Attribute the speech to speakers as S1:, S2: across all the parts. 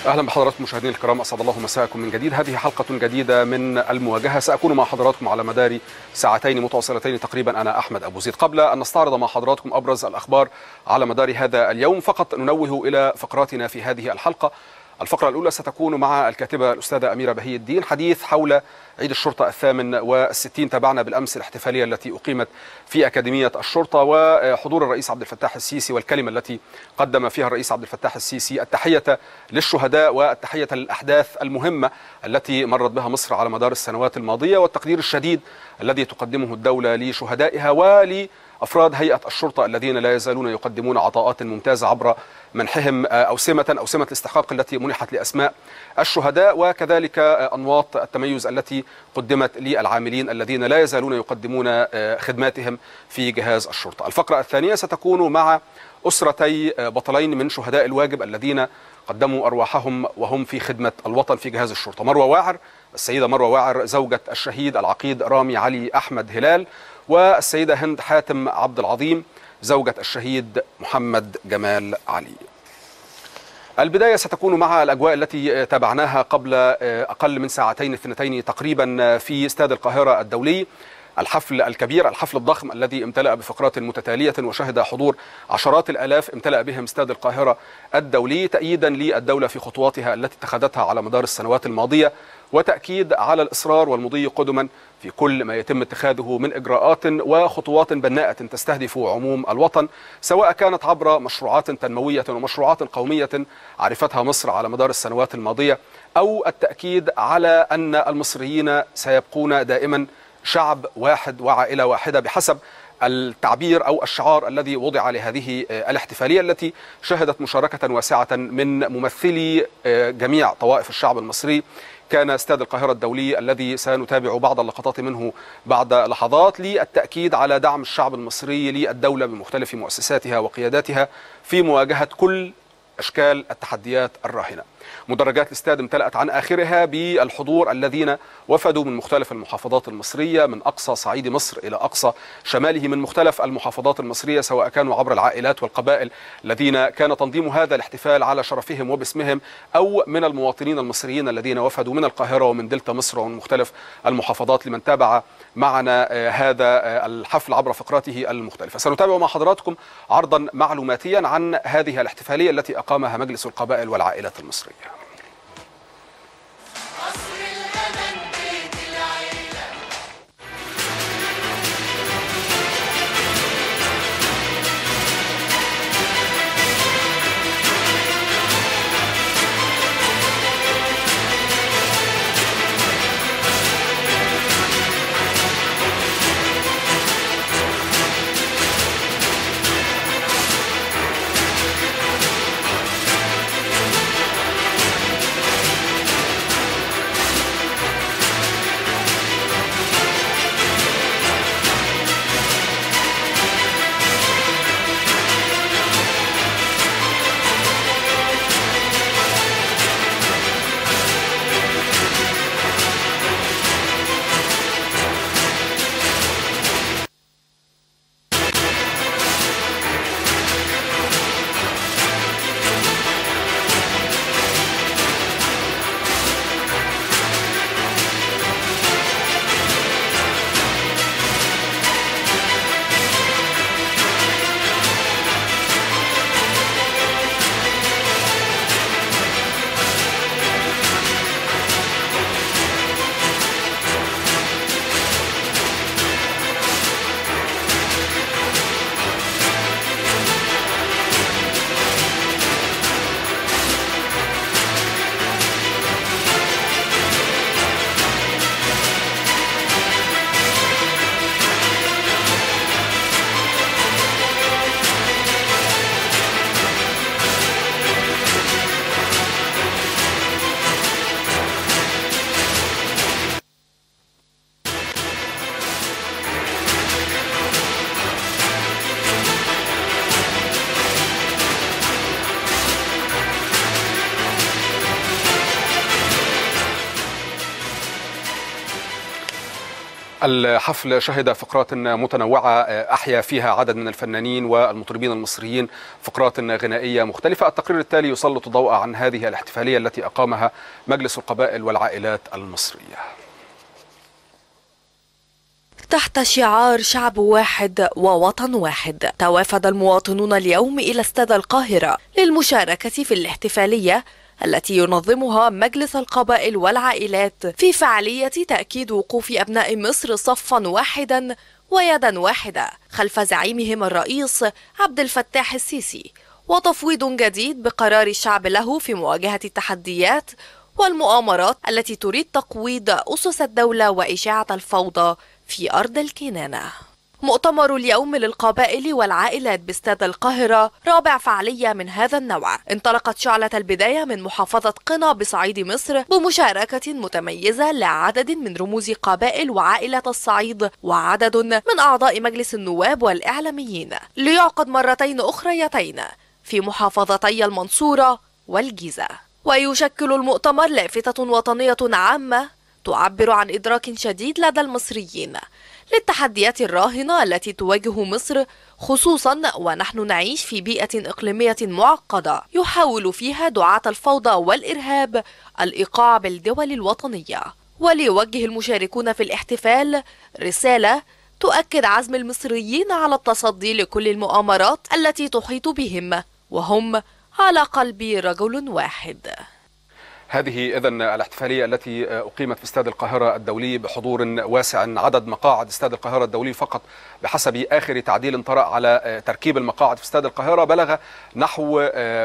S1: اهلا بحضراتكم مشاهدينا الكرام اسعد الله مساءكم من جديد هذه حلقه جديده من المواجهه ساكون مع حضراتكم على مدار ساعتين متواصلتين تقريبا انا احمد ابو زيد قبل ان نستعرض مع حضراتكم ابرز الاخبار على مدار هذا اليوم فقط ننوه الى فقراتنا في هذه الحلقه الفقرة الأولى ستكون مع الكاتبة الأستاذة أميرة بهي الدين حديث حول عيد الشرطة الثامن والستين تابعنا بالأمس الاحتفالية التي أقيمت في أكاديمية الشرطة وحضور الرئيس عبد الفتاح السيسي والكلمة التي قدم فيها الرئيس عبد الفتاح السيسي التحية للشهداء والتحية للأحداث المهمة التي مرت بها مصر على مدار السنوات الماضية والتقدير الشديد الذي تقدمه الدولة لشهدائها ول افراد هيئه الشرطه الذين لا يزالون يقدمون عطاءات ممتازه عبر منحهم اوسمه اوسمه الاستحقاق التي منحت لاسماء الشهداء وكذلك انواط التميز التي قدمت للعاملين الذين لا يزالون يقدمون خدماتهم في جهاز الشرطه. الفقره الثانيه ستكون مع اسرتي بطلين من شهداء الواجب الذين قدموا ارواحهم وهم في خدمه الوطن في جهاز الشرطه. مروه واعر السيده مروه واعر زوجه الشهيد العقيد رامي علي احمد هلال والسيدة هند حاتم عبد العظيم زوجة الشهيد محمد جمال علي البداية ستكون مع الأجواء التي تابعناها قبل أقل من ساعتين اثنتين تقريبا في استاد القاهرة الدولي الحفل الكبير الحفل الضخم الذي امتلأ بفقرات متتالية وشهد حضور عشرات الآلاف امتلأ بهم استاد القاهرة الدولي تأييدا للدولة في خطواتها التي اتخذتها على مدار السنوات الماضية وتأكيد على الإصرار والمضي قدما في كل ما يتم اتخاذه من إجراءات وخطوات بناءة تستهدف عموم الوطن سواء كانت عبر مشروعات تنموية ومشروعات قومية عرفتها مصر على مدار السنوات الماضية أو التأكيد على أن المصريين سيبقون دائما شعب واحد وعائلة واحدة بحسب التعبير او الشعار الذي وضع لهذه الاحتفاليه التي شهدت مشاركه واسعه من ممثلي جميع طوائف الشعب المصري كان استاد القاهره الدولي الذي سنتابع بعض اللقطات منه بعد لحظات للتاكيد على دعم الشعب المصري للدوله بمختلف مؤسساتها وقياداتها في مواجهه كل اشكال التحديات الراهنه. مدرجات الاستاد امتلأت عن آخرها بالحضور الذين وفدوا من مختلف المحافظات المصرية من أقصى صعيد مصر إلى أقصى شماله من مختلف المحافظات المصرية سواء كانوا عبر العائلات والقبائل الذين كان تنظيم هذا الاحتفال على شرفهم وباسمهم أو من المواطنين المصريين الذين وفدوا من القاهرة ومن دلتا مصر ومن مختلف المحافظات لمن تابع معنا هذا الحفل عبر فقراته المختلفة سنتابع مع حضراتكم عرضا معلوماتيا عن هذه الاحتفالية التي أقامها مجلس القبائل والعائلات المصرية الحفل شهد فقرات متنوعة أحيا فيها عدد من الفنانين والمطربين المصريين فقرات غنائية مختلفة التقرير التالي يسلط الضوء عن هذه الاحتفالية التي أقامها مجلس القبائل والعائلات المصرية
S2: تحت شعار شعب واحد ووطن واحد توافد المواطنون اليوم إلى استاد القاهرة للمشاركة في الاحتفالية التي ينظمها مجلس القبائل والعائلات في فعالية تأكيد وقوف أبناء مصر صفا واحدا ويدا واحدة خلف زعيمهم الرئيس عبد الفتاح السيسي وتفويض جديد بقرار الشعب له في مواجهة التحديات والمؤامرات التي تريد تقويض أسس الدولة وإشاعة الفوضى في أرض الكنانة مؤتمر اليوم للقبائل والعائلات باستاد القاهرة رابع فعالية من هذا النوع انطلقت شعلة البداية من محافظة قنا بصعيد مصر بمشاركة متميزة لعدد من رموز قبائل وعائلة الصعيد وعدد من أعضاء مجلس النواب والإعلاميين ليعقد مرتين أخريتين في محافظتي المنصورة والجيزة ويشكل المؤتمر لافتة وطنية عامة تعبر عن إدراك شديد لدى المصريين للتحديات الراهنة التي تواجه مصر خصوصا ونحن نعيش في بيئة إقليمية معقدة يحاول فيها دعاة الفوضى والإرهاب الإيقاع بالدول الوطنية وليوجه المشاركون في الاحتفال رسالة تؤكد عزم المصريين على التصدي لكل المؤامرات التي تحيط بهم وهم على قلب رجل واحد
S1: هذه إذا الاحتفالية التي أقيمت في استاد القاهرة الدولي بحضور واسع عدد مقاعد استاد القاهرة الدولي فقط بحسب آخر تعديل طرأ على تركيب المقاعد في استاد القاهرة بلغ نحو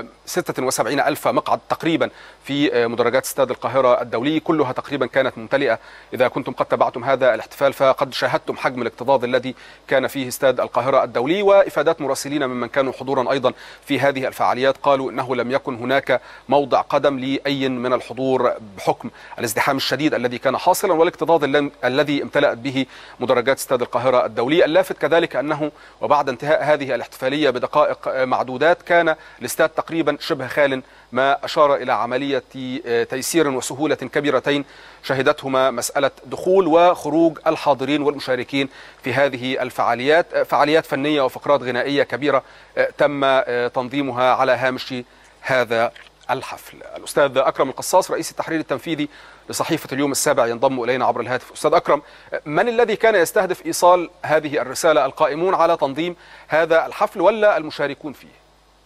S1: 76 ألف مقعد تقريبا في مدرجات استاد القاهرة الدولي كلها تقريبا كانت ممتلئة إذا كنتم قد تابعتم هذا الاحتفال فقد شاهدتم حجم الاكتظاظ الذي كان فيه استاد القاهرة الدولي وإفادات مراسلين ممن كانوا حضورا أيضا في هذه الفعاليات قالوا إنه لم يكن هناك موضع قدم لأي من الحضور بحكم الازدحام الشديد الذي كان حاصلا والاكتظاظ الذي امتلأت به مدرجات استاد القاهرة الدولي اللافت كذلك أنه وبعد انتهاء هذه الاحتفالية بدقائق معدودات كان الاستاد تقريبا شبه خال ما أشار إلى عملية تيسير وسهولة كبيرتين شهدتهما مسألة دخول وخروج الحاضرين والمشاركين في هذه الفعاليات فعاليات فنية وفقرات غنائية كبيرة تم تنظيمها على هامش هذا الحفل الأستاذ أكرم القصاص رئيس التحرير التنفيذي لصحيفة اليوم السابع ينضم إلينا عبر الهاتف أستاذ أكرم من الذي كان يستهدف إيصال هذه الرسالة القائمون على تنظيم هذا الحفل ولا المشاركون فيه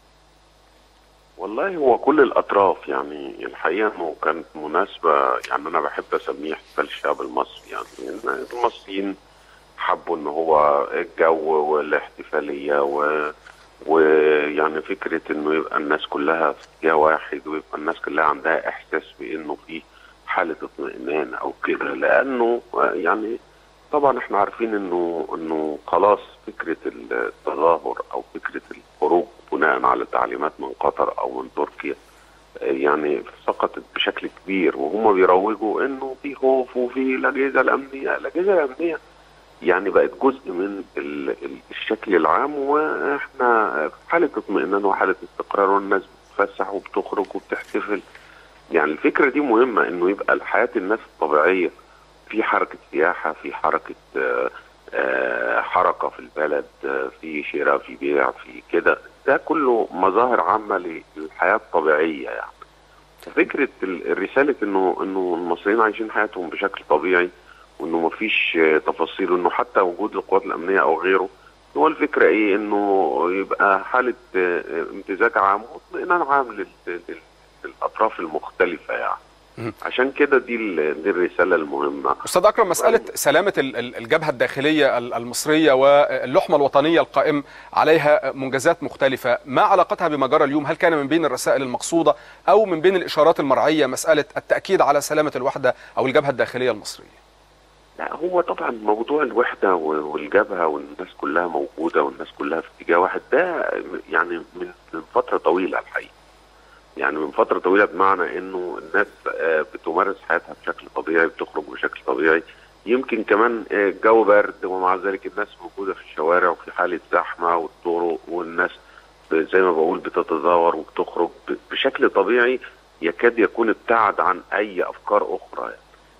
S3: والله هو كل الأطراف يعني الحقيقة أنه كانت مناسبة يعني أنا بحب أسميه احتفال الشعب المصري يعني المصريين حبوا أن هو الجو والاحتفالية و ويعني فكره انه يبقى الناس كلها في اتجاه واحد ويبقى الناس كلها عندها احساس بانه في حاله اطمئنان او كده لانه يعني طبعا احنا عارفين انه انه خلاص فكره التظاهر او فكره الخروج بناء على تعليمات من قطر او من تركيا يعني سقطت بشكل كبير وهم بيروجوا انه في خوف وفي الاجهزه الامنيه، الاجهزه الامنيه يعني بقت جزء من الشكل العام واحنا في حاله اطمئنان وحاله استقرار والناس بتتفسح وبتخرج وبتحتفل يعني الفكره دي مهمه انه يبقى حياه الناس الطبيعيه في حركه سياحه في حركه حركه في البلد في شراء في بيع في كده ده كله مظاهر عامه للحياه الطبيعيه يعني فكره رساله انه انه المصريين عايشين حياتهم بشكل طبيعي وانه مفيش تفاصيل انه حتى وجود القوات الامنيه او غيره هو الفكره ايه انه يبقى حاله امتزاج عام واطمئنان عام للاطراف المختلفه يعني عشان كده دي دي الرساله المهمه
S1: استاذ اكرم مساله سلامه الجبهه الداخليه المصريه واللحمه الوطنيه القائم عليها منجزات مختلفه ما علاقتها بما جرى اليوم هل كان من بين الرسائل المقصوده او من بين الاشارات المرعيه مساله التاكيد على سلامه الوحده او الجبهه الداخليه المصريه
S3: لا هو طبعا موضوع الوحدة والجبهة والناس كلها موجودة والناس كلها في اتجاه واحد ده يعني من من فترة طويلة الحقيقة يعني من فترة طويلة بمعنى انه الناس بتمارس حياتها بشكل طبيعي بتخرج بشكل طبيعي يمكن كمان الجو برد ومع ذلك الناس موجودة في الشوارع وفي حالة زحمة والطرق والناس زي ما بقول بتتزاور وبتخرج بشكل طبيعي يكاد يكون ابتعد عن اي افكار اخرى يعني.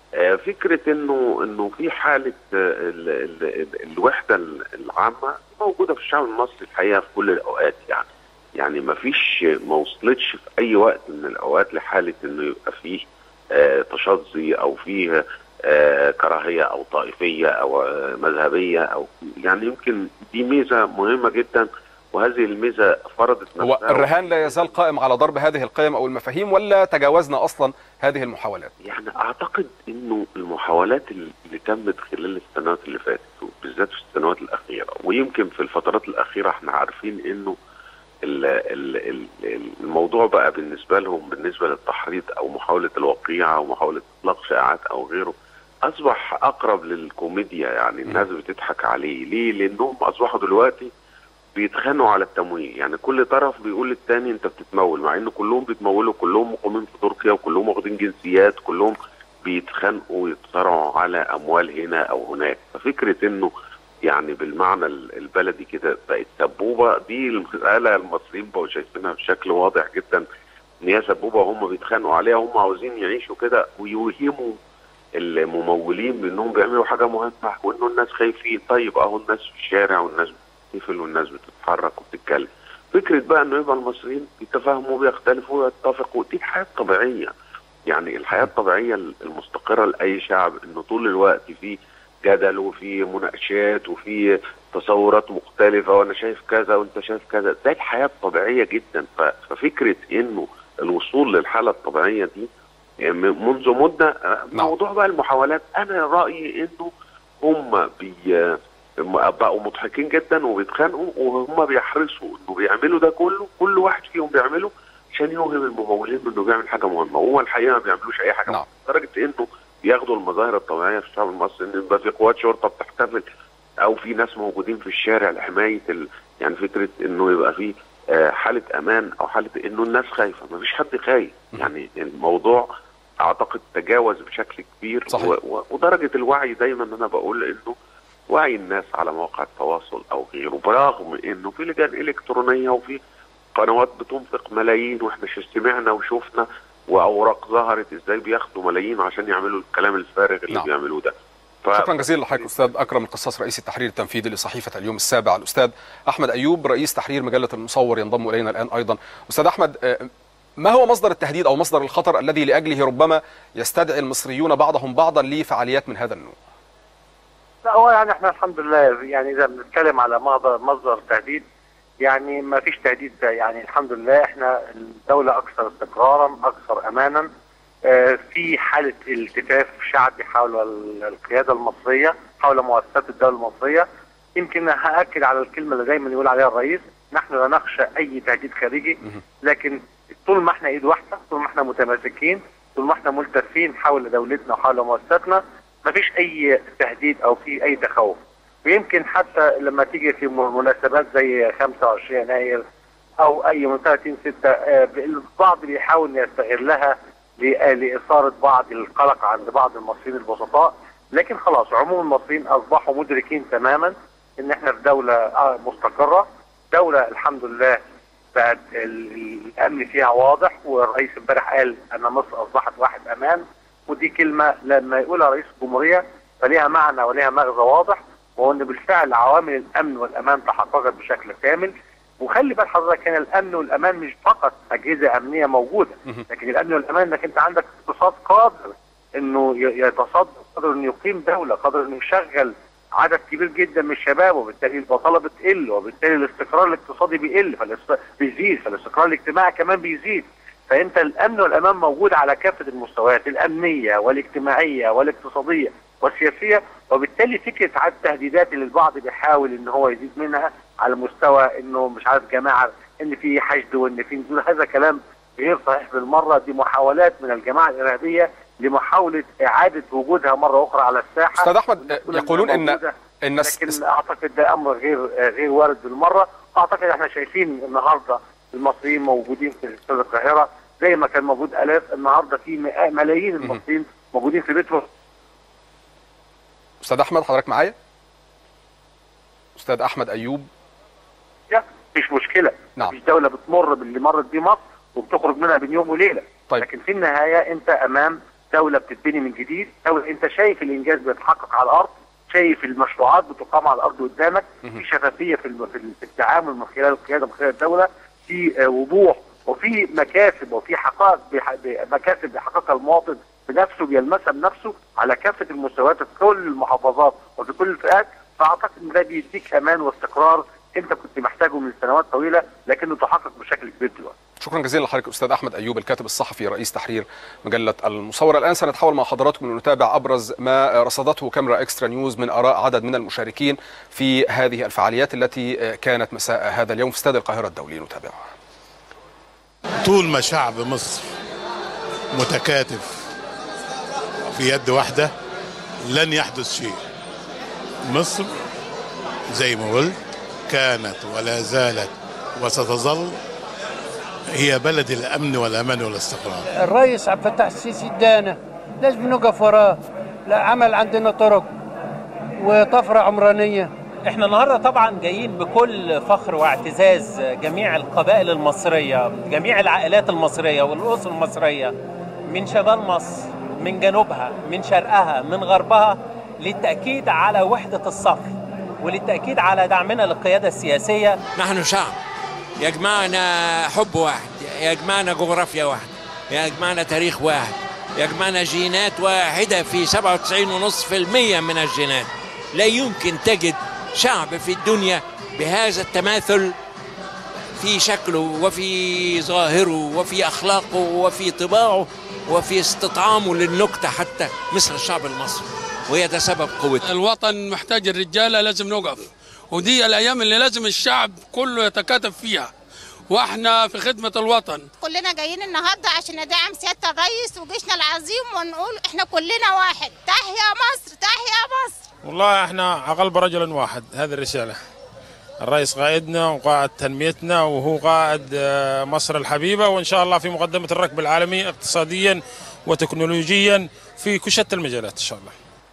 S3: آه، فكره انه انه في حاله آه، ال ال ال الوحده العامه موجوده في الشعب المصري الحقيقه في كل الاوقات يعني يعني ما فيش ما وصلتش في اي وقت من الاوقات لحاله انه يبقى فيه آه، تشظي او فيه آه، كراهيه او طائفيه او آه، مذهبيه او يعني يمكن دي ميزه مهمه جدا وهذه الميزه فرضت
S1: هو
S3: نفسها
S1: الرهان لا يزال قائم على ضرب هذه القيم او المفاهيم ولا تجاوزنا اصلا هذه المحاولات
S3: يعني اعتقد انه المحاولات اللي تمت خلال السنوات اللي فاتت وبالذات في السنوات الاخيره ويمكن في الفترات الاخيره احنا عارفين انه ال- ال- ال- الموضوع بقى بالنسبه لهم بالنسبه للتحريض او محاوله الوقيعه او محاوله اطلاق شائعات او غيره اصبح اقرب للكوميديا يعني الناس بتضحك عليه ليه؟ لانهم اصبحوا دلوقتي بيتخانقوا على التمويل يعني كل طرف بيقول للتاني انت بتتمول مع ان كلهم بيتمولوا كلهم مقيمين في تركيا وكلهم واخدين جنسيات كلهم بيتخانقوا ويتصارعوا على اموال هنا او هناك ففكره انه يعني بالمعنى ال- البلدي كده بقت سبوبه دي المساله المصريين بقوا شايفينها بشكل واضح جدا ان هي سبوبه هم بيتخانقوا عليها هم عاوزين يعيشوا كده ويوهموا الممولين بانهم بيعملوا حاجه مهمه وانه الناس خايفين طيب اهو الناس في الشارع والناس بتقفل والناس بتتحرك وبتتكلم فكره بقى انه يبقى المصريين بيتفاهموا وبيختلفوا ويتفقوا دي الحياه الطبيعيه يعني الحياه الطبيعيه المستقره لاي شعب انه طول الوقت في جدل وفي مناقشات وفي تصورات مختلفه وانا شايف كذا وانت شايف كذا ده الحياه الطبيعيه جدا ف- ففكره انه الوصول للحاله الطبيعيه دي م- منذ مده آه،
S1: نعم.
S3: موضوع بقى المحاولات انا رايي انه هم بي م- بقوا مضحكين جدا وبيتخانقوا وهم بيحرصوا انه بيعملوا ده كله كل واحد فيهم بيعمله عشان يوهم الممولين انه بيعمل حاجه مهمه وهو الحقيقه ما بيعملوش اي حاجه
S1: نعم.
S3: لدرجه انه بياخدوا المظاهر الطبيعيه في الشعب المصري ان يبقى في قوات شرطه بتحتفل او في ناس موجودين في الشارع لحمايه ال... يعني فكره انه يبقى في آه، حاله امان او حاله انه الناس خايفه ما فيش حد خايف يعني الموضوع اعتقد تجاوز بشكل كبير
S1: صحيح.
S3: و... و... ودرجه الوعي دايما انا بقول انه وعي الناس على مواقع التواصل او غيره برغم انه في لجان الكترونيه وفي قنوات بتنفق ملايين واحنا ش- سمعنا وشفنا واوراق ظهرت ازاي بياخدوا ملايين عشان يعملوا الكلام الفارغ اللي
S1: نعم.
S3: بيعملوه ده ف...
S1: شكرا جزيلا لحضرتك استاذ اكرم القصاص رئيس التحرير التنفيذي لصحيفه اليوم السابع الاستاذ احمد ايوب رئيس تحرير مجله المصور ينضم الينا الان ايضا استاذ احمد آه، ما هو مصدر التهديد او مصدر الخطر الذي لاجله ربما يستدعي المصريون بعضهم بعضا لفعاليات من هذا النوع
S4: لا هو يعني احنا الحمد لله يعني اذا بنتكلم على مصدر مصدر تهديد يعني ما فيش تهديد يعني الحمد لله احنا الدولة اكثر استقرارا اكثر امانا اه في حالة التفاف شعبي حول ال- القيادة المصرية حول مؤسسات الدولة المصرية يمكن هأكد على الكلمة اللي دايما يقول عليها الرئيس نحن لا نخشى اي تهديد خارجي لكن طول ما احنا ايد واحدة طول ما احنا متماسكين طول ما احنا ملتفين حول دولتنا وحول مؤسساتنا مفيش اي تهديد او في اي تخوف ويمكن حتى لما تيجي في مناسبات زي 25 يناير او اي من 30 6 آه، البعض بيحاول إنه يستغلها ل- آه، لاثاره بعض القلق عند بعض المصريين البسطاء لكن خلاص عموم المصريين اصبحوا مدركين تماما ان احنا في دوله آه، مستقره دوله الحمد لله بقت ال- الامن فيها واضح والرئيس امبارح قال ان مصر اصبحت واحد امان ودي كلمه لما يقولها رئيس الجمهوريه فليها معنى وليها مغزى واضح وهو ان بالفعل عوامل الامن والامان تحققت بشكل كامل وخلي بال حضرتك هنا الامن والامان مش فقط اجهزه امنيه موجوده لكن الامن والامان انك انت عندك اقتصاد قادر انه ي- يتصدر قادر انه يقيم دوله قادر انه يشغل عدد كبير جدا من الشباب وبالتالي البطاله بتقل وبالتالي الاستقرار الاقتصادي بيقل فالاست- بيزيد فالاستقرار الاجتماعي كمان بيزيد فانت الامن والامان موجود على كافه المستويات الامنيه والاجتماعيه والاقتصاديه والسياسيه وبالتالي فكره عدد التهديدات اللي البعض بيحاول ان هو يزيد منها على مستوى انه مش عارف جماعه ان في حشد وان في نزول هذا كلام غير صحيح بالمره دي محاولات من الجماعه الارهابيه لمحاوله اعاده وجودها مره اخرى على الساحه
S1: استاذ احمد
S4: والناس
S1: آه،
S4: كلها
S1: يقولون ان
S4: موجودة.
S1: ان
S4: لكن اعتقد ده امر غير غير وارد بالمره اعتقد احنا شايفين النهارده المصريين موجودين في استاد القاهره زي ما كان موجود الاف النهارده في مئة- ملايين المصريين موجودين في بيتهم
S1: استاذ احمد حضرتك معايا استاذ احمد ايوب
S4: مفيش مشكله
S1: نعم.
S4: مفيش دوله بتمر باللي مرت بيه مصر وبتخرج منها بين يوم وليله
S1: طيب.
S4: لكن في النهايه انت امام دوله بتتبني من جديد دوله انت شايف الانجاز بيتحقق على الارض شايف المشروعات بتقام على الارض قدامك في شفافيه في الم- في ال- في التعامل من خلال القياده من خلال الدوله في آه، وضوح وفي مكاسب وفي حقائق بح- ب- مكاسب بيحققها المواطن بنفسه بيلمسها بنفسه على كافه المستويات في كل المحافظات وفي كل الفئات فاعتقد ان ده بيديك امان واستقرار انت كنت محتاجه من سنوات طويله لكنه تحقق بشكل كبير دلوقتي.
S1: شكرا جزيلا لحضرتك استاذ احمد ايوب الكاتب الصحفي رئيس تحرير مجله المصوره الان سنتحول مع حضراتكم لنتابع ابرز ما رصدته كاميرا اكسترا نيوز من اراء عدد من المشاركين في هذه الفعاليات التي كانت مساء هذا اليوم في استاد القاهره الدولي نتابعها
S5: طول ما شعب مصر متكاتف في يد واحدة لن يحدث شيء مصر زي ما قلت كانت ولا زالت وستظل هي بلد الأمن والأمان والاستقرار
S6: الرئيس عبد الفتاح السيسي ادانا لازم نقف وراه لا عمل عندنا طرق وطفره عمرانيه
S7: احنا النهارده طبعا جايين بكل فخر واعتزاز جميع القبائل المصريه جميع العائلات المصريه والاسر المصريه من شمال مصر من جنوبها من شرقها من غربها للتاكيد على وحده الصف وللتاكيد على دعمنا للقياده السياسيه
S8: نحن شعب يجمعنا حب واحد يجمعنا جغرافيا واحدة يجمعنا تاريخ واحد يجمعنا جينات واحدة في 97.5% من الجينات لا يمكن تجد شعب في الدنيا بهذا التماثل في شكله وفي ظاهره وفي أخلاقه وفي طباعه وفي استطعامه للنكتة حتى مثل الشعب المصري وهي ده سبب قوته
S9: الوطن محتاج الرجاله لازم نقف ودي الايام اللي لازم الشعب كله يتكاتف فيها واحنا في خدمه الوطن
S10: كلنا جايين النهارده عشان ندعم سياده الرئيس وجيشنا العظيم ونقول احنا كلنا واحد تحيا مصر تحيا مصر
S11: والله احنا اقل رجل واحد هذه الرساله الرئيس قائدنا وقائد تنميتنا وهو قائد آه، مصر الحبيبه وان شاء الله في مقدمه الركب العالمي اقتصاديا وتكنولوجيا في كل شتى المجالات ان شاء الله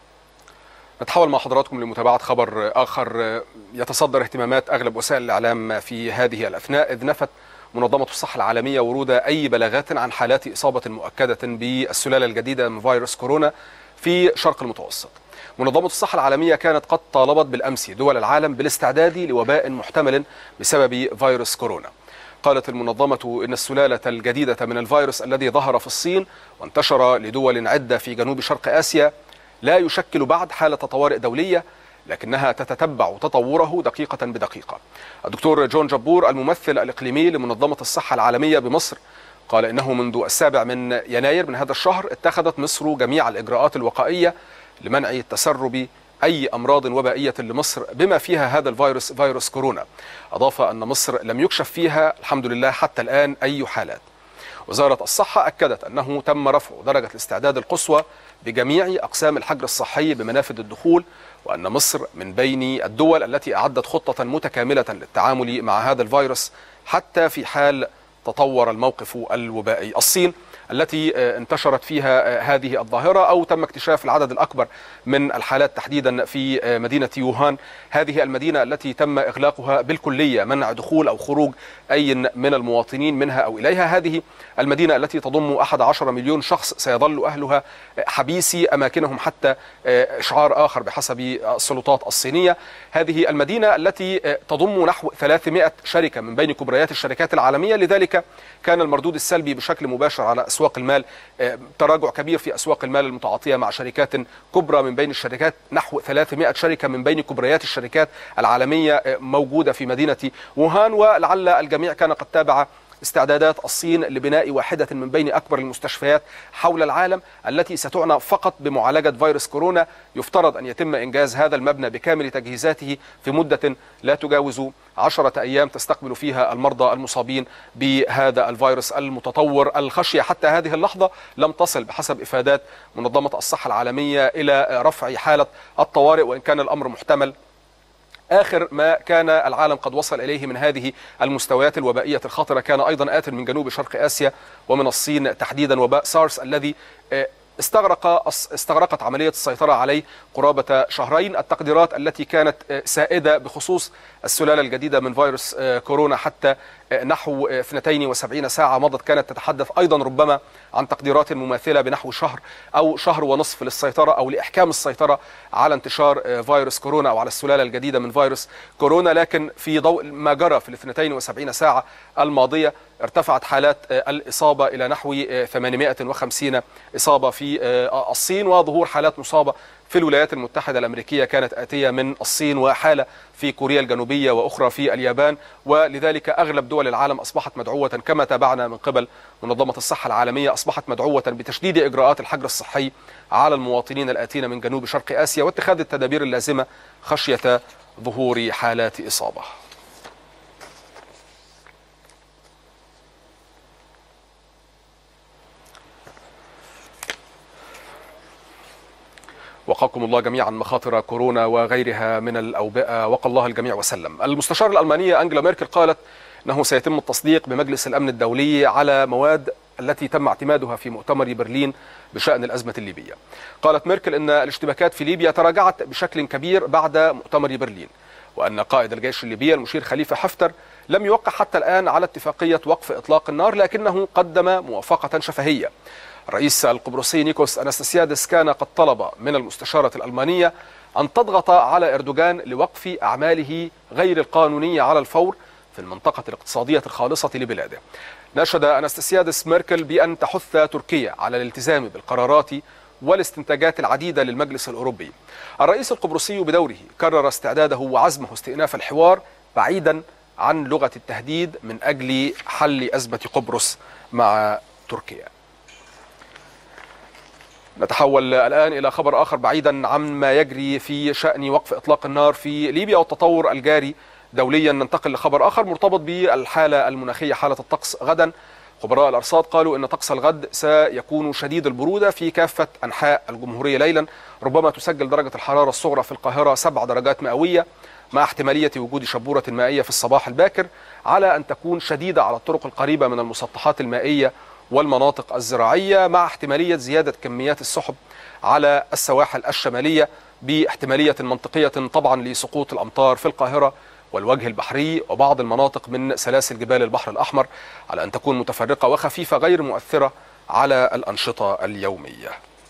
S1: نتحول مع حضراتكم لمتابعة خبر آخر يتصدر اهتمامات أغلب وسائل الإعلام في هذه الأثناء إذ نفت منظمة الصحة العالمية ورود أي بلاغات عن حالات إصابة مؤكدة بالسلالة الجديدة من فيروس كورونا في شرق المتوسط منظمة الصحة العالمية كانت قد طالبت بالأمس دول العالم بالاستعداد لوباء محتمل بسبب فيروس كورونا قالت المنظمة إن السلالة الجديدة من الفيروس الذي ظهر في الصين وانتشر لدول عدة في جنوب شرق آسيا لا يشكل بعد حالة طوارئ دولية لكنها تتتبع تطوره دقيقة بدقيقة الدكتور جون جبور الممثل الإقليمي لمنظمة الصحة العالمية بمصر قال إنه منذ السابع من يناير من هذا الشهر اتخذت مصر جميع الإجراءات الوقائية لمنع تسرب أي أمراض وبائية لمصر بما فيها هذا الفيروس فيروس كورونا أضاف أن مصر لم يكشف فيها الحمد لله حتى الآن أي حالات وزارة الصحة أكدت أنه تم رفع درجة الاستعداد القصوى بجميع أقسام الحجر الصحي بمنافذ الدخول وأن مصر من بين الدول التي أعدت خطة متكاملة للتعامل مع هذا الفيروس حتى في حال تطور الموقف الوبائي الصين التي انتشرت فيها هذه الظاهرة أو تم اكتشاف العدد الأكبر من الحالات تحديدا في مدينة يوهان هذه المدينة التي تم إغلاقها بالكلية منع دخول أو خروج أي من المواطنين منها أو إليها هذه المدينة التي تضم 11 مليون شخص سيظل أهلها حبيسي أماكنهم حتى إشعار آخر بحسب السلطات الصينية هذه المدينة التي تضم نحو 300 شركة من بين كبريات الشركات العالمية لذلك كان المردود السلبي بشكل مباشر على أسواق المال تراجع كبير في أسواق المال المتعاطية مع شركات كبرى من بين الشركات نحو 300 شركة من بين كبريات الشركات العالمية موجودة في مدينة ووهان ولعل الجميع كان قد تابع استعدادات الصين لبناء واحدة من بين أكبر المستشفيات حول العالم التي ستعنى فقط بمعالجة فيروس كورونا يفترض أن يتم إنجاز هذا المبنى بكامل تجهيزاته في مدة لا تجاوز عشرة أيام تستقبل فيها المرضى المصابين بهذا الفيروس المتطور الخشية حتى هذه اللحظة لم تصل بحسب إفادات منظمة الصحة العالمية إلى رفع حالة الطوارئ وإن كان الأمر محتمل آخر ما كان العالم قد وصل إليه من هذه المستويات الوبائية الخطرة كان أيضا آت من جنوب شرق آسيا ومن الصين تحديدا وباء سارس الذي استغرق استغرقت عملية السيطرة عليه قرابة شهرين التقديرات التي كانت سائدة بخصوص السلالة الجديدة من فيروس كورونا حتى نحو 72 ساعة مضت كانت تتحدث أيضا ربما عن تقديرات مماثلة بنحو شهر أو شهر ونصف للسيطرة أو لإحكام السيطرة على انتشار فيروس كورونا أو على السلالة الجديدة من فيروس كورونا لكن في ضوء ما جرى في ال 72 ساعة الماضية ارتفعت حالات الإصابة إلى نحو 850 إصابة في الصين وظهور حالات مصابة في الولايات المتحدة الأمريكية كانت آتية من الصين وحالة في كوريا الجنوبية وأخرى في اليابان ولذلك أغلب دول العالم أصبحت مدعوة كما تابعنا من قبل منظمة الصحة العالمية أصبحت مدعوة بتشديد إجراءات الحجر الصحي على المواطنين الآتين من جنوب شرق آسيا واتخاذ التدابير اللازمة خشية ظهور حالات إصابة وقاكم الله جميعا مخاطر كورونا وغيرها من الأوبئة وقى الله الجميع وسلم المستشارة الألمانية أنجلا ميركل قالت أنه سيتم التصديق بمجلس الأمن الدولي على مواد التي تم اعتمادها في مؤتمر برلين بشأن الأزمة الليبية قالت ميركل أن الاشتباكات في ليبيا تراجعت بشكل كبير بعد مؤتمر برلين وأن قائد الجيش الليبي المشير خليفة حفتر لم يوقع حتى الآن على اتفاقية وقف إطلاق النار لكنه قدم موافقة شفهية الرئيس القبرصي نيكوس أنستسيادس كان قد طلب من المستشارة الألمانية أن تضغط على إردوغان لوقف أعماله غير القانونية على الفور في المنطقة الاقتصادية الخالصة لبلاده ناشد أنستسيادس ميركل بأن تحث تركيا على الالتزام بالقرارات والاستنتاجات العديدة للمجلس الأوروبي الرئيس القبرصي بدوره كرر استعداده وعزمه استئناف الحوار بعيدا عن لغة التهديد من أجل حل أزمة قبرص مع تركيا نتحول الآن إلى خبر آخر بعيدا عما يجري في شأن وقف إطلاق النار في ليبيا والتطور الجاري دوليا ننتقل لخبر آخر مرتبط بالحالة المناخية حالة الطقس غدا خبراء الأرصاد قالوا أن طقس الغد سيكون شديد البرودة في كافة أنحاء الجمهورية ليلا ربما تسجل درجة الحرارة الصغرى في القاهرة 7 درجات مئوية مع احتمالية وجود شبورة مائية في الصباح الباكر على أن تكون شديدة على الطرق القريبة من المسطحات المائية والمناطق الزراعية مع احتمالية زيادة كميات السحب على السواحل الشمالية باحتمالية منطقية طبعا لسقوط الأمطار في القاهرة والوجه البحري وبعض المناطق من سلاسل جبال البحر الأحمر على أن تكون متفرقة وخفيفة غير مؤثرة على الأنشطة اليومية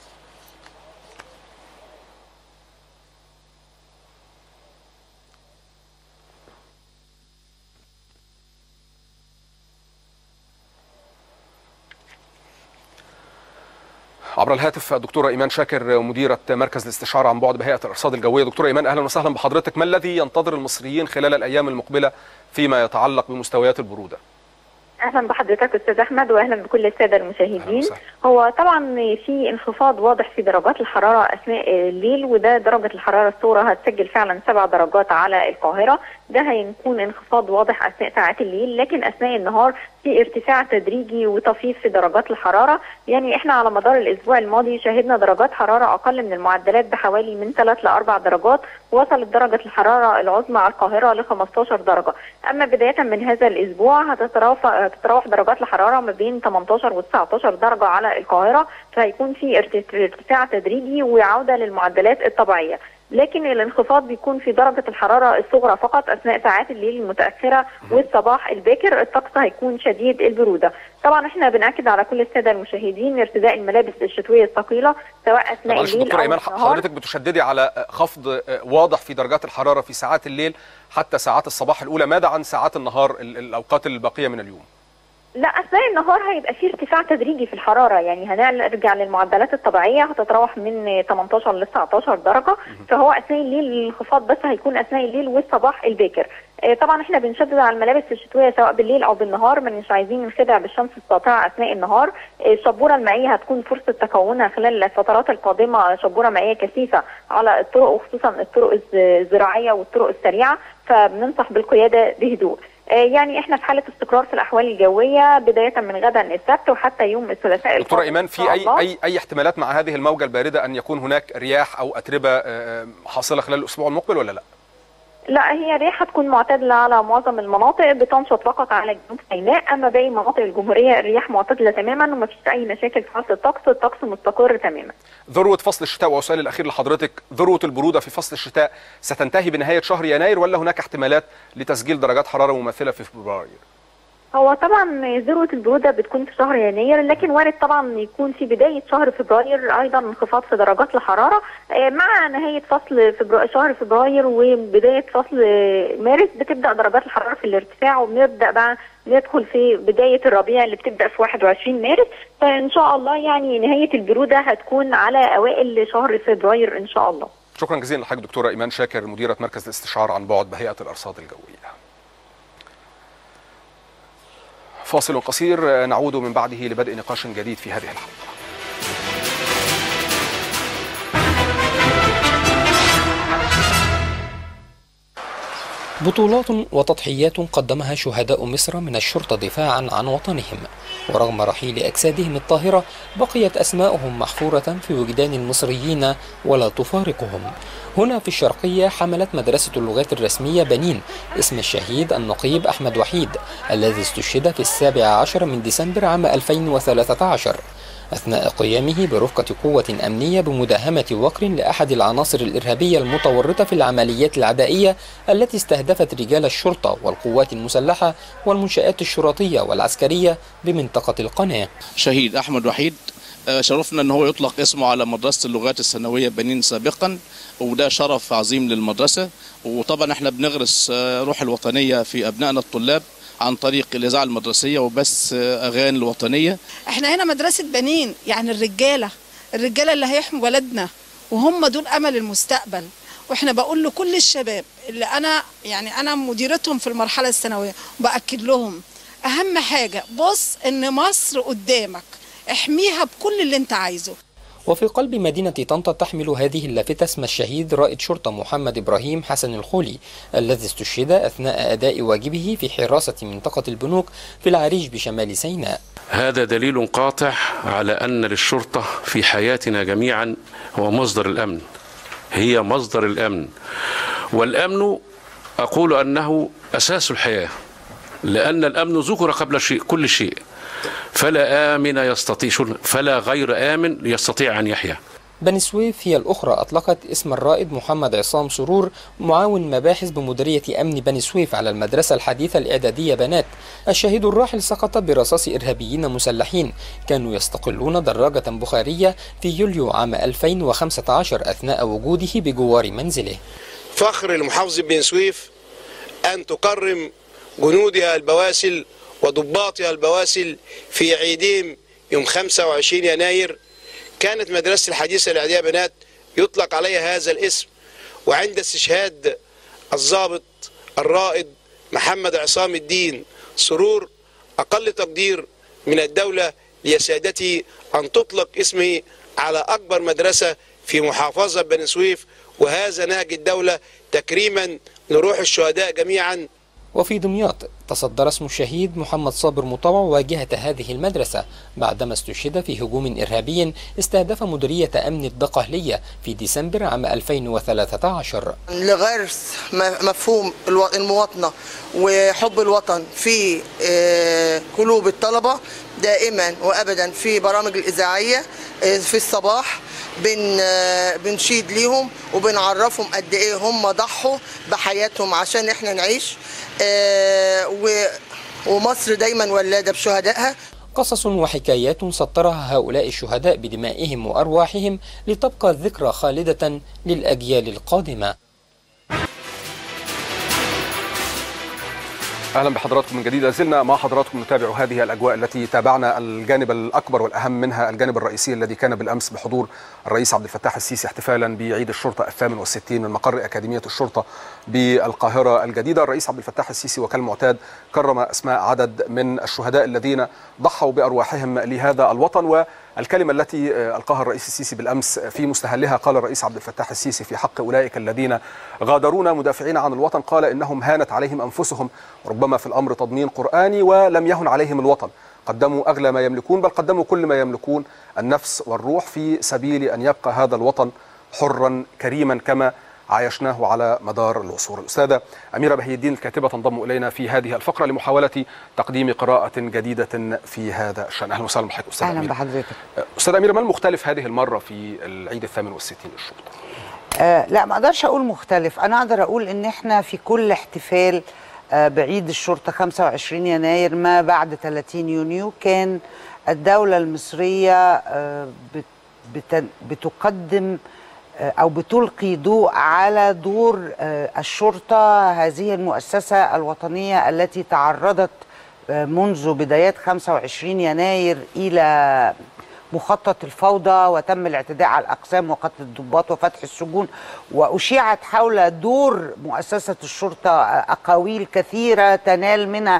S1: عبر الهاتف الدكتوره ايمان شاكر مديره مركز الاستشاره عن بعد بهيئه الارصاد الجويه دكتوره ايمان اهلا وسهلا بحضرتك ما الذي ينتظر المصريين خلال الايام المقبله فيما يتعلق بمستويات البروده
S12: اهلا بحضرتك استاذ احمد واهلا بكل الساده المشاهدين هو طبعا في انخفاض واضح في درجات الحراره اثناء الليل وده درجه الحراره الصغرى هتسجل فعلا 7 درجات على القاهره ده هيكون انخفاض واضح اثناء ساعات الليل لكن اثناء النهار في ارتفاع تدريجي وطفيف في درجات الحراره يعني احنا على مدار الاسبوع الماضي شهدنا درجات حراره اقل من المعدلات بحوالي من 3 ل 4 درجات وصلت درجه الحراره العظمى على القاهره ل 15 درجه اما بدايه من هذا الاسبوع هتتراوح هتتراوح درجات الحراره ما بين 18 و 19 درجه على القاهره فهيكون في ارتفاع تدريجي وعوده للمعدلات الطبيعيه لكن الانخفاض بيكون في درجة الحرارة الصغرى فقط أثناء ساعات الليل المتأخرة والصباح الباكر الطقس هيكون شديد البرودة طبعا احنا بنأكد على كل السادة المشاهدين ارتداء الملابس الشتوية الثقيلة سواء أثناء الليل
S1: دكتور
S12: أو
S1: ايمان
S12: النهار
S1: حضرتك بتشددي على خفض واضح في درجات الحراره في ساعات الليل حتى ساعات الصباح الاولى ماذا عن ساعات النهار ال- الاوقات الباقيه من اليوم
S12: لا اثناء النهار هيبقى في ارتفاع تدريجي في الحراره يعني هنرجع للمعدلات الطبيعيه هتتراوح من 18 ل 19 درجه فهو اثناء الليل الانخفاض بس هيكون اثناء الليل والصباح الباكر آه، طبعا احنا بنشدد على الملابس الشتويه سواء بالليل او بالنهار ما مش عايزين ننخدع بالشمس الساطعه اثناء النهار آه، الشبوره المائيه هتكون فرصه تكونها خلال الفترات القادمه شبوره مائيه كثيفه على الطرق وخصوصا الطرق الز- الزراعيه والطرق السريعه فبننصح بالقياده بهدوء آه، يعني احنا في حاله استقرار في الاحوال الجويه بدايه من غدا السبت وحتى يوم الثلاثاء
S1: دكتوره
S12: القادم
S1: ايمان
S12: إن شاء
S1: في اي
S12: الله.
S1: اي اي احتمالات مع هذه الموجه البارده ان يكون هناك رياح او اتربه آه، حاصله خلال الاسبوع المقبل ولا لا
S12: لا هي الرياح هتكون معتدله على معظم المناطق بتنشط فقط على جنوب سيناء اما باقي مناطق الجمهوريه الرياح معتدله تماما ومفيش اي مشاكل في حاله الطقس الطقس مستقر تماما
S1: ذروه فصل الشتاء وسؤالي الاخير لحضرتك ذروه البروده في فصل الشتاء ستنتهي بنهايه شهر يناير ولا هناك احتمالات لتسجيل درجات حراره مماثله في فبراير
S12: هو طبعا ذروة البرودة بتكون في شهر يناير لكن وارد طبعا يكون في بداية شهر فبراير أيضا انخفاض في درجات الحرارة آه، مع نهاية فصل فبراير شهر فبراير وبداية فصل آه، مارس بتبدأ درجات الحرارة في الارتفاع وبنبدأ بقى ندخل في بداية الربيع اللي بتبدأ في 21 مارس فإن شاء الله يعني نهاية البرودة هتكون على أوائل شهر فبراير إن شاء الله
S1: شكرا جزيلا لحضرتك دكتوره ايمان شاكر مديره مركز الاستشعار عن بعد بهيئه الارصاد الجويه فاصل قصير نعود من بعده لبدء نقاش جديد في هذه الحلقه
S13: بطولات وتضحيات قدمها شهداء مصر من الشرطة دفاعا عن وطنهم ورغم رحيل أجسادهم الطاهرة بقيت أسماؤهم محفورة في وجدان المصريين ولا تفارقهم هنا في الشرقية حملت مدرسة اللغات الرسمية بنين اسم الشهيد النقيب أحمد وحيد الذي استشهد في السابع عشر من ديسمبر عام 2013 أثناء قيامه برفقة قوة أمنية بمداهمة وقر لأحد العناصر الإرهابية المتورطة في العمليات العدائية التي استهدفت رجال الشرطة والقوات المسلحة والمنشآت الشرطية والعسكرية بمنطقة القناة
S14: شهيد احمد وحيد آه، شرفنا ان هو يطلق اسمه على مدرسه اللغات الثانويه بنين سابقا وده شرف عظيم للمدرسه وطبعا احنا بنغرس آه، روح الوطنيه في ابنائنا الطلاب عن طريق الاذاعه المدرسيه وبث آه، اغاني الوطنيه
S15: احنا هنا مدرسة بنين يعني الرجالة الرجالة اللي هيحموا بلدنا وهم دول أمل المستقبل واحنا بقول لكل الشباب اللي أنا يعني أنا مديرتهم في المرحلة الثانوية وبأكد لهم أهم حاجة بص إن مصر قدامك احميها بكل اللي أنت عايزه
S13: وفي قلب مدينة طنطا تحمل هذه اللافتة اسم الشهيد رائد شرطة محمد إبراهيم حسن الخولي الذي استشهد أثناء أداء واجبه في حراسة منطقة البنوك في العريش بشمال سيناء
S16: هذا دليل قاطع على أن للشرطة في حياتنا جميعا هو مصدر الأمن هي مصدر الأمن والأمن أقول أنه أساس الحياة لأن الأمن ذكر قبل شيء كل شيء فلا آمن يستطيع فلا غير آمن يستطيع أن يحيا
S13: بني سويف هي الأخرى أطلقت اسم الرائد محمد عصام سرور معاون مباحث بمديرية أمن بني سويف على المدرسة الحديثة الإعدادية بنات الشهيد الراحل سقط برصاص إرهابيين مسلحين كانوا يستقلون دراجة بخارية في يوليو عام 2015 أثناء وجوده بجوار منزله
S17: فخر لمحافظة بن سويف أن تكرم جنودها البواسل وضباطها البواسل في عيدهم يوم 25 يناير كانت مدرسة الحديثة الإعدادية بنات يطلق عليها هذا الاسم وعند استشهاد الضابط الرائد محمد عصام الدين سرور أقل تقدير من الدولة لسيادته أن تطلق اسمه على أكبر مدرسة في محافظة بني سويف وهذا نهج الدولة تكريما لروح الشهداء جميعا
S13: وفي دمياط تصدر اسم الشهيد محمد صابر مطوع واجهة هذه المدرسة بعدما استشهد في هجوم إرهابي استهدف مديرية أمن الدقهلية في ديسمبر عام 2013
S18: لغرس م- مفهوم الو- المواطنة وحب الوطن في آه، قلوب الطلبة دائما وأبدا في برامج الإذاعية آه، في الصباح بن آه، بنشيد ليهم وبنعرفهم قد ايه هم ضحوا بحياتهم عشان احنا نعيش آه، و- ومصر دايما ولاده بشهدائها
S13: قصص وحكايات سطرها هؤلاء الشهداء بدمائهم وأرواحهم لتبقى الذكرى خالدة للأجيال القادمة
S1: اهلا بحضراتكم من جديد لازلنا مع حضراتكم نتابع هذه الاجواء التي تابعنا الجانب الاكبر والاهم منها الجانب الرئيسي الذي كان بالامس بحضور الرئيس عبد الفتاح السيسي احتفالا بعيد الشرطه الثامن والستين من مقر اكاديميه الشرطه بالقاهره الجديده الرئيس عبد الفتاح السيسي وكالمعتاد كرم اسماء عدد من الشهداء الذين ضحوا بارواحهم لهذا الوطن والكلمه التي القاها الرئيس السيسي بالامس في مستهلها قال الرئيس عبد الفتاح السيسي في حق اولئك الذين غادرونا مدافعين عن الوطن قال انهم هانت عليهم انفسهم ربما في الامر تضمين قراني ولم يهن عليهم الوطن قدموا اغلى ما يملكون بل قدموا كل ما يملكون النفس والروح في سبيل ان يبقى هذا الوطن حرا كريما كما عايشناه على مدار العصور الأستاذة أميرة بهي الدين الكاتبة تنضم إلينا في هذه الفقرة لمحاولة تقديم قراءة جديدة في هذا الشأن أهلا وسهلا بحضرتك أستاذة
S19: اهلا
S1: أميرة
S19: بحضرتك
S1: أستاذة أميرة ما المختلف هذه المرة في العيد الثامن والستين للشرطة
S19: آه لا ما اقدرش اقول مختلف انا اقدر اقول ان احنا في كل احتفال آه، بعيد الشرطة 25 يناير ما بعد 30 يونيو كان الدولة المصرية آه، بت- بت- بتقدم آه، أو بتلقي ضوء على دور آه، الشرطة هذه المؤسسة الوطنية التي تعرضت آه، منذ بدايات 25 يناير إلى مخطط الفوضى وتم الاعتداء على الأقسام وقتل الضباط وفتح السجون وأشيعت حول دور مؤسسة الشرطة آه، أقاويل كثيرة تنال منها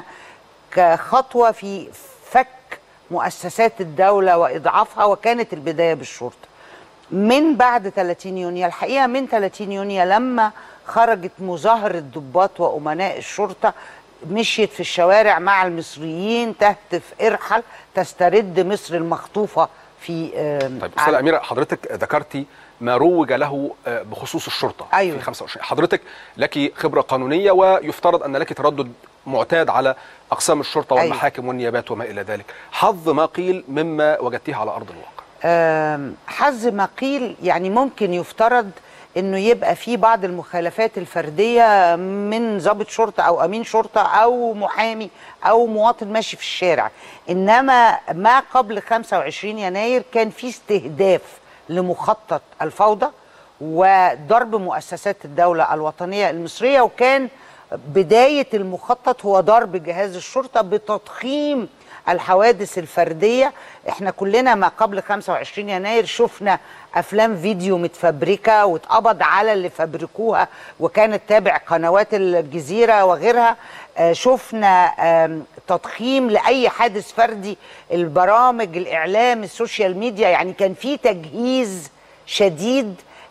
S19: كخطوة في فك مؤسسات الدولة وإضعافها وكانت البداية بالشرطة من بعد 30 يونيو الحقيقة من 30 يونيو لما خرجت مظاهرة ضباط وأمناء الشرطة مشيت في الشوارع مع المصريين تهتف ارحل تسترد مصر المخطوفة في آم،
S1: طيب استاذه اميره حضرتك ذكرتي ما روج له آه، بخصوص الشرطه
S19: أيوة.
S1: في 25 حضرتك لك خبره قانونيه ويفترض ان لك تردد معتاد على اقسام الشرطه
S19: أيوة.
S1: والمحاكم والنيابات وما الى ذلك حظ ما قيل مما وجدتيه على ارض الواقع
S19: آم، حظ ما قيل يعني ممكن يفترض انه يبقى في بعض المخالفات الفرديه من ضابط شرطه او امين شرطه او محامي او مواطن ماشي في الشارع انما ما قبل 25 يناير كان في استهداف لمخطط الفوضى وضرب مؤسسات الدوله الوطنيه المصريه وكان بدايه المخطط هو ضرب جهاز الشرطه بتضخيم الحوادث الفردية احنا كلنا ما قبل 25 يناير شفنا افلام فيديو متفبركة واتقبض على اللي فبركوها وكانت تابع قنوات الجزيرة وغيرها آه، شفنا آم، تضخيم لأي حادث فردي البرامج الإعلام السوشيال ميديا يعني كان في تجهيز شديد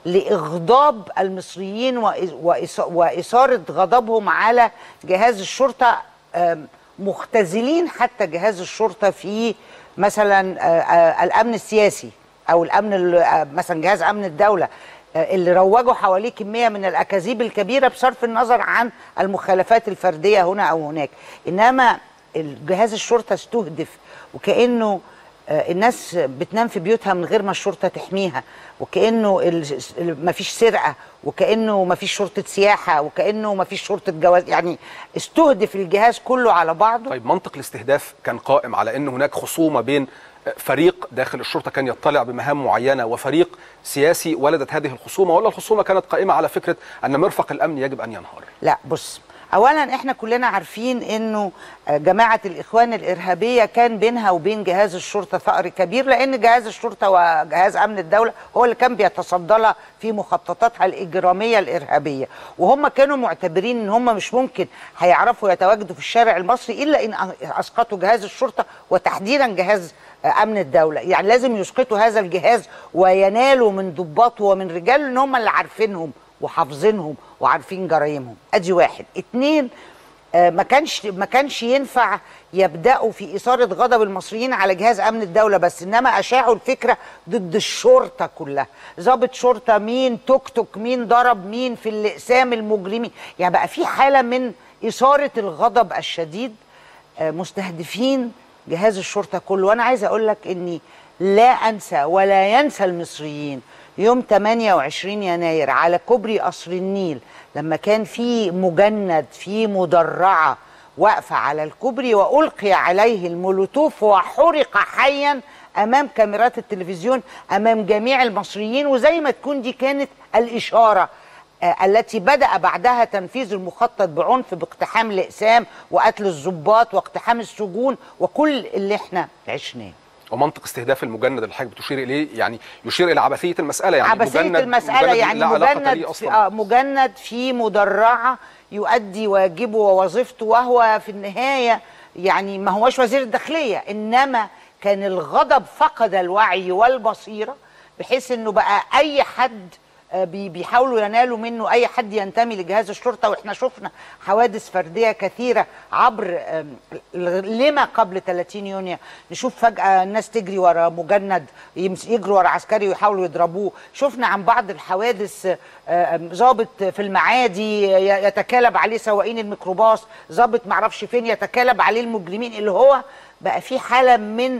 S19: لإغضاب المصريين وإ- وإص- وإثارة غضبهم على جهاز الشرطة آم، مختزلين حتى جهاز الشرطة في مثلا آه، آه، الأمن السياسي أو الأمن ال- آه، مثلا جهاز أمن الدولة آه، اللي روجوا حواليه كمية من الأكاذيب الكبيرة بصرف النظر عن المخالفات الفردية هنا أو هناك إنما جهاز الشرطة استهدف وكأنه آه، الناس بتنام في بيوتها من غير ما الشرطه تحميها وكانه ال- ال- مفيش سرقه وكانه مفيش شرطه سياحه وكانه مفيش شرطه جواز يعني استهدف الجهاز كله على بعضه
S1: طيب منطق الاستهداف كان قائم على ان هناك خصومه بين فريق داخل الشرطه كان يطلع بمهام معينه وفريق سياسي ولدت هذه الخصومه ولا الخصومه كانت قائمه على فكره ان مرفق الامن يجب ان ينهار
S19: لا بص اولا احنا كلنا عارفين انه آه، جماعه الاخوان الارهابيه كان بينها وبين جهاز الشرطه ثأر كبير لان جهاز الشرطه وجهاز امن الدوله هو اللي كان بيتصدى لها في مخططاتها الاجراميه الارهابيه وهم كانوا معتبرين ان هم مش ممكن هيعرفوا يتواجدوا في الشارع المصري الا ان اسقطوا جهاز الشرطه وتحديدا جهاز آه، امن الدوله يعني لازم يسقطوا هذا الجهاز وينالوا من ضباطه ومن رجاله ان هم اللي عارفينهم وحافظينهم وعارفين جرايمهم ادي واحد اتنين آه، ما كانش ما كانش ينفع يبداوا في اثاره غضب المصريين على جهاز امن الدوله بس انما اشاعوا الفكره ضد الشرطه كلها ضابط شرطه مين توك توك مين ضرب مين في الاقسام المجرمين يعني بقى في حاله من اثاره الغضب الشديد آه، مستهدفين جهاز الشرطه كله وانا عايزه اقول لك اني لا انسى ولا ينسى المصريين يوم 28 يناير على كوبري قصر النيل لما كان في مجند في مدرعه واقفه على الكوبري والقي عليه المولوتوف وحرق حيا امام كاميرات التلفزيون امام جميع المصريين وزي ما تكون دي كانت الاشاره آه، التي بدأ بعدها تنفيذ المخطط بعنف باقتحام الأقسام وقتل الضباط واقتحام السجون وكل اللي احنا عشناه
S1: ومنطق استهداف المجند اللي حضرتك بتشير اليه يعني يشير الى عبثيه المساله يعني
S19: عبثية
S1: مجند-
S19: المسألة
S1: مجند
S19: يعني
S1: لا علاقة
S19: مجند
S1: ليه
S19: في,
S1: اصلا
S19: آه مجند في مدرعة يؤدي واجبه ووظيفته وهو في النهاية يعني ما هوش وزير الداخلية إنما كان الغضب فقد الوعي والبصيرة بحيث إنه بقى أي حد آه، بي- بيحاولوا ينالوا منه اي حد ينتمي لجهاز الشرطه واحنا شفنا حوادث فرديه كثيره عبر آم، لما قبل 30 يونيو نشوف فجاه الناس تجري ورا مجند يمس- يجروا ورا عسكري ويحاولوا يضربوه شفنا عن بعض الحوادث آه، آم، ضابط في المعادي ي- يتكالب عليه سواقين الميكروباص ضابط معرفش فين يتكالب عليه المجرمين اللي هو بقى في حاله من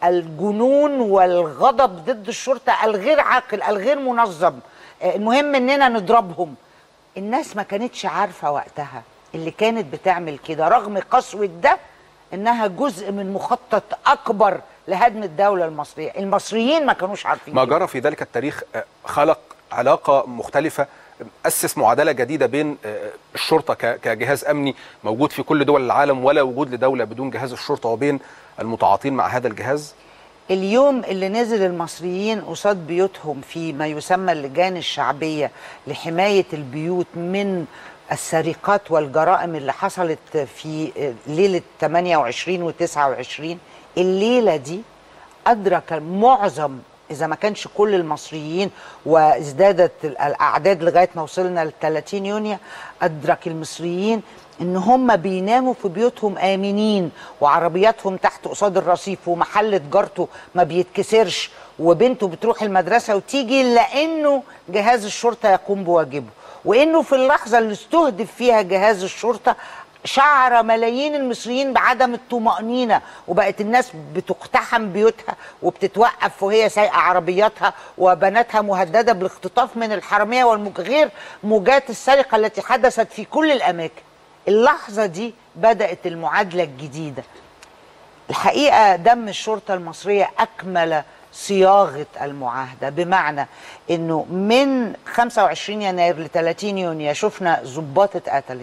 S19: الجنون والغضب ضد الشرطه الغير عاقل الغير منظم آه، المهم اننا نضربهم الناس ما كانتش عارفه وقتها اللي كانت بتعمل كده رغم قسوه ده انها جزء من مخطط اكبر لهدم الدوله المصريه المصريين ما كانوش عارفين
S1: ما
S19: كده.
S1: جرى في ذلك التاريخ آه، خلق علاقة مختلفة أسس معادلة جديدة بين آه، الشرطة ك- كجهاز أمني موجود في كل دول العالم ولا وجود لدولة بدون جهاز الشرطة وبين المتعاطين مع هذا الجهاز
S19: اليوم اللي نزل المصريين قصاد بيوتهم في ما يسمى اللجان الشعبية لحماية البيوت من السرقات والجرائم اللي حصلت في ليلة 28 و 29 الليلة دي أدرك معظم إذا ما كانش كل المصريين وازدادت الأعداد لغاية ما وصلنا ل 30 يونيو أدرك المصريين ان هم بيناموا في بيوتهم امنين وعربياتهم تحت قصاد الرصيف ومحل تجارته ما بيتكسرش وبنته بتروح المدرسه وتيجي لانه جهاز الشرطه يقوم بواجبه وانه في اللحظه اللي استهدف فيها جهاز الشرطه شعر ملايين المصريين بعدم الطمأنينة وبقت الناس بتقتحم بيوتها وبتتوقف وهي سايقة عربياتها وبناتها مهددة بالاختطاف من الحرامية والغير موجات السرقة التي حدثت في كل الأماكن اللحظة دي بدأت المعادلة الجديدة الحقيقة دم الشرطة المصرية أكمل صياغة المعاهدة بمعنى أنه من 25 يناير ل 30 يونيو شفنا ضباط اتقتلت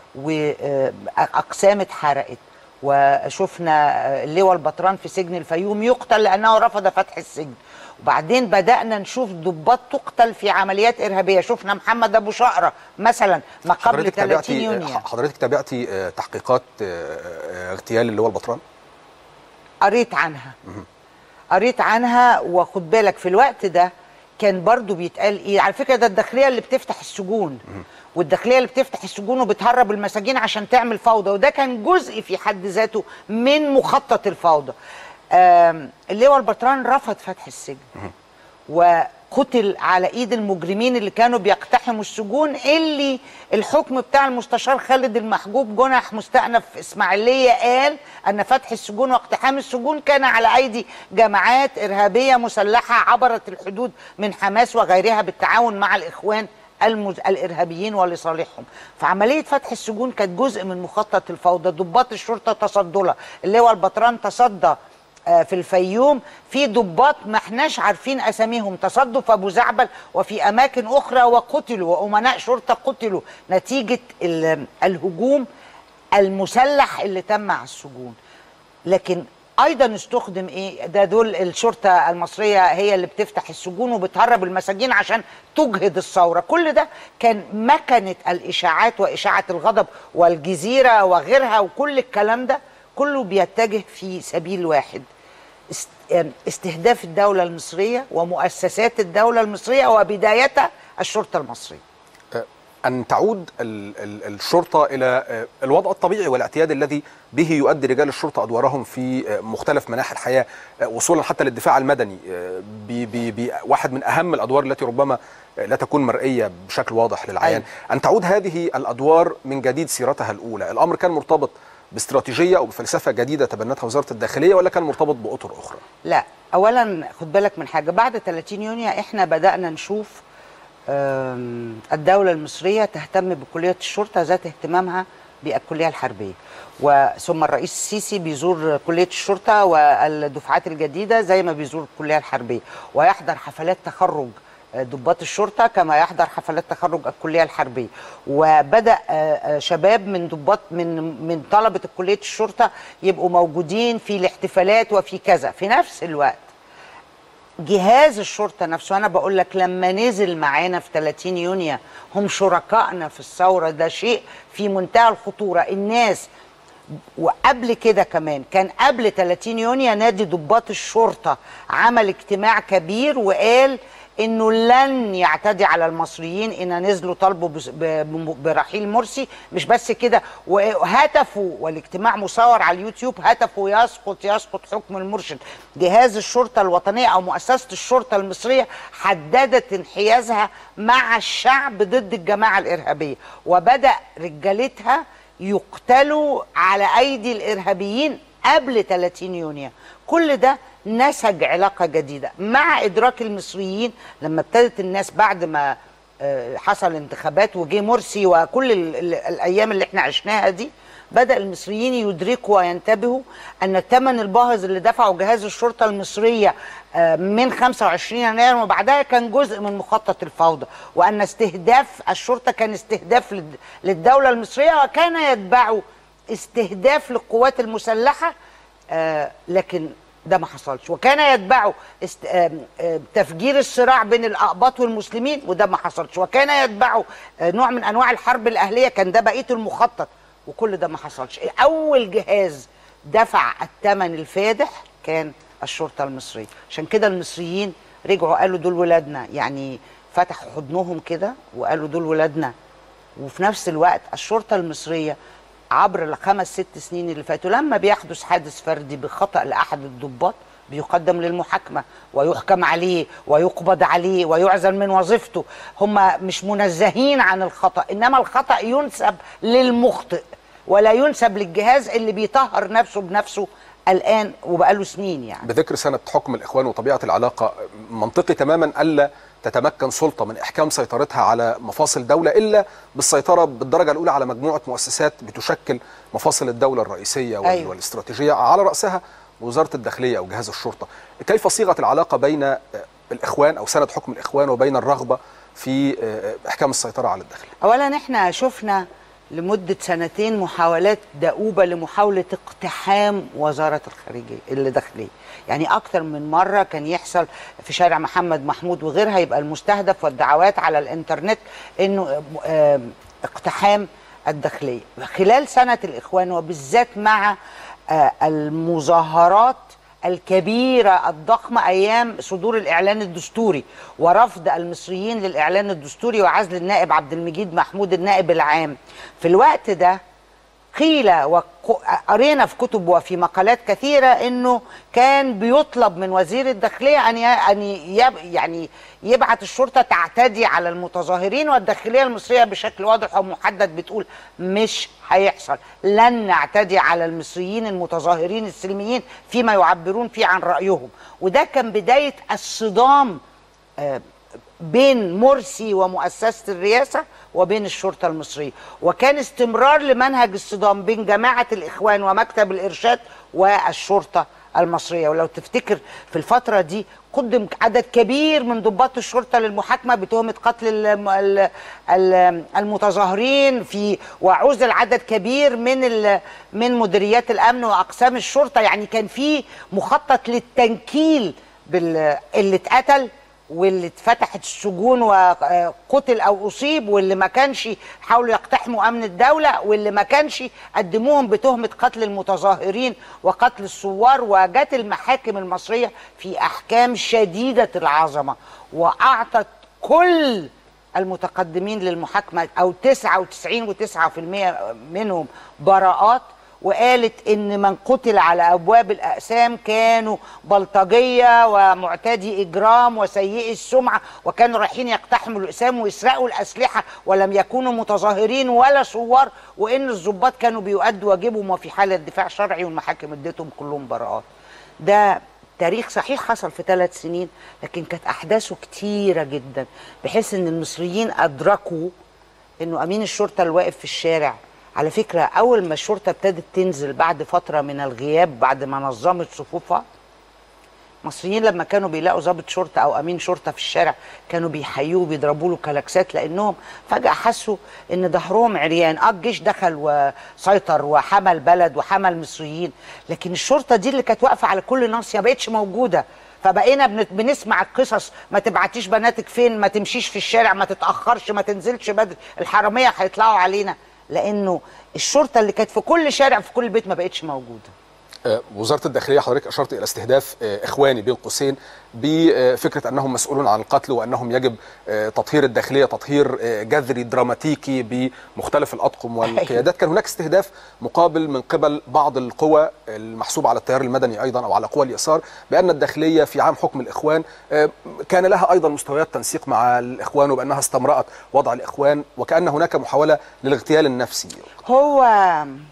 S19: وأقسام اتحرقت وشفنا اللواء البطران في سجن الفيوم يقتل لأنه رفض فتح السجن وبعدين بدأنا نشوف ضباط تقتل في عمليات إرهابية شفنا محمد أبو شقرة مثلا ما قبل
S1: حضرتك
S19: 30
S1: تابعتي
S19: يونيو
S1: حضرتك تابعتي آه، تحقيقات آه، آه، اغتيال اللي هو البطران
S19: قريت عنها قريت عنها وخد بالك في الوقت ده كان برضو بيتقال ايه على فكره ده الداخليه اللي بتفتح السجون والداخليه اللي بتفتح السجون وبتهرب المساجين عشان تعمل فوضى وده كان جزء في حد ذاته من مخطط الفوضى آم، اللواء البطران رفض فتح السجن وقتل على ايد المجرمين اللي كانوا بيقتحموا السجون اللي الحكم بتاع المستشار خالد المحجوب جنح مستأنف في اسماعيليه قال ان فتح السجون واقتحام السجون كان على ايدي جماعات ارهابيه مسلحه عبرت الحدود من حماس وغيرها بالتعاون مع الاخوان المز... الارهابيين ولصالحهم فعمليه فتح السجون كانت جزء من مخطط الفوضى ضباط الشرطه تصدوا لها اللواء البطران تصدى آه، في الفيوم في ضباط ما احناش عارفين اساميهم تصدوا في ابو زعبل وفي اماكن اخرى وقتلوا وامناء شرطه قتلوا نتيجه ال- الهجوم المسلح اللي تم على السجون لكن ايضا استخدم ايه ده دول الشرطه المصريه هي اللي بتفتح السجون وبتهرب المساجين عشان تجهد الثوره كل ده كان مكنه الاشاعات واشاعه الغضب والجزيره وغيرها وكل الكلام ده كله بيتجه في سبيل واحد است- ام استهداف الدوله المصريه ومؤسسات الدوله المصريه وبدايتها الشرطه المصريه
S1: آه، أن تعود ال- ال- الشرطة إلى آه، الوضع الطبيعي والاعتياد الذي به يؤدي رجال الشرطة أدوارهم في آه، مختلف مناحي الحياة آه، وصولا حتى للدفاع المدني آه، ب- ب- بواحد من أهم الأدوار التي ربما آه، لا تكون مرئية بشكل واضح للعيان أن تعود هذه الأدوار من جديد سيرتها الأولى الأمر كان مرتبط باستراتيجية أو بفلسفة جديدة تبنتها وزارة الداخلية ولا كان مرتبط بأطر أخرى
S19: لا اولا خد بالك من حاجه بعد 30 يونيو احنا بدانا نشوف آم، الدوله المصريه تهتم بكليه الشرطه ذات اهتمامها بالكليه الحربيه وثم الرئيس السيسي بيزور كليه الشرطه والدفعات الجديده زي ما بيزور الكليه الحربيه ويحضر حفلات تخرج ضباط الشرطه كما يحضر حفلات تخرج الكليه الحربيه وبدا آه، آه، شباب من ضباط من من طلبه كليه الشرطه يبقوا موجودين في الاحتفالات وفي كذا في نفس الوقت جهاز الشرطه نفسه انا بقول لك لما نزل معانا في 30 يونيو هم شركائنا في الثوره ده شيء في منتهى الخطوره الناس وقبل كده كمان كان قبل 30 يونيو نادي ضباط الشرطه عمل اجتماع كبير وقال انه لن يعتدي على المصريين ان نزلوا طلبوا بس- ب- برحيل مرسي مش بس كده وهتفوا والاجتماع مصور على اليوتيوب هتفوا يسقط يسقط حكم المرشد جهاز الشرطه الوطنيه او مؤسسه الشرطه المصريه حددت انحيازها مع الشعب ضد الجماعه الارهابيه وبدا رجالتها يقتلوا على ايدي الارهابيين قبل 30 يونيو كل ده نسج علاقه جديده مع ادراك المصريين لما ابتدت الناس بعد ما آه، حصل انتخابات وجه مرسي وكل ال- ال- الايام اللي احنا عشناها دي بدا المصريين يدركوا وينتبهوا ان الثمن الباهظ اللي دفعه جهاز الشرطه المصريه آه، من 25 يناير وبعدها كان جزء من مخطط الفوضى وان استهداف الشرطه كان استهداف للد- للدوله المصريه وكان يتبعه استهداف للقوات المسلحه آه، لكن ده ما حصلش وكان يتبعه است... آم، آم، تفجير الصراع بين الأقباط والمسلمين وده ما حصلش وكان يتبعه آه، نوع من أنواع الحرب الأهلية كان ده بقية المخطط وكل ده ما حصلش أول جهاز دفع الثمن الفادح كان الشرطة المصرية عشان كده المصريين رجعوا قالوا دول ولادنا يعني فتحوا حضنهم كده وقالوا دول ولادنا وفي نفس الوقت الشرطة المصرية عبر الخمس ست سنين اللي فاتوا لما بيحدث حادث فردي بخطأ لأحد الضباط بيقدم للمحاكمة ويحكم عليه ويقبض عليه ويعزل من وظيفته هم مش منزهين عن الخطأ إنما الخطأ ينسب للمخطئ ولا ينسب للجهاز اللي بيطهر نفسه بنفسه الآن وبقاله سنين يعني
S1: بذكر سنة حكم الإخوان وطبيعة العلاقة منطقي تماما ألا تتمكن سلطة من إحكام سيطرتها على مفاصل دولة إلا بالسيطرة بالدرجة الأولى على مجموعة مؤسسات بتشكل مفاصل الدولة الرئيسية وال-
S19: أيوة.
S1: والاستراتيجية على رأسها وزارة الداخلية أو جهاز الشرطة كيف صيغة العلاقة بين آه، الإخوان أو سنة حكم الإخوان وبين الرغبة في آه، إحكام السيطرة على الداخلية
S19: اولا احنا شفنا لمده سنتين محاولات دؤوبه لمحاوله اقتحام وزاره الخارجيه الداخليه يعني اكتر من مره كان يحصل في شارع محمد محمود وغيرها يبقى المستهدف والدعوات على الانترنت انه آم، اقتحام الداخليه خلال سنه الاخوان وبالذات مع آه، المظاهرات الكبيرة الضخمة أيام صدور الإعلان الدستوري ورفض المصريين للإعلان الدستوري وعزل النائب عبد المجيد محمود النائب العام في الوقت ده قيل وقرينا في كتب وفي مقالات كثيرة أنه كان بيطلب من وزير الداخلية أن ي- أن يب يعني يبعت الشرطة تعتدي على المتظاهرين والداخلية المصرية بشكل واضح ومحدد بتقول مش هيحصل لن نعتدي على المصريين المتظاهرين السلميين فيما يعبرون فيه عن رأيهم وده كان بداية الصدام آه، بين مرسي ومؤسسة الرئاسة وبين الشرطة المصرية وكان استمرار لمنهج الصدام بين جماعة الإخوان ومكتب الإرشاد والشرطة المصرية ولو تفتكر في الفترة دي قدم عدد كبير من ضباط الشرطة للمحاكمة بتهمة قتل الم- ال- ال- المتظاهرين في وعزل عدد كبير من ال- من مديريات الأمن وأقسام الشرطة يعني كان في مخطط للتنكيل بال- اللي اتقتل واللي اتفتحت السجون وقتل او اصيب واللي ما كانش حاولوا يقتحموا امن الدوله واللي ما كانش قدموهم بتهمه قتل المتظاهرين وقتل الثوار وجت المحاكم المصريه في احكام شديده العظمه واعطت كل المتقدمين للمحاكمه او 99.9% منهم براءات وقالت ان من قتل على ابواب الاقسام كانوا بلطجيه ومعتدي اجرام وسيئي السمعه وكانوا رايحين يقتحموا الاقسام ويسرقوا الاسلحه ولم يكونوا متظاهرين ولا ثوار وان الضباط كانوا بيؤدوا واجبهم وفي حاله دفاع شرعي والمحاكم اديتهم كلهم براءات. ده تاريخ صحيح حصل في ثلاث سنين لكن كانت احداثه كتيره جدا بحيث ان المصريين ادركوا انه امين الشرطه اللي واقف في الشارع على فكره اول ما الشرطه ابتدت تنزل بعد فتره من الغياب بعد ما نظمت صفوفها المصريين لما كانوا بيلاقوا ضابط شرطه او امين شرطه في الشارع كانوا بيحيوه بيضربوا له كلاكسات لانهم فجاه حسوا ان ظهرهم عريان اه الجيش دخل وسيطر وحمى البلد وحمى المصريين لكن الشرطه دي اللي كانت واقفه على كل ناصيه ما بقتش موجوده فبقينا بنت- بنسمع القصص ما تبعتيش بناتك فين ما تمشيش في الشارع ما تتاخرش ما تنزلش بدري الحراميه هيطلعوا علينا لانه الشرطه اللي كانت في كل شارع في كل بيت ما بقتش موجوده
S1: آه، وزارة الداخلية حضرتك أشرت إلى استهداف آه، إخواني بين قوسين بفكرة أنهم مسؤولون عن القتل وأنهم يجب آه، تطهير الداخلية تطهير آه، جذري دراماتيكي بمختلف الأطقم والقيادات كان هناك استهداف مقابل من قبل بعض القوى المحسوبة على التيار المدني أيضا أو على قوى اليسار بأن الداخلية في عام حكم الإخوان آه، كان لها أيضا مستويات تنسيق مع الإخوان وبأنها استمرأت وضع الإخوان وكأن هناك محاولة للاغتيال النفسي
S19: هو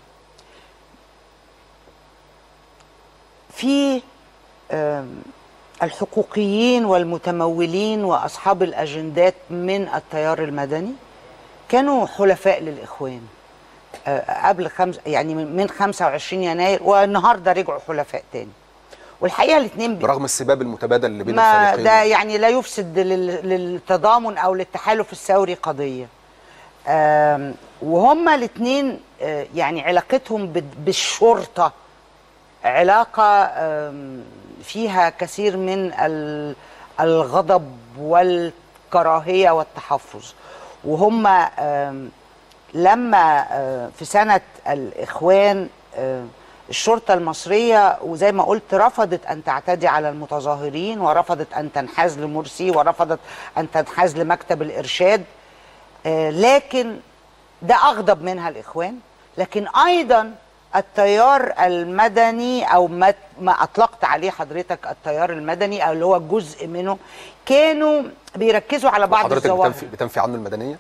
S19: في آم، الحقوقيين والمتمولين واصحاب الاجندات من التيار المدني كانوا حلفاء للاخوان آه، قبل خمس يعني من من 25 يناير والنهارده رجعوا حلفاء تاني والحقيقه الاثنين
S1: برغم السباب المتبادل اللي بين
S19: ما
S1: الفريقين
S19: ده يعني لا يفسد لل- للتضامن او للتحالف الثوري قضيه آم، وهما الاثنين يعني علاقتهم بال- بالشرطه علاقه آم، فيها كثير من ال- الغضب والكراهيه والتحفظ وهم آم، لما آه، في سنه الاخوان آه، الشرطه المصريه وزي ما قلت رفضت ان تعتدي على المتظاهرين ورفضت ان تنحاز لمرسي ورفضت ان تنحاز لمكتب الارشاد آه، لكن ده اغضب منها الاخوان لكن ايضا التيار المدني او ما, ما اطلقت عليه حضرتك التيار المدني او اللي هو جزء منه كانوا بيركزوا على بعض
S1: حضرتك
S19: الظواهر
S1: بتنفي, بتنفي عنه المدنيه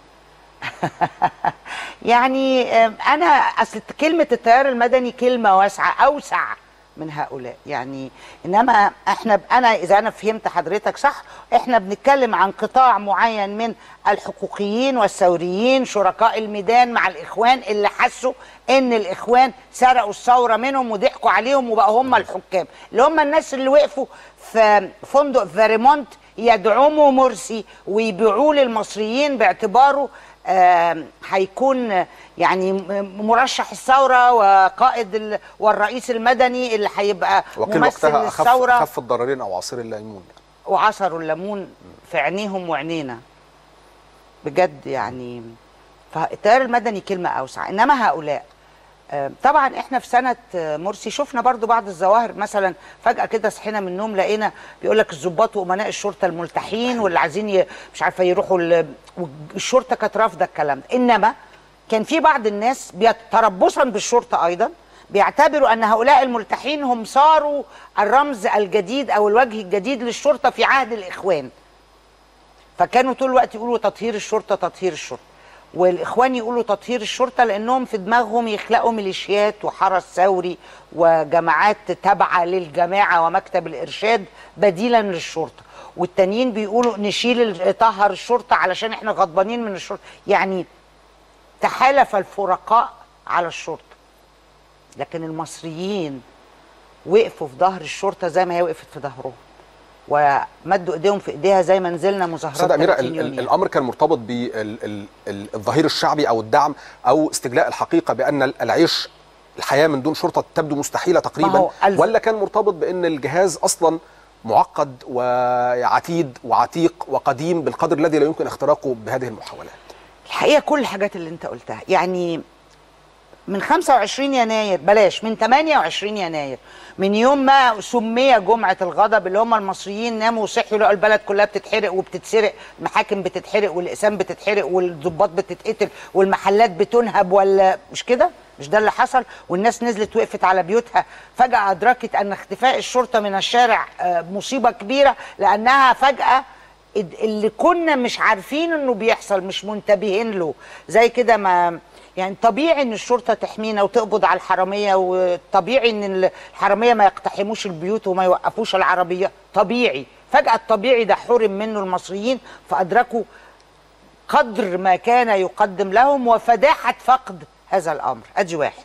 S19: يعني آم، انا اصل كلمه التيار المدني كلمه واسعه اوسع من هؤلاء يعني انما احنا انا اذا انا فهمت حضرتك صح احنا بنتكلم عن قطاع معين من الحقوقيين والثوريين شركاء الميدان مع الاخوان اللي حسوا ان الاخوان سرقوا الثوره منهم وضحكوا عليهم وبقوا هم الحكام اللي هم الناس اللي وقفوا في فندق فيريمونت يدعموا مرسي ويبيعوه للمصريين باعتباره آم، هيكون يعني م- مرشح الثوره وقائد ال- والرئيس المدني اللي هيبقى
S1: وقيل
S19: ممثل
S1: وقتها اخف
S19: للثوره
S1: اخف الضررين او عصير الليمون
S19: وعصروا الليمون في عينيهم وعينينا بجد يعني فالتيار المدني كلمة أوسع إنما هؤلاء آه، طبعا احنا في سنة آه، مرسي شفنا برضو بعض الظواهر مثلا فجأة كده صحينا من النوم لقينا بيقول لك الضباط وأمناء الشرطة الملتحين واللي عايزين ي- مش عارفة يروحوا ال- والشرطة كانت رافضة الكلام ده إنما كان في بعض الناس بيت- تربصا بالشرطة أيضا بيعتبروا أن هؤلاء الملتحين هم صاروا الرمز الجديد أو الوجه الجديد للشرطة في عهد الإخوان فكانوا طول الوقت يقولوا تطهير الشرطه تطهير الشرطه والاخوان يقولوا تطهير الشرطه لانهم في دماغهم يخلقوا ميليشيات وحرس ثوري وجماعات تابعه للجماعه ومكتب الارشاد بديلا للشرطه والتانيين بيقولوا نشيل ال- طهر الشرطه علشان احنا غضبانين من الشرطه يعني تحالف الفرقاء على الشرطه لكن المصريين وقفوا في ظهر الشرطه زي ما هي وقفت في ظهرهم ومدوا ايديهم في ايديها زي ما نزلنا مظاهرات
S1: استاذ اميره
S19: 30
S1: ال-
S19: يونيو.
S1: ال- الامر كان مرتبط بالظهير الشعبي او الدعم او استجلاء الحقيقه بان ال- العيش الحياه من دون شرطه تبدو مستحيله
S19: ما
S1: تقريبا
S19: هو الز-
S1: ولا كان مرتبط بان الجهاز اصلا معقد وعتيد وعتيق وقديم بالقدر الذي لا يمكن اختراقه بهذه المحاولات
S19: الحقيقه كل الحاجات اللي انت قلتها يعني من 25 يناير بلاش من 28 يناير من يوم ما سمي جمعة الغضب اللي هم المصريين ناموا وصحوا لقوا البلد كلها بتتحرق وبتتسرق المحاكم بتتحرق والأقسام بتتحرق والضباط بتتقتل والمحلات بتنهب ولا مش كده؟ مش ده اللي حصل والناس نزلت وقفت على بيوتها فجأة أدركت أن اختفاء الشرطة من الشارع آه، مصيبة كبيرة لأنها فجأة اد- اللي كنا مش عارفين انه بيحصل مش منتبهين له زي كده ما يعني طبيعي ان الشرطه تحمينا وتقبض على الحراميه وطبيعي ان الحراميه ما يقتحموش البيوت وما يوقفوش العربيه طبيعي فجاه الطبيعي ده حرم منه المصريين فادركوا قدر ما كان يقدم لهم وفداحه فقد هذا الامر ادي واحد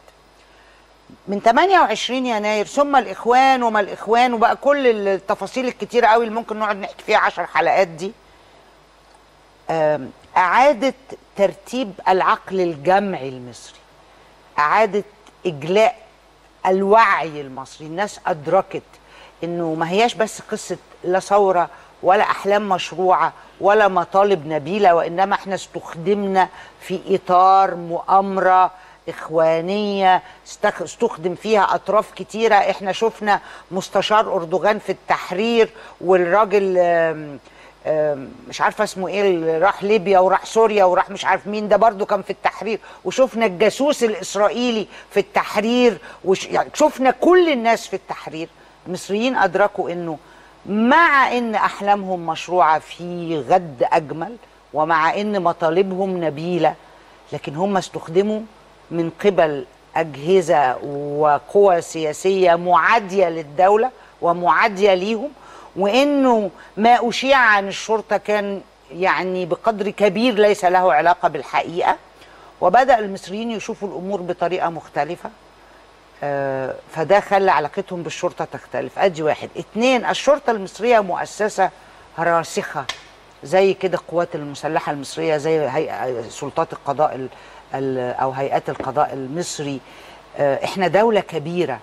S19: من 28 يناير ثم الاخوان وما الاخوان وبقى كل التفاصيل الكتيره قوي اللي ممكن نقعد نحكي فيها 10 حلقات دي آم، اعاده ترتيب العقل الجمعي المصري اعاده اجلاء الوعي المصري الناس ادركت انه ما هياش بس قصه لا ثوره ولا احلام مشروعه ولا مطالب نبيله وانما احنا استخدمنا في اطار مؤامره اخوانيه استخ- استخدم فيها اطراف كتيره احنا شفنا مستشار اردوغان في التحرير والراجل آم، آم، مش عارفه اسمه ايه اللي راح ليبيا وراح سوريا وراح مش عارف مين ده برضو كان في التحرير وشفنا الجاسوس الاسرائيلي في التحرير وش يعني شفنا كل الناس في التحرير المصريين ادركوا انه مع ان احلامهم مشروعه في غد اجمل ومع ان مطالبهم نبيله لكن هم استخدموا من قبل اجهزه وقوى سياسيه معاديه للدوله ومعاديه ليهم وانه ما اشيع عن الشرطه كان يعني بقدر كبير ليس له علاقه بالحقيقه وبدا المصريين يشوفوا الامور بطريقه مختلفه آه، فده خلى علاقتهم بالشرطه تختلف ادي واحد اتنين الشرطه المصريه مؤسسه راسخه زي كده القوات المسلحه المصريه زي هيئة سلطات القضاء ال- ال- او هيئات القضاء المصري آه، احنا دوله كبيره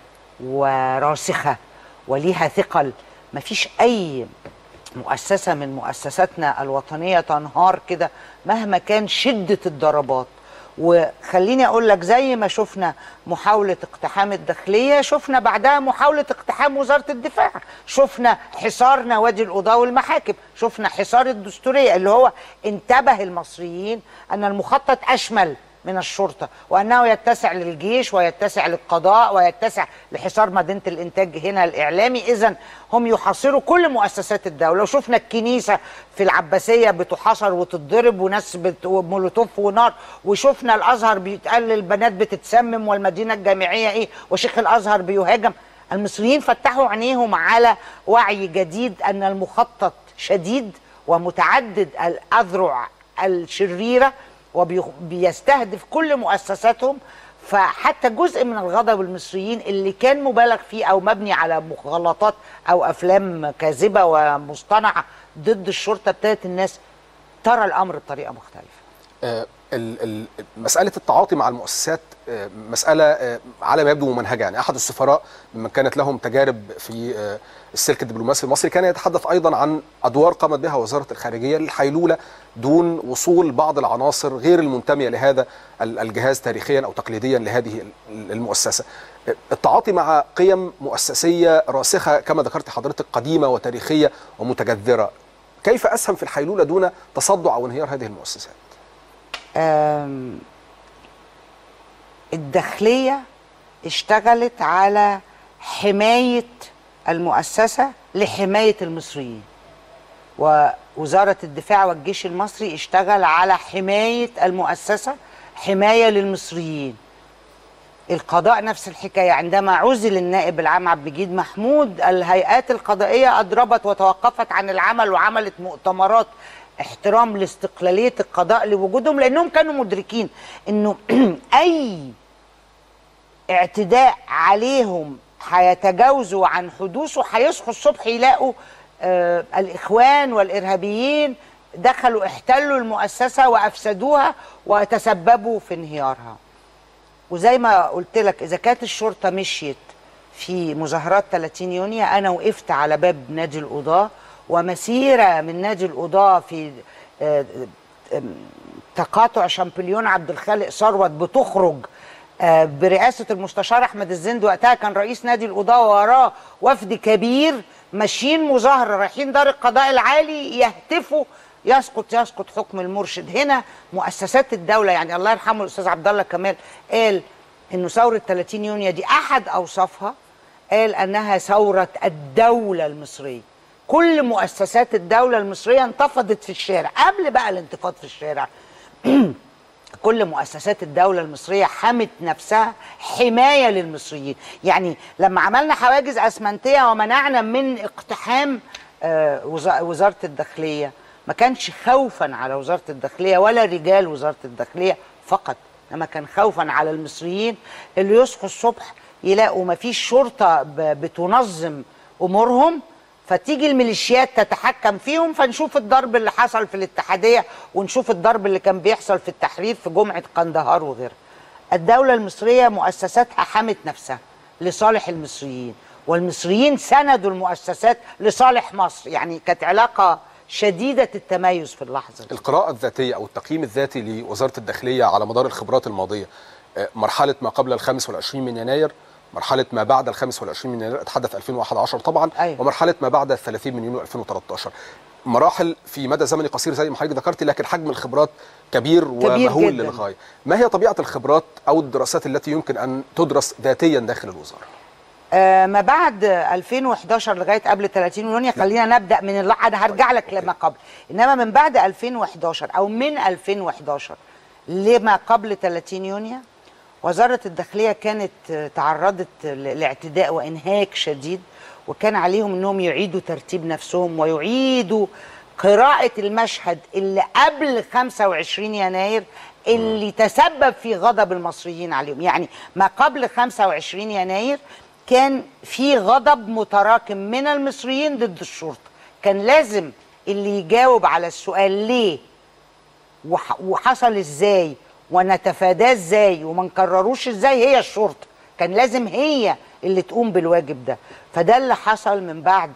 S19: وراسخه وليها ثقل مفيش اي مؤسسه من مؤسساتنا الوطنيه تنهار كده مهما كان شده الضربات وخليني اقول لك زي ما شفنا محاوله اقتحام الداخليه شفنا بعدها محاوله اقتحام وزاره الدفاع شفنا حصار نوادي القضاه والمحاكم شفنا حصار الدستوريه اللي هو انتبه المصريين ان المخطط اشمل من الشرطه وانه يتسع للجيش ويتسع للقضاء ويتسع لحصار مدينه الانتاج هنا الاعلامي اذا هم يحاصروا كل مؤسسات الدوله وشفنا الكنيسه في العباسيه بتحاصر وتتضرب وناس بت... ومولوتوف ونار وشفنا الازهر بيتقال البنات بتتسمم والمدينه الجامعيه ايه وشيخ الازهر بيهاجم المصريين فتحوا عينيهم على وعي جديد ان المخطط شديد ومتعدد الاذرع الشريره وبيستهدف كل مؤسساتهم فحتى جزء من الغضب المصريين اللي كان مبالغ فيه او مبني على مغالطات او افلام كاذبه ومصطنعه ضد الشرطه ابتدت الناس ترى الامر بطريقه مختلفه
S1: آه، ال- ال- مسألة التعاطي مع المؤسسات آه، مسألة آه، على ما يبدو ممنهجة يعني أحد السفراء ممن كانت لهم تجارب في آه، السلك الدبلوماسي المصري كان يتحدث أيضا عن أدوار قامت بها وزارة الخارجية للحيلولة دون وصول بعض العناصر غير المنتمية لهذا ال- الجهاز تاريخيا أو تقليديا لهذه ال- المؤسسة آه، التعاطي مع قيم مؤسسية راسخة كما ذكرت حضرتك قديمة وتاريخية ومتجذرة كيف أسهم في الحيلولة دون تصدع أو انهيار هذه المؤسسات؟
S19: آم، الداخلية اشتغلت على حماية المؤسسة لحماية المصريين ووزارة الدفاع والجيش المصري اشتغل على حماية المؤسسة حماية للمصريين القضاء نفس الحكاية عندما عزل النائب العام عبد المجيد محمود الهيئات القضائية أضربت وتوقفت عن العمل وعملت مؤتمرات احترام لاستقلالية القضاء لوجودهم لأنهم كانوا مدركين أنه أي اعتداء عليهم هيتجاوزوا عن حدوثه هيصحوا الصبح يلاقوا آه الإخوان والإرهابيين دخلوا احتلوا المؤسسة وأفسدوها وتسببوا في انهيارها وزي ما قلت لك اذا كانت الشرطه مشيت في مظاهرات 30 يونيو انا وقفت على باب نادي القضاه ومسيره من نادي القضاه في آه، آه، تقاطع شامبليون عبد الخالق ثروت بتخرج آه، برئاسه المستشار احمد الزند وقتها كان رئيس نادي القضاه وراه وفد كبير ماشيين مظاهره رايحين دار القضاء العالي يهتفوا يسقط يسقط حكم المرشد هنا مؤسسات الدوله يعني الله يرحمه الاستاذ عبد الله كمال قال انه ثوره 30 يونيو دي احد اوصافها قال انها ثوره الدوله المصريه كل مؤسسات الدوله المصريه انتفضت في الشارع قبل بقى الانتفاض في الشارع كل مؤسسات الدولة المصرية حمت نفسها حماية للمصريين يعني لما عملنا حواجز أسمنتية ومنعنا من اقتحام آه، وزا- وزارة الداخلية ما كانش خوفا على وزارة الداخلية ولا رجال وزارة الداخلية فقط انما كان خوفا على المصريين اللي يصحوا الصبح يلاقوا ما فيش شرطة ب- بتنظم أمورهم فتيجي الميليشيات تتحكم فيهم فنشوف الضرب اللي حصل في الاتحادية ونشوف الضرب اللي كان بيحصل في التحرير في جمعة قندهار وغيرها الدولة المصرية مؤسساتها حمت نفسها لصالح المصريين والمصريين سندوا المؤسسات لصالح مصر يعني كانت علاقة شديدة التميز في اللحظة دي.
S1: القراءة الذاتية أو التقييم الذاتي لوزارة الداخلية على مدار الخبرات الماضية آه، مرحلة ما قبل الخامس والعشرين من يناير مرحلة ما بعد الخامس والعشرين من يناير أتحدث 2011 طبعا
S19: أيوة.
S1: ومرحلة ما بعد الثلاثين من يونيو 2013 مراحل في مدى زمني قصير زي ما حضرتك ذكرت لكن حجم الخبرات كبير,
S19: كبير
S1: ومهول
S19: جداً.
S1: للغاية ما هي طبيعة الخبرات أو الدراسات التي يمكن أن تدرس ذاتيا داخل الوزارة
S19: آه، ما بعد 2011 لغايه قبل 30 يونيو خلينا نبدا من اللي انا هرجع لك لما قبل انما من بعد 2011 او من 2011 لما قبل 30 يونيو وزارة الداخلية كانت آه، تعرضت ل- لاعتداء وإنهاك شديد وكان عليهم أنهم يعيدوا ترتيب نفسهم ويعيدوا قراءة المشهد اللي قبل 25 يناير اللي تسبب في غضب المصريين عليهم يعني ما قبل 25 يناير كان في غضب متراكم من المصريين ضد الشرطة كان لازم اللي يجاوب على السؤال ليه وح- وحصل ازاي ونتفاداه ازاي وما نكرروش ازاي هي الشرطه كان لازم هي اللي تقوم بالواجب ده فده اللي حصل من بعد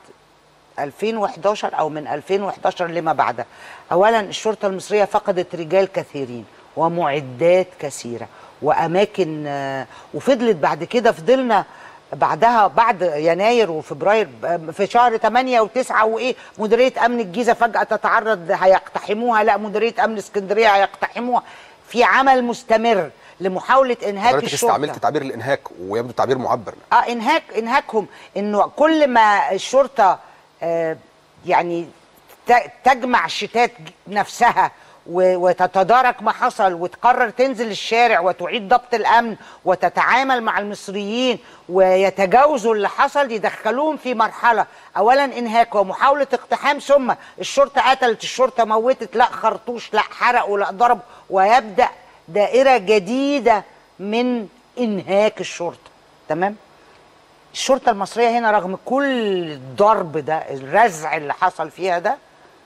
S19: 2011 او من 2011 لما بعدها اولا الشرطه المصريه فقدت رجال كثيرين ومعدات كثيره واماكن آه، وفضلت بعد كده فضلنا بعدها بعد يناير وفبراير ب- في شهر 8 و9 وايه مديريه امن الجيزه فجاه تتعرض هيقتحموها لا مديريه امن اسكندريه هيقتحموها في عمل مستمر لمحاوله انهاك
S1: حضرتك
S19: الشرطه
S1: استعملت تعبير الانهاك ويبدو تعبير معبر
S19: اه انهاك انهاكهم انه كل ما الشرطه آه يعني ت- تجمع شتات نفسها و- وتتدارك ما حصل وتقرر تنزل الشارع وتعيد ضبط الامن وتتعامل مع المصريين ويتجاوزوا اللي حصل يدخلوهم في مرحله اولا انهاك ومحاوله اقتحام ثم الشرطه قتلت الشرطه موتت لا خرطوش لا حرقوا لا ضرب ويبدا دائره جديده من انهاك الشرطه تمام الشرطه المصريه هنا رغم كل الضرب ده الرزع اللي حصل فيها ده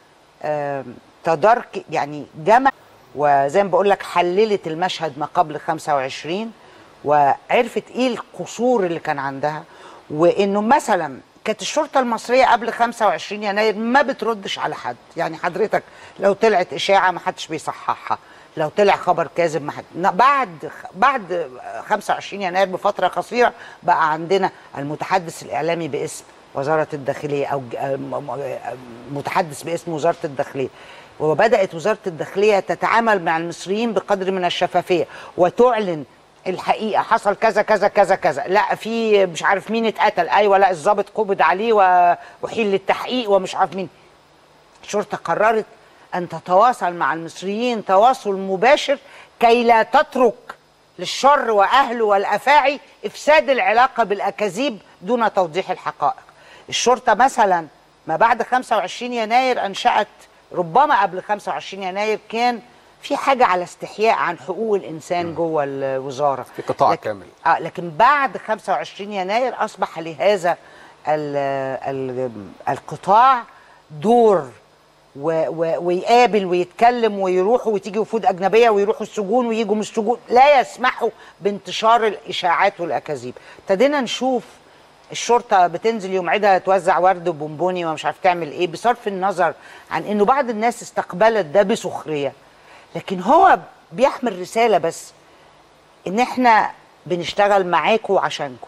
S19: آم، تدارك يعني جمع وزي ما بقول لك حللت المشهد ما قبل 25 وعرفت ايه القصور اللي كان عندها وانه مثلا كانت الشرطه المصريه قبل 25 يناير ما بتردش على حد يعني حضرتك لو طلعت اشاعه ما حدش بيصححها لو طلع خبر كاذب ما حد ن- بعد بعد 25 يناير بفتره قصيره بقى عندنا المتحدث الاعلامي باسم وزاره الداخليه او ج- آه، م- م- آه، متحدث باسم وزاره الداخليه وبدات وزاره الداخليه تتعامل مع المصريين بقدر من الشفافيه وتعلن الحقيقه حصل كذا كذا كذا كذا لا في مش عارف مين اتقتل ايوه لا الضابط قبض عليه و- وحيل للتحقيق ومش عارف مين الشرطه قررت ان تتواصل مع المصريين تواصل مباشر كي لا تترك للشر واهله والافاعي افساد العلاقه بالاكاذيب دون توضيح الحقائق. الشرطه مثلا ما بعد 25 يناير انشات ربما قبل 25 يناير كان في حاجه على استحياء عن حقوق الانسان جوه الوزاره
S1: في قطاع
S19: لكن
S1: كامل
S19: اه لكن بعد 25 يناير اصبح لهذا ال ال القطاع دور و و ويقابل ويتكلم ويروحوا وتيجي وفود اجنبيه ويروحوا السجون ويجوا من السجون لا يسمحوا بانتشار الاشاعات والاكاذيب ابتدينا نشوف الشرطه بتنزل يوم عيدها توزع ورد وبونبوني ومش عارف تعمل ايه بصرف النظر عن انه بعض الناس استقبلت ده بسخريه لكن هو بيحمل رساله بس ان احنا بنشتغل معاكم وعشانكم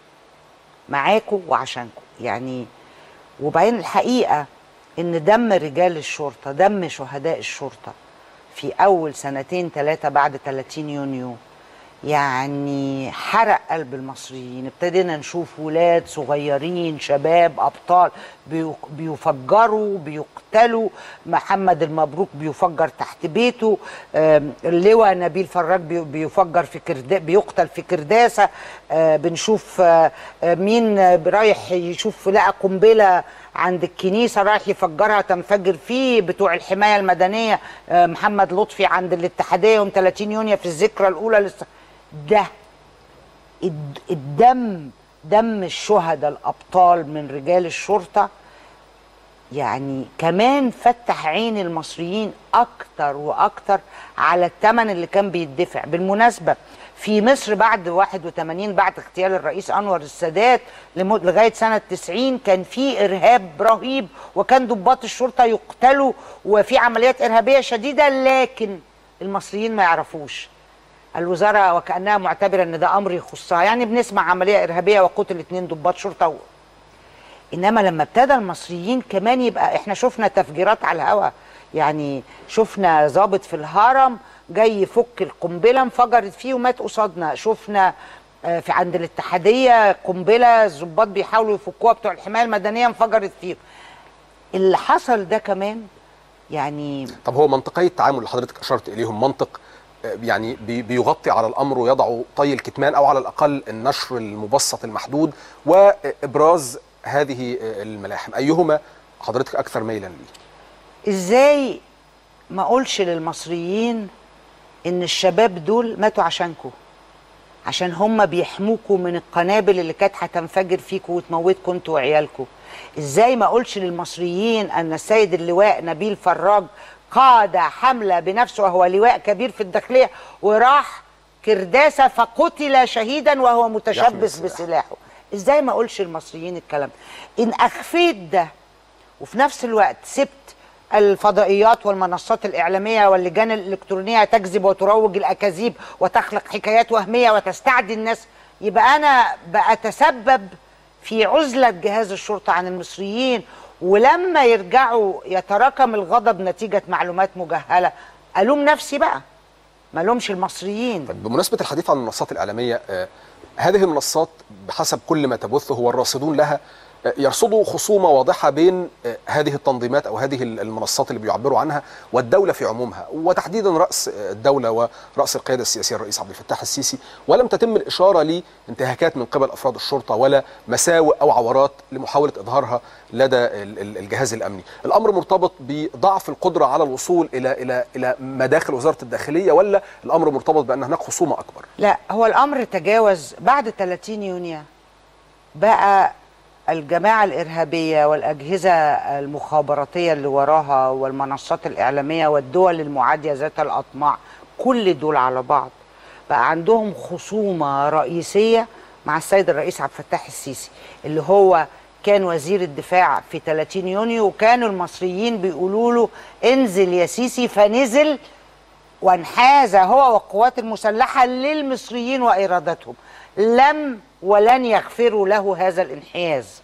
S19: معاكم وعشانكم يعني وبعدين الحقيقه ان دم رجال الشرطه دم شهداء الشرطه في اول سنتين ثلاثه بعد 30 يونيو يعني حرق قلب المصريين ابتدينا نشوف ولاد صغيرين شباب ابطال بيق- بيفجروا بيقتلوا محمد المبروك بيفجر تحت بيته آم، اللواء نبيل فراج بي- بيفجر في كردا بيقتل في كرداسه آه، بنشوف آه، آه، مين آه، رايح يشوف لقى قنبله عند الكنيسه رايح يفجرها تنفجر فيه بتوع الحمايه المدنيه آه، محمد لطفي عند الاتحاديه يوم 30 يونيو في الذكرى الاولى لسه ده الد- الدم دم الشهداء الابطال من رجال الشرطه يعني كمان فتح عين المصريين اكتر واكتر على الثمن اللي كان بيدفع بالمناسبه في مصر بعد 81 بعد اغتيال الرئيس انور السادات لمد- لغايه سنه 90 كان في ارهاب رهيب وكان ضباط الشرطه يقتلوا وفي عمليات ارهابيه شديده لكن المصريين ما يعرفوش الوزاره وكانها معتبره ان ده امر يخصها يعني بنسمع عمليه ارهابيه وقتل اتنين ضباط شرطه و... انما لما ابتدى المصريين كمان يبقى احنا شفنا تفجيرات على الهواء يعني شفنا ضابط في الهرم جاي يفك القنبله انفجرت فيه ومات قصادنا شفنا آه، في عند الاتحاديه قنبله الضباط بيحاولوا يفكوها بتوع الحمايه المدنيه انفجرت فيه اللي حصل ده كمان يعني
S1: طب هو منطقي التعامل اللي حضرتك اشرت اليهم منطق يعني بي- بيغطي على الامر ويضع طي الكتمان او على الاقل النشر المبسط المحدود وابراز هذه الملاحم ايهما حضرتك اكثر ميلا ليه
S19: ازاي ما اقولش للمصريين ان الشباب دول ماتوا عشانكم عشان هم بيحموكوا من القنابل اللي كانت هتنفجر فيكوا وتموتكم انتوا وعيالكم ازاي ما اقولش للمصريين ان السيد اللواء نبيل فراج قاد حمله بنفسه وهو لواء كبير في الداخليه وراح كرداسه فقتل شهيدا وهو متشبث بسلاحه ازاي ما اقولش للمصريين الكلام ده؟ ان اخفيت ده وفي نفس الوقت سبت الفضائيات والمنصات الإعلامية واللجان الإلكترونية تكذب وتروج الأكاذيب وتخلق حكايات وهمية وتستعدي الناس يبقى أنا بأتسبب في عزلة جهاز الشرطة عن المصريين ولما يرجعوا يتراكم الغضب نتيجة معلومات مجهلة ألوم نفسي بقى ما لومش المصريين
S1: بمناسبه الحديث عن المنصات الاعلاميه آه، هذه المنصات بحسب كل ما تبثه والراصدون لها آه، يرصدوا خصومه واضحه بين آه، هذه التنظيمات او هذه المنصات اللي بيعبروا عنها والدوله في عمومها وتحديدا راس آه، الدوله ورأس القياده السياسيه الرئيس عبد الفتاح السيسي ولم تتم الاشاره لانتهاكات من قبل افراد الشرطه ولا مساوئ او عورات لمحاوله اظهارها لدى ال- ال- الجهاز الامني الامر مرتبط بضعف القدره على الوصول الى الى الى مداخل وزاره الداخليه ولا الامر مرتبط بان هناك خصومه اكبر
S19: لا هو الامر تجاوز بعد 30 يونيو بقى الجماعه الارهابيه والاجهزه المخابراتيه اللي وراها والمنصات الاعلاميه والدول المعاديه ذات الاطماع كل دول على بعض بقى عندهم خصومه رئيسيه مع السيد الرئيس عبد الفتاح السيسي اللي هو كان وزير الدفاع في 30 يونيو وكانوا المصريين بيقولوا له انزل يا سيسي فنزل وانحاز هو والقوات المسلحة للمصريين وإرادتهم لم ولن يغفروا له هذا الانحياز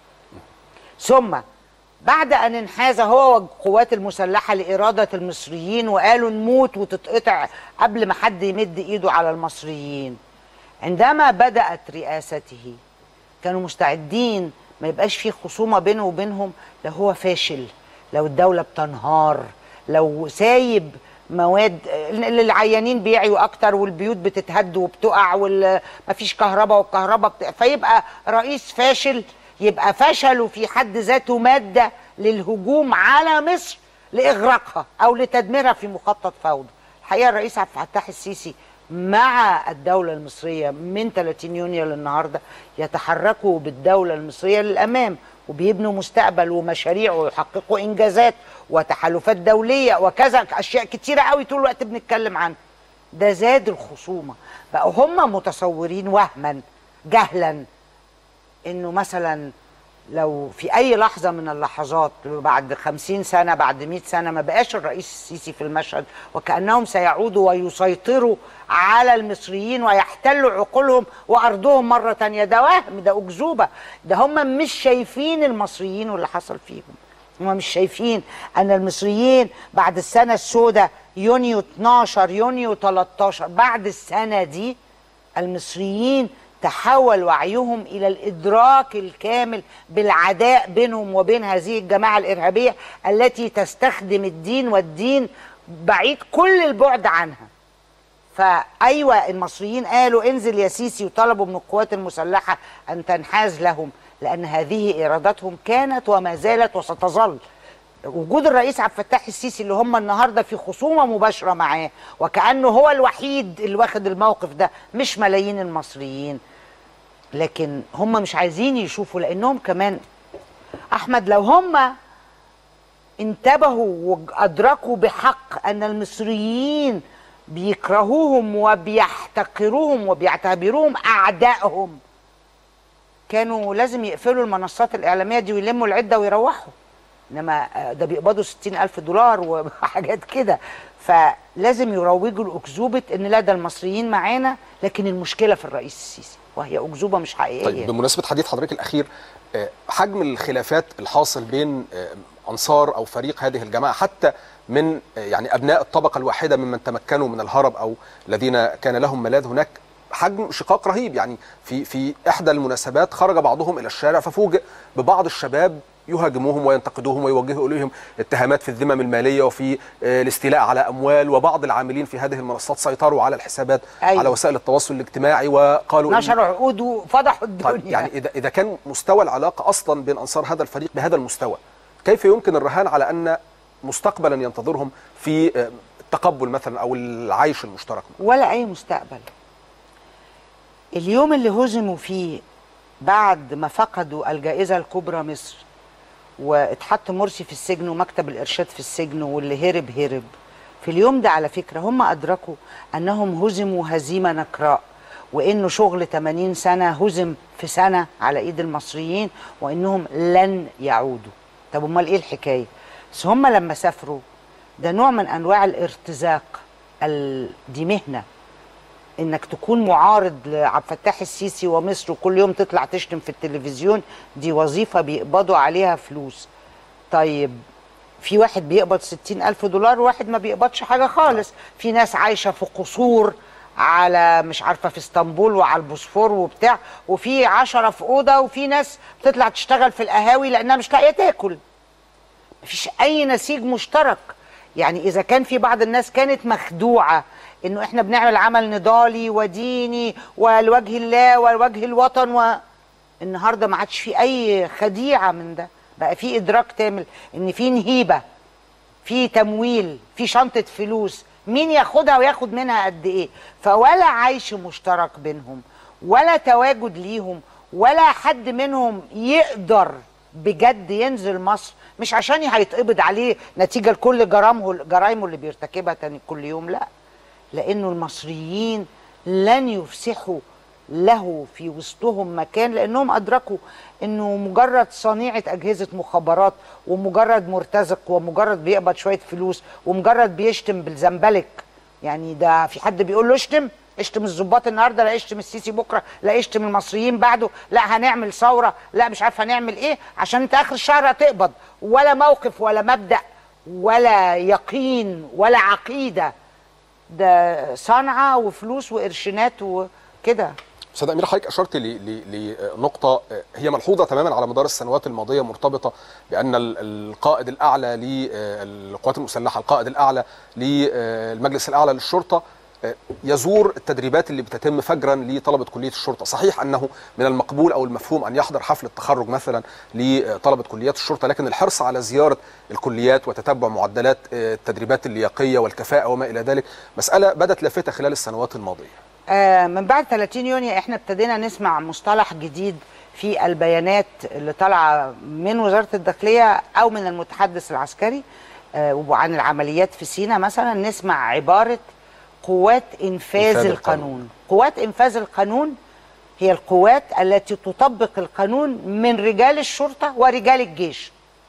S19: ثم بعد أن انحاز هو والقوات المسلحة لإرادة المصريين وقالوا نموت وتتقطع قبل ما حد يمد إيده على المصريين عندما بدأت رئاسته كانوا مستعدين ما يبقاش في خصومة بينه وبينهم لو هو فاشل لو الدولة بتنهار لو سايب مواد اللي العيانين بيعيوا اكتر والبيوت بتتهد وبتقع ومفيش كهرباء والكهرباء بت... فيبقى رئيس فاشل يبقى فشله في حد ذاته ماده للهجوم على مصر لاغراقها او لتدميرها في مخطط فوضى الحقيقه الرئيس عبد الفتاح السيسي مع الدولة المصرية من 30 يونيو للنهاردة يتحركوا بالدولة المصرية للأمام وبيبنوا مستقبل ومشاريع ويحققوا إنجازات وتحالفات دولية وكذا أشياء كتيرة قوي طول الوقت بنتكلم عنها ده زاد الخصومة بقوا هم متصورين وهما جهلا انه مثلا لو في اي لحظه من اللحظات بعد خمسين سنه بعد مئة سنه ما بقاش الرئيس السيسي في المشهد وكانهم سيعودوا ويسيطروا على المصريين ويحتلوا عقولهم وارضهم مره تانية ده وهم ده اكذوبه ده هم مش شايفين المصريين واللي حصل فيهم هم مش شايفين ان المصريين بعد السنه السوداء يونيو 12 يونيو 13 بعد السنه دي المصريين تحول وعيهم الى الادراك الكامل بالعداء بينهم وبين هذه الجماعه الارهابيه التي تستخدم الدين والدين بعيد كل البعد عنها. فايوه المصريين قالوا انزل يا سيسي وطلبوا من القوات المسلحه ان تنحاز لهم لان هذه ارادتهم كانت وما زالت وستظل. وجود الرئيس عبد الفتاح السيسي اللي هم النهارده في خصومه مباشره معاه وكانه هو الوحيد اللي واخد الموقف ده مش ملايين المصريين لكن هم مش عايزين يشوفوا لانهم كمان احمد لو هم انتبهوا وادركوا بحق ان المصريين بيكرهوهم وبيحتقروهم وبيعتبروهم اعدائهم كانوا لازم يقفلوا المنصات الاعلاميه دي ويلموا العده ويروحوا انما ده بيقبضوا 60 الف دولار وحاجات كده فلازم يروجوا لاكذوبه ان لا ده المصريين معانا لكن المشكله في الرئيس السيسي وهي اكذوبه مش حقيقيه
S1: طيب بمناسبه حديث حضرتك الاخير آه، حجم الخلافات الحاصل بين آه، انصار او فريق هذه الجماعه حتى من آه، يعني ابناء الطبقه الواحده ممن تمكنوا من الهرب او الذين كان لهم ملاذ هناك حجم شقاق رهيب يعني في في احدى المناسبات خرج بعضهم الى الشارع ففوجئ ببعض الشباب يهاجموهم وينتقدوهم ويوجهوا اليهم اتهامات في الذمم الماليه وفي آه، الاستيلاء على اموال وبعض العاملين في هذه المنصات سيطروا على الحسابات
S19: أيوة.
S1: على وسائل التواصل الاجتماعي وقالوا إن-
S19: نشروا عقود وفضحوا الدنيا
S1: طيب يعني اذا اذا كان مستوى العلاقه اصلا بين انصار هذا الفريق بهذا المستوى كيف يمكن الرهان على ان مستقبلا ينتظرهم في آه، التقبل مثلا او العيش المشترك
S19: ولا اي مستقبل اليوم اللي هزموا فيه بعد ما فقدوا الجائزة الكبرى مصر واتحط مرسي في السجن ومكتب الإرشاد في السجن واللي هرب هرب في اليوم ده على فكرة هم أدركوا أنهم هزموا هزيمة نكراء وإنه شغل 80 سنة هزم في سنة على إيد المصريين وإنهم لن يعودوا طب أمال إيه الحكاية بس هم لما سافروا ده نوع من أنواع الارتزاق ال- دي مهنة انك تكون معارض لعبد الفتاح السيسي ومصر وكل يوم تطلع تشتم في التلفزيون دي وظيفة بيقبضوا عليها فلوس طيب في واحد بيقبض ستين ألف دولار وواحد ما بيقبضش حاجة خالص في ناس عايشة في قصور على مش عارفة في اسطنبول وعلى البوسفور وبتاع وفي عشرة في أوضة وفي ناس بتطلع تشتغل في القهاوي لأنها مش لاقية تاكل مفيش اي نسيج مشترك يعني اذا كان في بعض الناس كانت مخدوعه انه احنا بنعمل عمل نضالي وديني ولوجه الله ولوجه الوطن و النهارده ما عادش في اي خديعه من ده بقى في ادراك تامل ان في نهيبه في تمويل في شنطه فلوس مين ياخدها وياخد منها قد ايه فولا عيش مشترك بينهم ولا تواجد ليهم ولا حد منهم يقدر بجد ينزل مصر مش عشان هيتقبض عليه نتيجه لكل جرامه جرايمه اللي بيرتكبها تاني كل يوم لا لانه المصريين لن يفسحوا له في وسطهم مكان لانهم ادركوا انه مجرد صنيعه اجهزه مخابرات ومجرد مرتزق ومجرد بيقبض شويه فلوس ومجرد بيشتم بالزنبلك يعني ده في حد بيقول له اشتم اشتم الظباط النهارده لا اشتم السيسي بكره لا اشتم المصريين بعده لا هنعمل ثوره لا مش عارف هنعمل ايه عشان انت اخر الشهر هتقبض ولا موقف ولا مبدا ولا يقين ولا عقيده ده صنعه وفلوس وقرشينات وكده
S1: استاذ امير حضرتك اشرت ل- ل- لنقطه هي ملحوظه تماما على مدار السنوات الماضيه مرتبطه بان ال- القائد الاعلى للقوات المسلحه القائد الاعلى للمجلس الاعلى للشرطه يزور التدريبات اللي بتتم فجرا لطلبه كليه الشرطه، صحيح انه من المقبول او المفهوم ان يحضر حفل التخرج مثلا لطلبه كليات الشرطه، لكن الحرص على زياره الكليات وتتبع معدلات التدريبات اللياقيه والكفاءه وما الى ذلك، مساله بدت لافته خلال السنوات الماضيه.
S19: آه من بعد 30 يونيو احنا ابتدينا نسمع مصطلح جديد في البيانات اللي طالعه من وزاره الداخليه او من المتحدث العسكري آه وعن العمليات في سينا مثلا نسمع عباره قوات انفاذ
S1: إنفاذ
S19: القانون.
S1: القانون.
S19: قوات انفاذ القانون هي القوات التي تطبق القانون من رجال الشرطه ورجال الجيش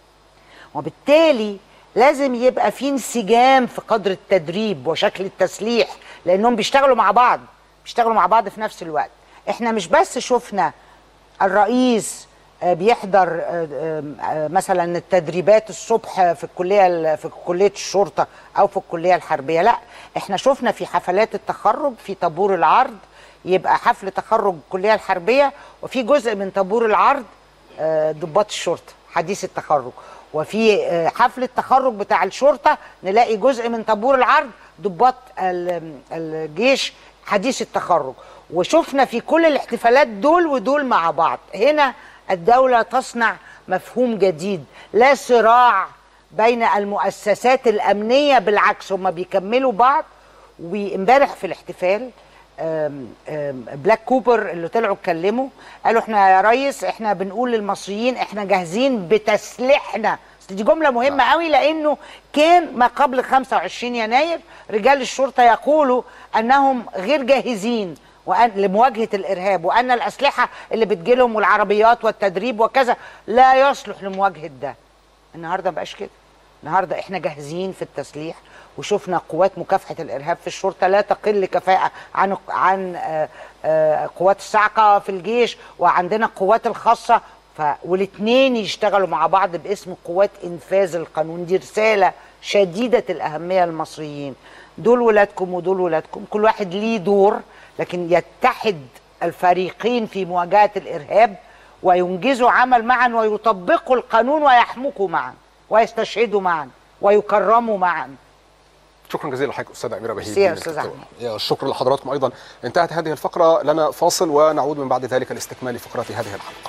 S19: وبالتالي لازم يبقى في انسجام في قدر التدريب وشكل التسليح لانهم بيشتغلوا مع بعض بيشتغلوا مع بعض في نفس الوقت احنا مش بس شفنا الرئيس آه، بيحضر آه، آه، آه، مثلا التدريبات الصبح في الكليه ال- في كليه الشرطه او في الكليه الحربيه لا احنا شفنا في حفلات التخرج في طابور العرض يبقى حفل تخرج الكليه الحربيه وفي جزء من طابور العرض آه، ضباط الشرطه حديث التخرج وفي آه، حفل التخرج بتاع الشرطه نلاقي جزء من طابور العرض ضباط ال- الجيش حديث التخرج وشفنا في كل الاحتفالات دول ودول مع بعض هنا الدولة تصنع مفهوم جديد لا صراع بين المؤسسات الأمنية بالعكس هم بيكملوا بعض وامبارح في الاحتفال آم، آم، بلاك كوبر اللي طلعوا اتكلموا قالوا احنا يا ريس احنا بنقول للمصريين احنا جاهزين بتسليحنا أصل دي جمله مهمه قوي لانه كان ما قبل 25 يناير رجال الشرطه يقولوا انهم غير جاهزين وأن لمواجهه الارهاب وان الاسلحه اللي بتجيلهم والعربيات والتدريب وكذا لا يصلح لمواجهه ده النهارده ما بقاش كده النهارده احنا جاهزين في التسليح وشفنا قوات مكافحه الارهاب في الشرطه لا تقل كفاءه عن عن آه، آه، قوات الصاعقه في الجيش وعندنا القوات الخاصه ف والاثنين يشتغلوا مع بعض باسم قوات انفاذ القانون دي رساله شديده الاهميه للمصريين دول ولادكم ودول ولادكم كل واحد ليه دور لكن يتحد الفريقين في مواجهه الارهاب وينجزوا عمل معا ويطبقوا القانون ويحمقوا معا ويستشهدوا معا ويكرموا معا
S1: شكرا جزيلا لحضرتك استاذه اميره بهيج
S19: ميرسي يا
S1: من
S19: أستاذ
S1: الدكتور. يا الشكر لحضراتكم ايضا انتهت هذه الفقره لنا فاصل ونعود من بعد ذلك لاستكمال فقرات هذه الحلقه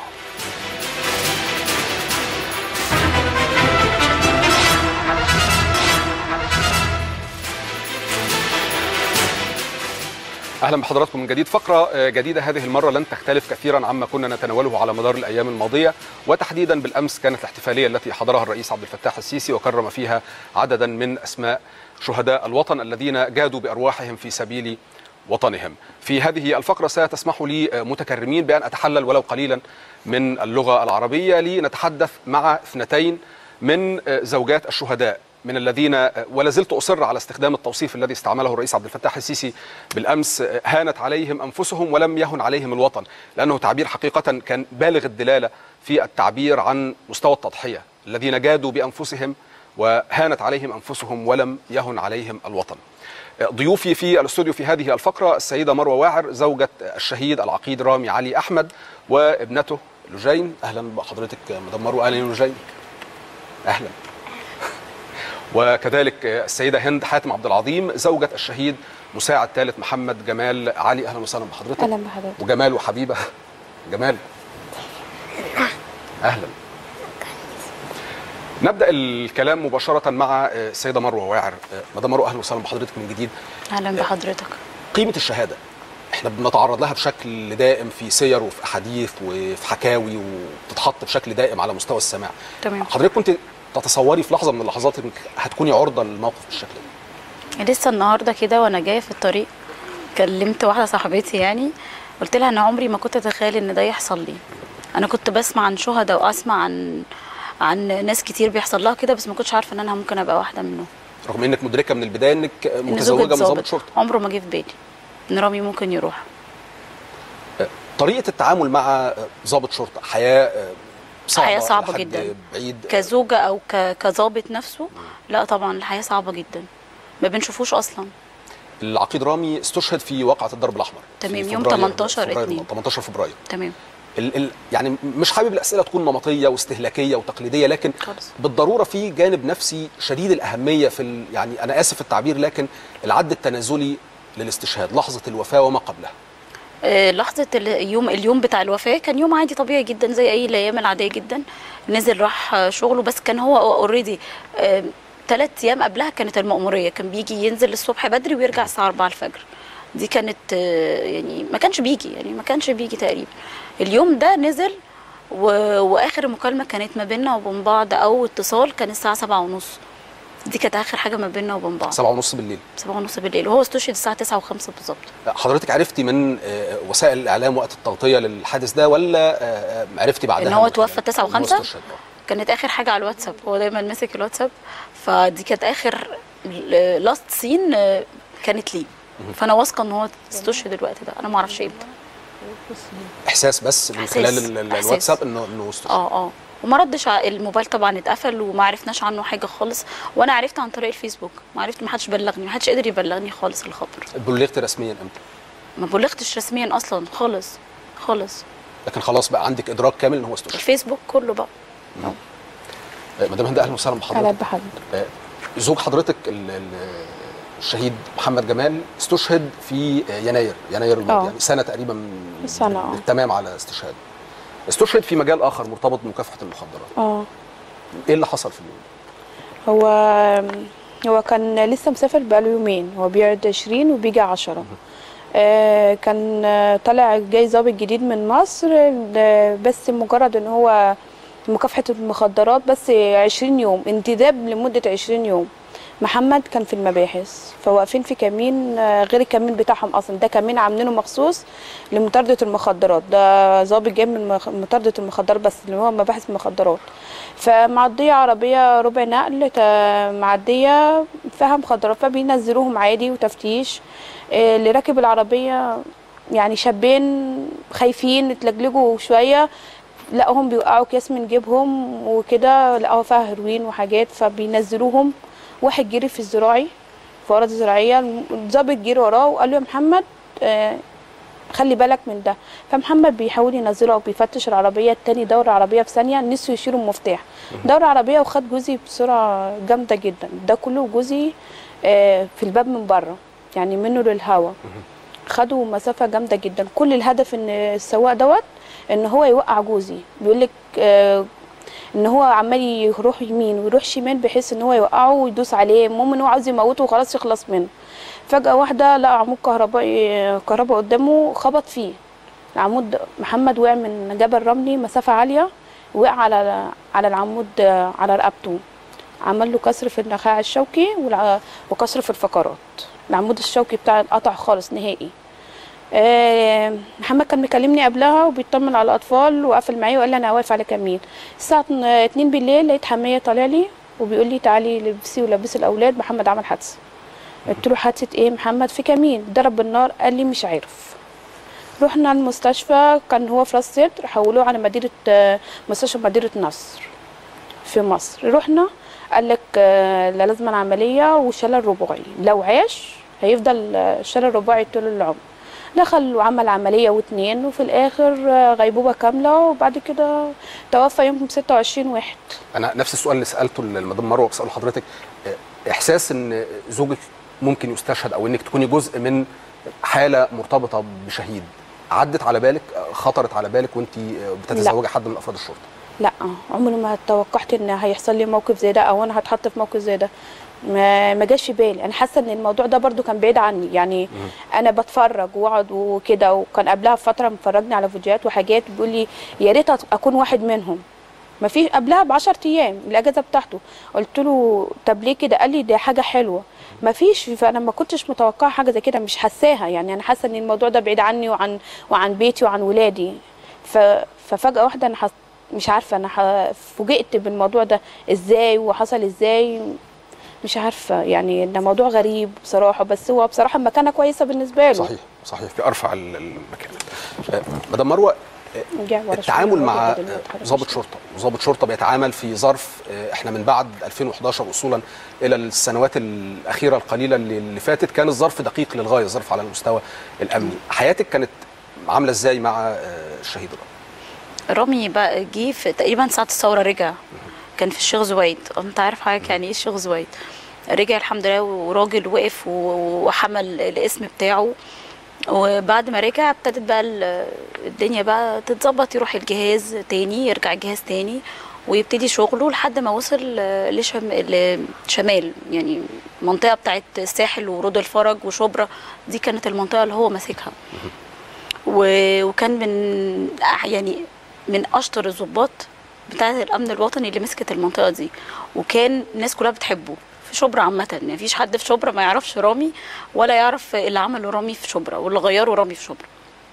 S1: اهلا بحضراتكم من جديد فقره آه، جديده هذه المره لن تختلف كثيرا عما كنا نتناوله على مدار الايام الماضيه وتحديدا بالامس كانت الاحتفاليه التي حضرها الرئيس عبد الفتاح السيسي وكرم فيها عددا من اسماء شهداء الوطن الذين جادوا بارواحهم في سبيل وطنهم. في هذه الفقره ستسمح لي آه، متكرمين بان اتحلل ولو قليلا من اللغه العربيه لنتحدث مع اثنتين من آه، زوجات الشهداء من الذين آه، ولا زلت اصر على استخدام التوصيف الذي استعمله الرئيس عبد الفتاح السيسي بالامس آه، هانت عليهم انفسهم ولم يهن عليهم الوطن لانه تعبير حقيقه كان بالغ الدلاله في التعبير عن مستوى التضحيه الذين جادوا بانفسهم وهانت عليهم انفسهم ولم يهن عليهم الوطن. آه، ضيوفي في الاستوديو في هذه الفقره السيده مروه واعر زوجة الشهيد العقيد رامي علي احمد وابنته لجين اهلا بحضرتك آه، مدام مروه اهلا يا لجين اهلا وكذلك السيده هند حاتم عبد العظيم زوجة الشهيد مساعد ثالث محمد جمال علي اهلا وسهلا بحضرتك
S20: اهلا بحضرتك
S1: وجمال وحبيبه جمال اهلا نبدا الكلام مباشره مع السيده مروه واعر مدام مروه اهلا وسهلا بحضرتك من جديد
S20: اهلا بحضرتك
S1: قيمه الشهاده احنا بنتعرض لها بشكل دائم في سير وفي احاديث وفي حكاوي وبتتحط بشكل دائم على مستوى السماع
S20: تمام
S1: حضرتك كنت تتصوري في لحظه من اللحظات انك هتكوني عرضه للموقف بالشكل ده
S20: لسه النهارده كده وانا جايه في الطريق كلمت واحده صاحبتي يعني قلت لها انا عمري ما كنت اتخيل ان ده يحصل لي انا كنت بسمع عن شهداء واسمع عن عن ناس كتير بيحصل لها كده بس ما كنتش عارفه ان انا ممكن ابقى واحده منهم
S1: رغم انك مدركه من البدايه انك
S20: إن
S1: متزوجه
S20: زوجة
S1: من ضابط
S20: ضابط
S1: شرطه
S20: عمره ما جه في بالي ان رامي ممكن يروح
S1: طريقه التعامل مع ضابط شرطه حياه صعبه
S20: حياه صعبه
S1: لحد
S20: جدا
S1: بعيد
S20: كزوجه او ك- كظابط نفسه لا طبعا الحياه صعبه جدا ما بنشوفوش اصلا
S1: العقيد رامي استشهد في واقعه الضرب الاحمر في
S20: تمام يوم
S1: فبراير-
S20: 18
S1: فبراير-
S20: اتنين
S1: 18 فبراير
S20: تمام
S1: ال ال يعني مش حابب الاسئله تكون نمطيه واستهلاكيه وتقليديه لكن
S20: خالص.
S1: بالضروره في جانب نفسي شديد الاهميه في ال يعني انا اسف التعبير لكن العد التنازلي للاستشهاد لحظه الوفاه وما قبلها
S20: آه، لحظة اليوم اليوم بتاع الوفاة كان يوم عادي طبيعي جدا زي أي الأيام العادية جدا نزل راح آه، شغله بس كان هو اوريدي ثلاث أيام قبلها كانت المأمورية كان بيجي ينزل الصبح بدري ويرجع الساعة 4 الفجر دي كانت آه، يعني ما كانش بيجي يعني ما كانش بيجي تقريبا اليوم ده نزل و... وآخر مكالمة كانت ما بيننا وبين بعض أو اتصال كان الساعة سبعة ونص دي كانت آخر حاجة ما بيننا وبين بعض
S1: سبعة ونص بالليل
S20: سبعة ونص بالليل وهو استشهد الساعة تسعة وخمسة بالظبط
S1: حضرتك عرفتي من آه، وسائل الاعلام وقت التغطيه للحادث ده ولا آه، آه، عرفتي بعدها
S20: ان هو
S1: من-
S20: توفى 9
S1: إنه
S20: و5
S1: استشهد؟
S20: كانت اخر حاجه على الواتساب هو دايما ماسك الواتساب فدي كانت اخر لاست سين كانت ليه فانا واثقه ان هو استشهد الوقت ده انا ما اعرفش امتى
S1: احساس بس من
S20: إحساس.
S1: خلال ال- ال-
S20: إحساس.
S1: الواتساب انه انه استشهد
S20: اه اه وما ردش ع- الموبايل طبعا اتقفل وما عرفناش عنه حاجه خالص وانا عرفت عن طريق الفيسبوك ما عرفت ما حدش بلغني ما حدش قدر يبلغني خالص الخبر
S1: بلغت رسميا امتى
S20: ما بلغتش رسميا اصلا خالص خالص
S1: لكن خلاص بقى عندك ادراك كامل ان هو استشهد
S20: الفيسبوك كله بقى
S1: آه، مدام هند اهلا وسهلا بحضرتك
S20: أهلا بحضرتك.
S1: آه، زوج حضرتك ال- ال- الشهيد محمد جمال استشهد في آه، يناير يناير الماضي
S21: آه.
S1: يعني سنه تقريبا من
S21: سنة، آه.
S1: التمام على استشهاد استشهد في مجال اخر مرتبط بمكافحه المخدرات
S21: اه
S1: ايه اللي حصل في اليوم
S21: هو هو كان لسه مسافر بقاله يومين هو بيقعد 20 وبيجي 10 آه كان آه، طالع جاي ظابط جديد من مصر ل- بس مجرد ان هو مكافحة المخدرات بس 20 يوم انتداب لمدة 20 يوم محمد كان في المباحث فواقفين في كمين آه، غير الكمين بتاعهم اصلا ده كمين عاملينه مخصوص لمطاردة المخدرات ده ظابط جاي من مخ- مطاردة المخدرات بس اللي هو مباحث مخدرات فمعدية عربية ربع نقل تا- معدية فيها مخدرات فبينزلوهم عادي وتفتيش آه، اللي راكب العربية يعني شابين خايفين اتلجلجوا شوية لقوهم بيوقعوا اكياس من جيبهم وكده لقوا فيها هيروين وحاجات فبينزلوهم واحد جري في الزراعي في أراضي زراعية الظابط جري وراه وقال له يا محمد آه، خلي بالك من ده فمحمد بيحاول ينزله او بيفتش العربيه التاني دوره عربيه في ثانيه نسوا يشيلوا المفتاح دوره عربيه وخد جوزي بسرعه جامده جدا ده كله جوزي آه، في الباب من بره يعني منه للهوا خدوا مسافه جامده جدا كل الهدف ان السواق دوت ان هو يوقع جوزي بيقول لك آه، ان هو عمال يروح يمين ويروح شمال بحيث ان هو يوقعه ويدوس عليه المهم ان هو عاوز يموته وخلاص يخلص منه فجاه واحده لقى عمود كهربائي كهرباء قدامه خبط فيه العمود محمد وقع من جبل رملي مسافه عاليه وقع على على العمود آه، على رقبته عمل له كسر في النخاع الشوكي والع- وكسر في الفقرات العمود الشوكي بتاعه اتقطع خالص نهائي آه، محمد كان مكلمني قبلها وبيطمن على الاطفال وقفل معايا وقال لي انا واقف على كمين الساعه 2 بالليل لقيت حميه طالع لي وبيقول لي تعالي لبسي ولبسي الاولاد محمد عمل حادثه قلت له حادثه ايه محمد في كمين ضرب بالنار قال لي مش عارف رحنا المستشفى كان هو في راس سدر حولوه على مدينه آه، مستشفى مدينه نصر في مصر رحنا قال لك آه، لا لازم عمليه وشلل رباعي لو عاش هيفضل آه، شلل رباعي طول العمر دخل وعمل عمليه واتنين وفي الاخر آه، غيبوبه كامله وبعد كده توفى يوم 26 واحد
S1: انا نفس السؤال اللي سالته للمدام مروه بساله لحضرتك آه، احساس ان زوجك ممكن يستشهد او انك تكوني جزء من حاله مرتبطه بشهيد عدت على بالك آه، خطرت على بالك وانت آه، بتتزوجي حد من افراد الشرطه
S21: لا عمري ما توقعت ان هيحصل لي موقف زي ده او انا هتحط في موقف زي ده ما ما جاش في بالي انا حاسه ان الموضوع ده برضو كان بعيد عني يعني انا بتفرج واقعد وكده وكان قبلها بفتره مفرجني على فيديوهات وحاجات بيقول لي يا ريت اكون واحد منهم ما في قبلها ب 10 ايام الاجازه بتاعته قلت له طب ليه كده قال لي دي حاجه حلوه ما فيش فانا ما كنتش متوقعه حاجه زي كده مش حاساها يعني انا حاسه ان الموضوع ده بعيد عني وعن وعن بيتي وعن ولادي ف ففجاه واحده انا حس... مش عارفه انا ح... فوجئت بالموضوع ده ازاي وحصل ازاي مش عارفه يعني ده موضوع غريب بصراحه بس هو بصراحه مكانه كويسه بالنسبه له
S1: صحيح صحيح في ارفع ال- المكانات آه، مدام مروه آه،
S21: رجع ورا شوية
S1: التعامل مع
S21: وهو بدل ما يتحرك
S1: ضابط شرطه وضابط شرطه بيتعامل في ظرف آه، احنا من بعد 2011 وصولا الى السنوات الاخيره القليله اللي اللي فاتت كان الظرف دقيق للغايه الظرف على المستوى الامني حياتك كانت عامله ازاي مع آه، الشهيد رامي
S20: رامي بقى جه في تقريبا ساعة الثورة رجع كان في الشيخ زويد انت عارف حضرتك يعني ايه الشيخ زويد رجع الحمد لله وراجل وقف و- وحمل الاسم بتاعه وبعد ما رجع ابتدت بقى ال- الدنيا بقى تتظبط يروح الجهاز تاني يرجع الجهاز تاني ويبتدي شغله لحد ما وصل لشم... لشمال يعني المنطقة بتاعت الساحل ورود الفرج وشبرا دي كانت المنطقة اللي هو ماسكها و- وكان من يعني من اشطر الضباط بتاعه الامن الوطني اللي مسكت المنطقه دي وكان الناس كلها بتحبه في شبرا عامه يعني مفيش حد في شبرا ما يعرفش رامي ولا يعرف اللي عمله رامي في شبرا واللي غيره رامي في شبرا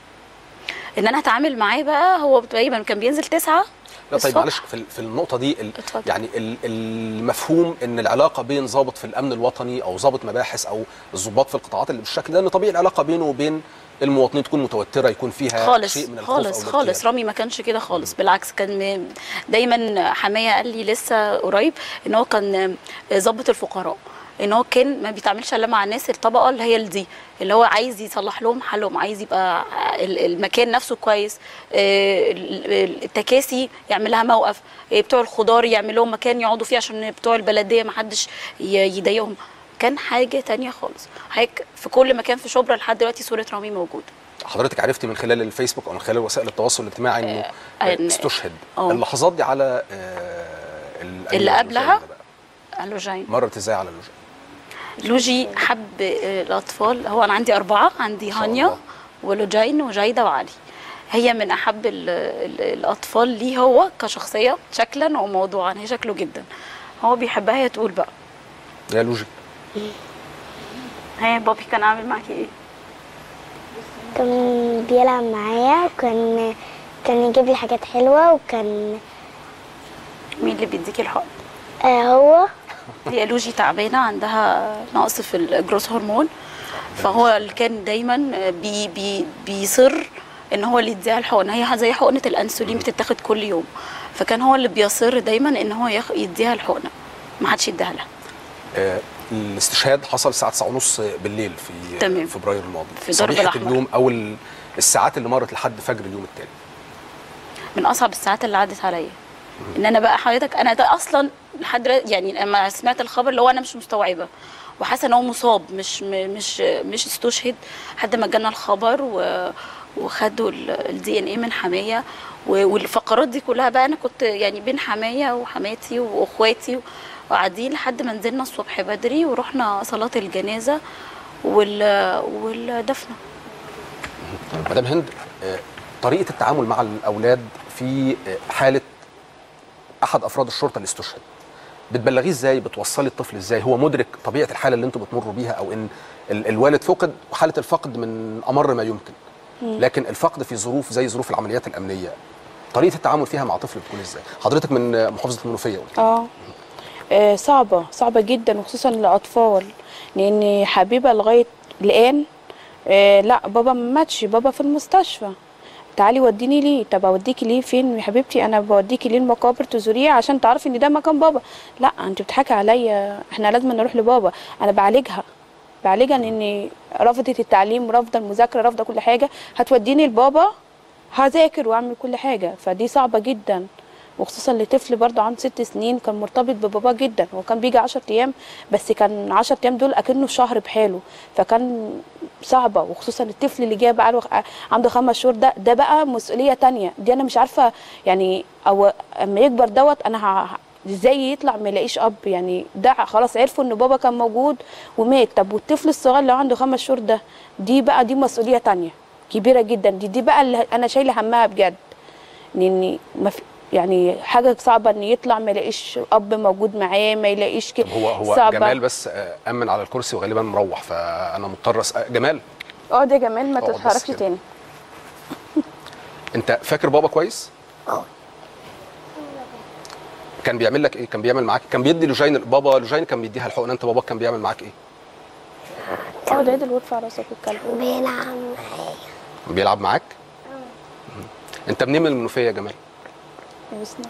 S20: ان انا اتعامل معاه بقى هو تقريبا كان بينزل تسعة
S1: لا طيب
S20: الصبح.
S1: معلش في ال- في النقطه دي ال- يعني ال- المفهوم ان العلاقه بين ضابط في الامن الوطني او ضابط مباحث او الضباط في القطاعات اللي بالشكل ده ان طبيعي العلاقه بينه وبين المواطنين تكون متوتره يكون فيها
S20: خالص
S1: شيء من الخوف
S20: خالص
S1: او الارتياب.
S20: خالص رامي ما كانش كده خالص بالعكس كان م- دايما حمايه قال لي لسه قريب ان هو كان ضابط الفقراء ان هو كان ما بيتعاملش الا مع الناس الطبقه اللي هي دي اللي هو عايز يصلح لهم حالهم عايز يبقى ال- المكان نفسه كويس آه، ال- ال- التكاسي يعمل لها موقف آه، بتوع الخضار يعمل لهم مكان يقعدوا فيه عشان بتوع البلديه ما حدش ي- يضايقهم كان حاجه تانية خالص حضرتك في كل مكان في شبرا لحد دلوقتي صوره رامي موجوده
S1: حضرتك عرفتي من خلال الفيسبوك او من خلال وسائل التواصل الاجتماعي انه آه،
S20: إن-
S1: استشهد
S20: آه.
S1: اللحظات دي على آه، ال-
S20: اللي
S1: أيوة،
S20: قبلها
S1: اللوجان ده بقى.
S20: اللوجين
S1: مرت ازاي على اللوجان
S20: لوجي حب آه، الاطفال هو انا عندي اربعه عندي هانيا ولوجين وجايده وعلي هي من احب ال ال الاطفال ليه هو كشخصيه شكلا وموضوعا هي شكله جدا هو بيحبها هي تقول بقى
S1: يا لوجي
S20: هي بابي كان عامل معاكي ايه
S2: كان بيلعب معايا وكان كان يجيب لي حاجات حلوة وكان
S20: مين اللي بيديكي الحقن
S2: آه هو
S20: هي لوجي تعبانه عندها نقص في الجروث هرمون فهو اللي كان دايما بي بي بيصر ان هو اللي يديها الحقن هي زي حقنه الانسولين بتتاخد كل يوم فكان هو اللي بيصر دايما ان هو يخ- يديها الحقنه ما حدش يديها لها
S1: آه، الاستشهاد حصل الساعه 9:30 بالليل في
S20: تمام.
S1: فبراير الماضي
S20: في درب
S1: صبيحه
S20: الأحمر.
S1: اليوم او ال- الساعات اللي مرت لحد فجر اليوم التالي
S20: من اصعب الساعات اللي عدت عليا ان انا بقى حضرتك انا ده اصلا لحد دلوقتي- يعني لما سمعت الخبر اللي هو انا مش مستوعبه وحاسه ان هو مصاب مش م- مش مش استشهد لحد ما جالنا الخبر و وخدوا الدي ان ايه من حمايه و- والفقرات دي كلها بقى انا كنت يعني بين حمايه وحماتي واخواتي وقاعدين لحد ما نزلنا الصبح بدري ورحنا صلاه الجنازه وال والدفنه
S1: مدام هند آه، طريقه التعامل مع الاولاد في آه، حاله احد افراد الشرطه اللي استشهد بتبلغيه ازاي بتوصلي الطفل ازاي هو مدرك طبيعه الحاله اللي انتم بتمروا بيها او ان ال- الوالد فقد وحاله الفقد من امر ما يمكن
S21: مم.
S1: لكن الفقد في ظروف زي ظروف العمليات الامنيه طريقه التعامل فيها مع طفل بتكون ازاي حضرتك من آه، محافظه المنوفيه قلت
S21: اه آه، صعبة صعبة جدا وخصوصا للأطفال لأن حبيبة لغاية الآن آه لا بابا ما ماتش بابا في المستشفى تعالي وديني ليه طب اوديكي ليه فين يا حبيبتي انا بوديكي ليه المقابر تزوريه عشان تعرفي ان ده مكان بابا لا انت بتضحكي عليا احنا لازم نروح لبابا انا بعالجها بعالجها لان رفضت التعليم رافضه المذاكره رافضه كل حاجه هتوديني لبابا هذاكر واعمل كل حاجه فدي صعبه جدا وخصوصا لطفل برضه عنده ست سنين كان مرتبط بباباه جدا هو كان بيجي 10 ايام بس كان 10 ايام دول اكنه شهر بحاله فكان صعبه وخصوصا الطفل اللي جاي بقى له- عنده خمس شهور ده ده بقى مسؤوليه تانية دي انا مش عارفه يعني او اما يكبر دوت انا ه- ه- ازاي يطلع ما يلاقيش اب يعني ده خلاص عرفوا ان بابا كان موجود ومات طب والطفل الصغير اللي عنده خمس شهور ده دي بقى دي مسؤوليه تانية كبيره جدا دي دي بقى اللي انا شايله همها بجد لان ما في يعني حاجه صعبه ان يطلع ما يلاقيش اب موجود معاه ما يلاقيش كده
S1: هو هو
S21: صعبة.
S1: جمال بس آه، امن على الكرسي وغالبا مروح فانا مضطر أسأل جمال
S21: اه ده جمال ما
S1: اقعد بس
S21: تتحركش
S1: كده.
S21: تاني
S1: انت فاكر بابا كويس
S21: اه
S1: كان بيعمل لك ايه كان بيعمل معاك كان بيدي لوجين بابا لوجين كان بيديها الحقن انت باباك كان بيعمل معاك ايه
S21: اقعد عدل وارفع راسك الكلب
S2: بيلعب
S1: بيلعب معاك مم. انت منين من المنوفيه يا جمال
S21: وسنا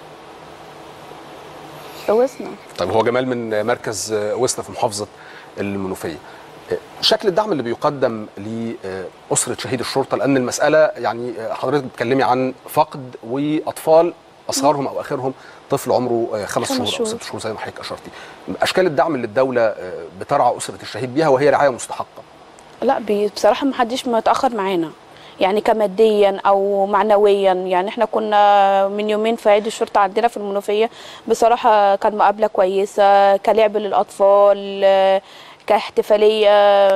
S21: وسنا
S1: طيب هو جمال من مركز آه، وسنا في محافظه المنوفيه آه، شكل الدعم اللي بيقدم لاسره شهيد الشرطه لان المساله يعني آه، حضرتك بتتكلمي عن فقد واطفال اصغرهم او اخرهم طفل عمره آه، خمس
S21: خمس
S1: شهور او
S21: شهور.
S1: ست شهور زي ما حضرتك اشرتي اشكال الدعم اللي الدوله آه، بترعى اسره الشهيد بيها وهي رعايه مستحقه
S21: لا بي- بصراحه ما حدش متاخر معانا يعني كماديا او معنويا يعني احنا كنا من يومين في عيد الشرطه عندنا في المنوفيه بصراحه كان مقابله كويسه كلعب للاطفال آه، كاحتفاليه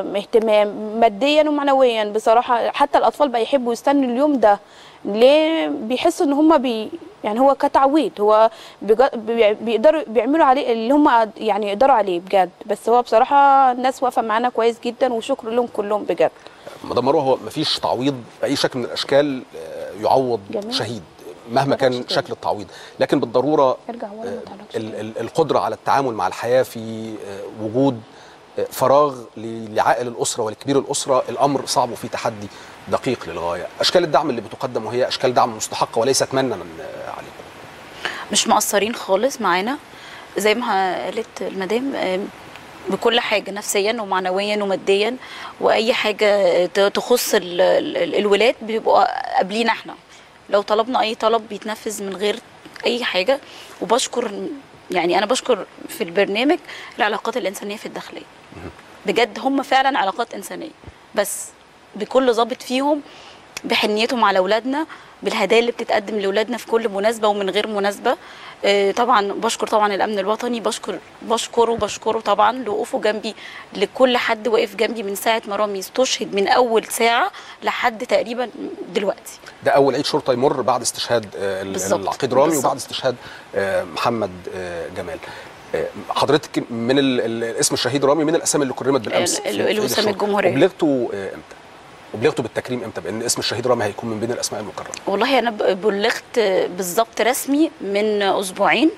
S21: اهتمام ماديا ومعنويا بصراحه حتى الاطفال بقى يحبوا يستنوا اليوم ده ليه بيحسوا ان هم بي يعني هو كتعويض هو بيج- بي- بيقدروا بيعملوا عليه اللي هم يعني يقدروا عليه بجد بس هو بصراحه الناس واقفه معانا كويس جدا وشكر لهم كلهم بجد
S1: مدام مروه هو مفيش تعويض باي شكل من الاشكال آه، يعوض
S21: جميل.
S1: شهيد مهما كان شكل التعويض لكن بالضروره
S21: ارجع ورا ما تعلقش
S1: ال- ال- القدره على التعامل مع الحياه في آه، وجود آه، فراغ ل- لعائل الاسره ولكبير الاسره الامر صعب وفيه تحدي دقيق للغايه اشكال الدعم اللي بتقدم وهي اشكال دعم مستحقه وليست منا آه، عليكم
S20: مش مقصرين خالص معانا زي ما قالت المدام آم، بكل حاجه نفسيا ومعنويا وماديا واي حاجه ت- تخص ال- ال- الولاد بيبقوا قابلين احنا لو طلبنا اي طلب بيتنفذ من غير اي حاجه وبشكر يعني انا بشكر في البرنامج العلاقات الانسانيه في الداخليه بجد هم فعلا علاقات انسانيه بس بكل ضابط فيهم بحنيتهم على اولادنا بالهدايا اللي بتتقدم لاولادنا في كل مناسبه ومن غير مناسبه آه، طبعا بشكر طبعا الامن الوطني بشكر بشكره بشكره طبعا لوقوفه جنبي لكل حد واقف جنبي من ساعه ما رامي استشهد من اول ساعه لحد تقريبا دلوقتي
S1: ده اول عيد شرطه يمر بعد استشهاد آه، ال-
S20: بالظبط،
S1: العقيد رامي
S20: بالظبط.
S1: وبعد استشهاد آه، محمد آه، جمال آه، حضرتك من ال- ال- اسم الشهيد رامي من الاسامي اللي كرمت بالامس
S20: ال-
S1: في-
S20: ال-
S1: في عيد
S20: الوسام
S1: الشرطة.
S20: الجمهورية.
S1: وبلغتوا آه، امتى؟ وبلغتوا بالتكريم امتى بان اسم الشهيد رامي هيكون من بين الاسماء المكرمه
S20: والله انا ب- بلغت بالظبط رسمي من اسبوعين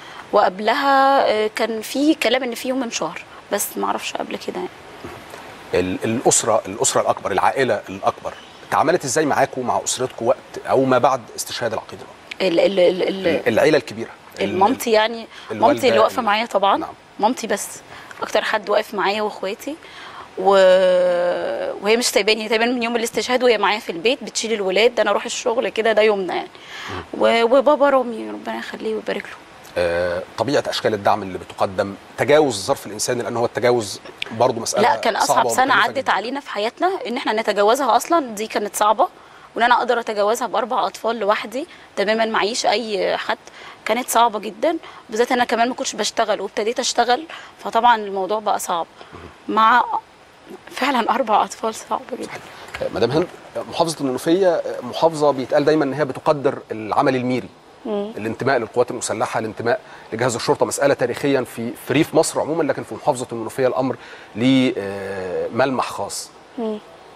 S20: وقبلها آه، كان في كلام ان في يوم من شهر بس ما اعرفش قبل كده يعني
S1: ال- الاسره الاسره الاكبر العائله الاكبر تعاملت ازاي معاكم مع اسرتكم وقت او ما بعد استشهاد العقيد رامي
S20: ال ال ال ال
S1: العيله الكبيره
S20: المامتي يعني
S1: الوالدة
S20: مامتي اللي واقفه
S1: ال-
S20: معايا طبعا مامتي بس اكتر حد واقف معايا واخواتي و... وهي مش سايباني هي تقريبا من يوم الاستشهاد وهي معايا في البيت بتشيل الولاد ده انا اروح الشغل كده ده يومنا يعني و... وبابا رامي ربنا يخليه ويبارك له
S1: آه، طبيعه اشكال الدعم اللي بتقدم تجاوز الظرف الانساني لان هو التجاوز برضه مساله
S20: لا كان
S1: صعبة
S20: اصعب سنه
S1: ومكلفة
S20: عدت علينا في حياتنا ان احنا نتجاوزها اصلا دي كانت صعبه وان انا اقدر اتجاوزها باربع اطفال لوحدي تماما معيش اي حد كانت صعبه جدا بالذات ان انا كمان ما كنتش بشتغل وابتديت اشتغل فطبعا الموضوع بقى صعب مع فعلا اربع اطفال صعب جدا
S1: مدام هند محافظه المنوفيه محافظه بيتقال دايما ان هي بتقدر العمل الميري
S20: مم.
S1: الانتماء للقوات المسلحه الانتماء لجهاز الشرطه مساله تاريخيا في في ريف مصر عموما لكن في محافظه المنوفيه الامر ليه آه، ملمح خاص
S21: مم.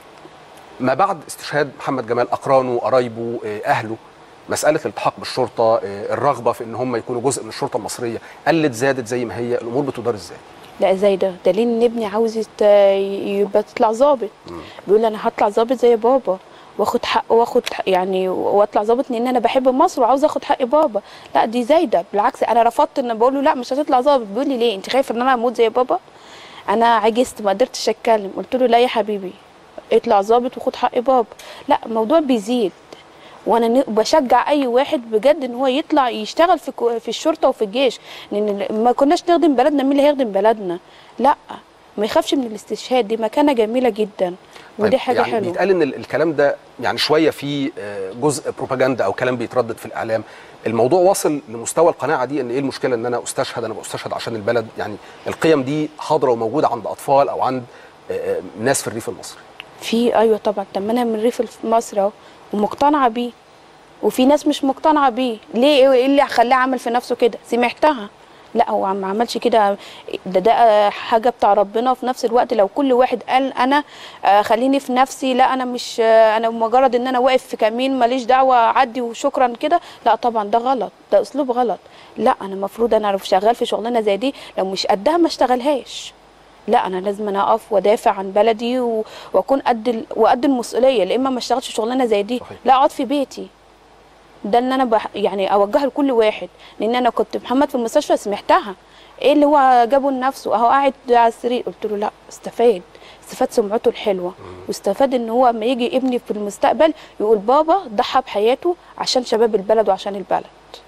S1: ما بعد استشهاد محمد جمال اقرانه قرايبه آه، اهله مساله الالتحاق بالشرطه آه، الرغبه في ان هم يكونوا جزء من الشرطه المصريه قلت زادت زي ما هي الامور بتدار ازاي
S21: لا زي ده دليل ان ابني عاوز يت- يبقى تطلع ظابط بيقول لي انا هطلع ظابط زي بابا واخد حق واخد حق يعني واطلع ظابط لان انا بحب مصر وعاوز اخد حق بابا لا دي زايده بالعكس انا رفضت ان بقول له لا مش هتطلع ظابط بيقول لي ليه انت خايف ان انا اموت زي بابا انا عجزت ما قدرتش اتكلم قلت له لا يا حبيبي اطلع ظابط وخد حق بابا لا الموضوع بيزيد وانا ن- بشجع اي واحد بجد ان هو يطلع يشتغل في كو- في الشرطه وفي الجيش لان ما كناش نخدم بلدنا مين اللي هيخدم بلدنا لا ما يخافش من الاستشهاد دي مكانه جميله جدا ودي
S1: طيب،
S21: حاجه
S1: يعني
S21: حلوه
S1: بيتقال ان ال- الكلام ده يعني شويه فيه آه، جزء بروباجندا او كلام بيتردد في الاعلام الموضوع واصل لمستوى القناعه دي ان ايه المشكله ان انا استشهد انا بستشهد عشان البلد يعني القيم دي حاضره وموجوده عند اطفال او عند آه، آه، ناس في الريف المصري
S21: في ايوه طبعا طب ما انا من ريف الف- مصر اهو ومقتنعه بيه وفي ناس مش مقتنعه بيه ليه ايه اللي خلاه عمل في نفسه كده سمعتها لا هو ما عملش كده ده ده حاجه بتاع ربنا وفي نفس الوقت لو كل واحد قال انا آه، خليني في نفسي لا انا مش آه، انا مجرد ان انا واقف في كمين ماليش دعوه عدي وشكرا كده لا طبعا ده غلط ده اسلوب غلط لا انا المفروض انا لو شغال في شغلانه زي دي لو مش قدها ما اشتغلهاش لا انا لازم انا اقف وادافع عن بلدي و... واكون قد ال... وقد المسؤوليه لا اما ما اشتغلش شغلانه زي دي لا اقعد في بيتي ده اللي انا بح... يعني اوجهه لكل واحد لان انا كنت محمد في المستشفى سمعتها ايه اللي هو جابه لنفسه اهو قاعد على السرير قلت له لا استفاد استفاد سمعته الحلوه واستفاد ان هو اما يجي ابني في المستقبل يقول بابا ضحى بحياته عشان شباب البلد وعشان البلد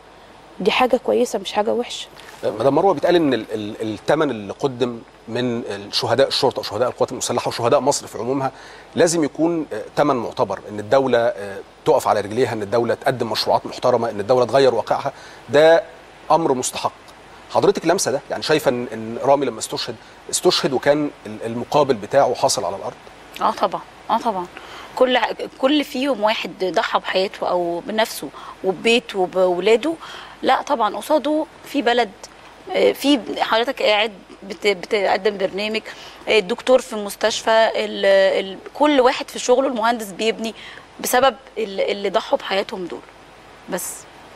S21: دي حاجه كويسه مش حاجه وحشه
S1: مدام مروه بيتقال ان ال- ال- الثمن اللي قدم من شهداء الشرطه وشهداء القوات المسلحه وشهداء مصر في عمومها لازم يكون ثمن معتبر ان الدوله آه، تقف على رجليها ان الدوله تقدم مشروعات محترمه ان الدوله تغير واقعها ده امر مستحق حضرتك لمسه ده يعني شايفه ان إن رامي لما استشهد استشهد وكان ال- المقابل بتاعه حاصل على الارض
S20: اه طبعا اه طبعا كل كل فيهم واحد ضحى بحياته او بنفسه وببيته وبولاده لا طبعا قصاده في بلد آه، في حضرتك قاعد بت- بتقدم برنامج آه، الدكتور في مستشفى ال ال كل واحد في شغله المهندس بيبني بسبب ال- اللي ضحوا بحياتهم دول بس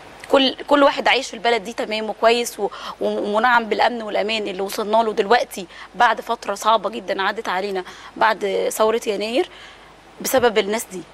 S20: كل كل واحد عايش في البلد دي تمام وكويس و- ومنعم بالامن والامان اللي وصلنا له دلوقتي بعد فتره صعبه جدا عدت علينا بعد ثوره يناير بسبب الناس دي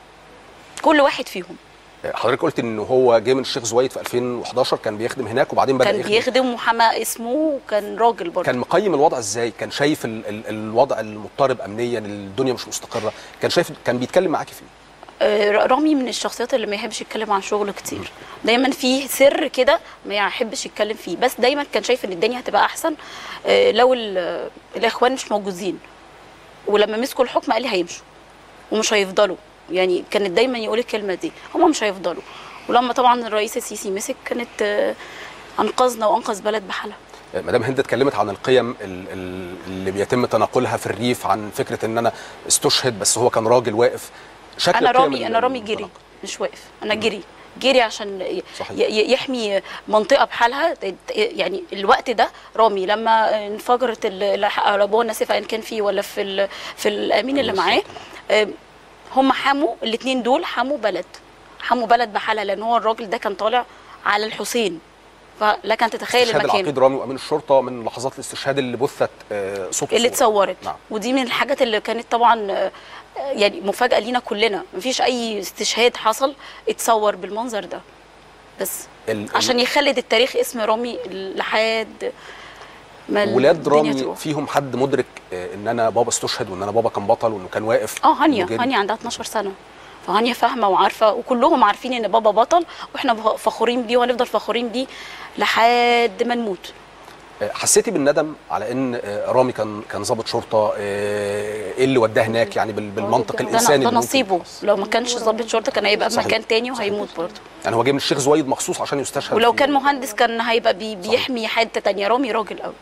S20: كل واحد فيهم
S1: حضرتك قلت ان هو جه من الشيخ زويد في 2011 كان بيخدم هناك وبعدين بدا
S20: كان
S1: يخدم
S20: بيخدم محاماه اسمه وكان راجل برضه
S1: كان مقيم الوضع ازاي كان شايف ال ال الوضع المضطرب امنيا الدنيا مش مستقره كان شايف كان بيتكلم معاكي فيه
S20: آه، رامي من الشخصيات اللي ما يحبش يتكلم عن شغله كتير دايما فيه سر كده ما يحبش يتكلم فيه بس دايما كان شايف ان الدنيا هتبقى احسن آه، لو ال- الاخوان مش موجودين ولما مسكوا الحكم قال لي هيمشوا ومش هيفضلوا يعني كانت دايما يقول الكلمه دي هم مش هيفضلوا ولما طبعا الرئيس السيسي مسك كانت آه، انقذنا وانقذ بلد بحالها
S1: مدام هند اتكلمت عن القيم ال- ال- اللي بيتم تناقلها في الريف عن فكره ان انا استشهد بس هو كان راجل واقف شكل
S20: انا
S1: القيم
S20: رامي
S1: ال-
S20: انا رامي جري مش واقف انا جري جري عشان ي- ي- يحمي منطقه بحالها يعني الوقت ده رامي لما انفجرت ال- الابوه الناسفه ان كان فيه ولا في ال- في الامين اللي معاه آه، هم حموا الاثنين دول حموا بلد حموا بلد بحالها لان هو الراجل ده كان طالع على الحسين فلك ان تتخيل
S1: استشهاد
S20: المكان
S1: العقيد رامي وامين الشرطه من لحظات الاستشهاد اللي بثت آه، صوت
S20: اللي
S1: وصورة.
S20: اتصورت
S1: نعم.
S20: ودي من الحاجات اللي كانت طبعا آه، يعني مفاجاه لينا كلنا مفيش اي استشهاد حصل اتصور بالمنظر ده بس
S1: ال-
S20: عشان يخلد التاريخ اسم رامي لحد ما
S1: ولاد
S20: الدنيا
S1: رامي
S20: تروح.
S1: فيهم حد مدرك آه، ان انا بابا استشهد وان انا بابا كان بطل وانه كان واقف
S20: اه هانيا
S1: وجري؟
S20: هانيا عندها 12 سنه فهانيا فاهمه وعارفه وكلهم عارفين ان بابا بطل واحنا فخورين بيه وهنفضل فخورين بيه لحد ما نموت
S1: آه، حسيتي بالندم على ان آه، رامي كان كان ضابط شرطه آه، ايه اللي وداه هناك يعني بال- بالمنطق
S20: ده,
S1: الانساني
S20: ده
S1: اللي ممكن-
S20: نصيبه لو ما كانش ضابط شرطه كان هيبقى في
S1: صحيح.
S20: مكان تاني وهيموت برضه
S1: يعني هو جاي من الشيخ زويد مخصوص عشان يستشهد
S20: ولو
S1: في-
S20: كان مهندس كان هيبقى بي بيحمي حته تانية رامي راجل قوي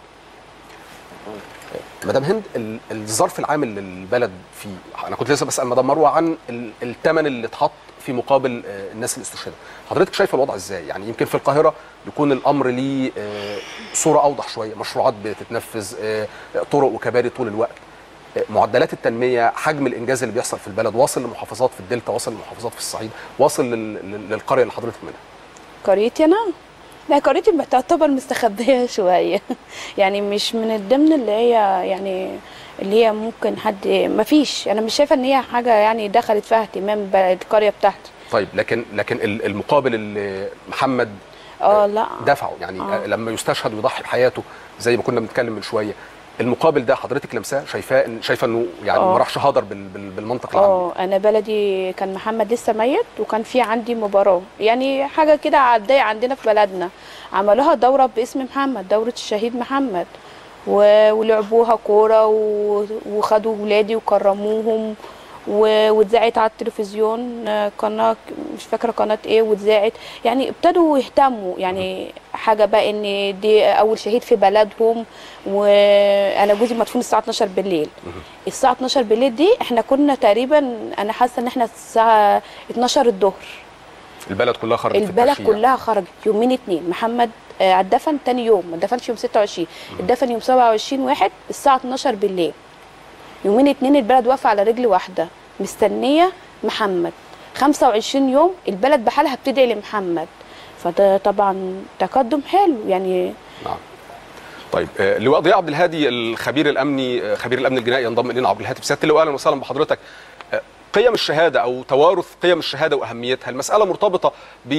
S1: مدام هند ال- الظرف العام اللي البلد فيه انا كنت لسه بسال مدام مروه عن ال- الثمن اللي اتحط في مقابل آه، الناس اللي استشهدت حضرتك شايفه الوضع ازاي يعني يمكن في القاهره يكون الامر ليه آه، صوره اوضح شويه مشروعات بتتنفذ آه، طرق وكباري طول الوقت آه، معدلات التنميه حجم الانجاز اللي بيحصل في البلد واصل لمحافظات في الدلتا واصل لمحافظات في الصعيد واصل لل- لل- للقريه اللي حضرتك منها
S21: قريتي انا لا قريتي تعتبر مستخبيه شويه يعني مش من ضمن اللي هي يعني اللي هي ممكن حد ما فيش انا مش شايفه ان هي حاجه يعني دخلت فيها اهتمام بقى القريه بتاعتي
S1: طيب لكن لكن ال- المقابل اللي محمد
S21: اه لا
S1: دفعه يعني
S21: آه.
S1: آه. لما يستشهد ويضحي بحياته زي ما كنا بنتكلم من شويه المقابل ده حضرتك لمساه شايفاه إن- شايفه انه يعني
S21: آه.
S1: ما راحش هدر بال بال بالمنطق العام
S21: اه انا بلدي كان محمد لسه ميت وكان في عندي مباراه يعني حاجه كده عاديه عندنا في بلدنا عملوها دوره باسم محمد دوره الشهيد محمد و- ولعبوها كوره و- وخدوا ولادي وكرموهم و- واتذاعت على التلفزيون آه، قناه مش فاكره قناه ايه واتذاعت يعني ابتدوا يهتموا يعني حاجه بقى ان دي اول شهيد في بلدهم وانا جوزي مدفون الساعه 12 بالليل الساعه 12 بالليل دي احنا كنا تقريبا انا حاسه ان احنا الساعه 12 الظهر
S1: البلد كلها خرجت في
S21: البلد
S1: التشييع.
S21: كلها خرجت يومين اتنين محمد آه، اتدفن تاني يوم ما اتدفنش يوم 26 اتدفن يوم 27 واحد الساعه 12 بالليل يومين اتنين البلد واقفه على رجل واحده مستنيه محمد 25 يوم البلد بحالها بتدعي لمحمد فده طبعا تقدم حلو يعني
S1: نعم طيب آه، لواء ضياء عبد الهادي الخبير الامني آه، خبير الامن الجنائي ينضم الينا عبر الهاتف سياده اللواء اهلا وسهلا بحضرتك آه، قيم الشهاده او توارث قيم الشهاده واهميتها المساله مرتبطه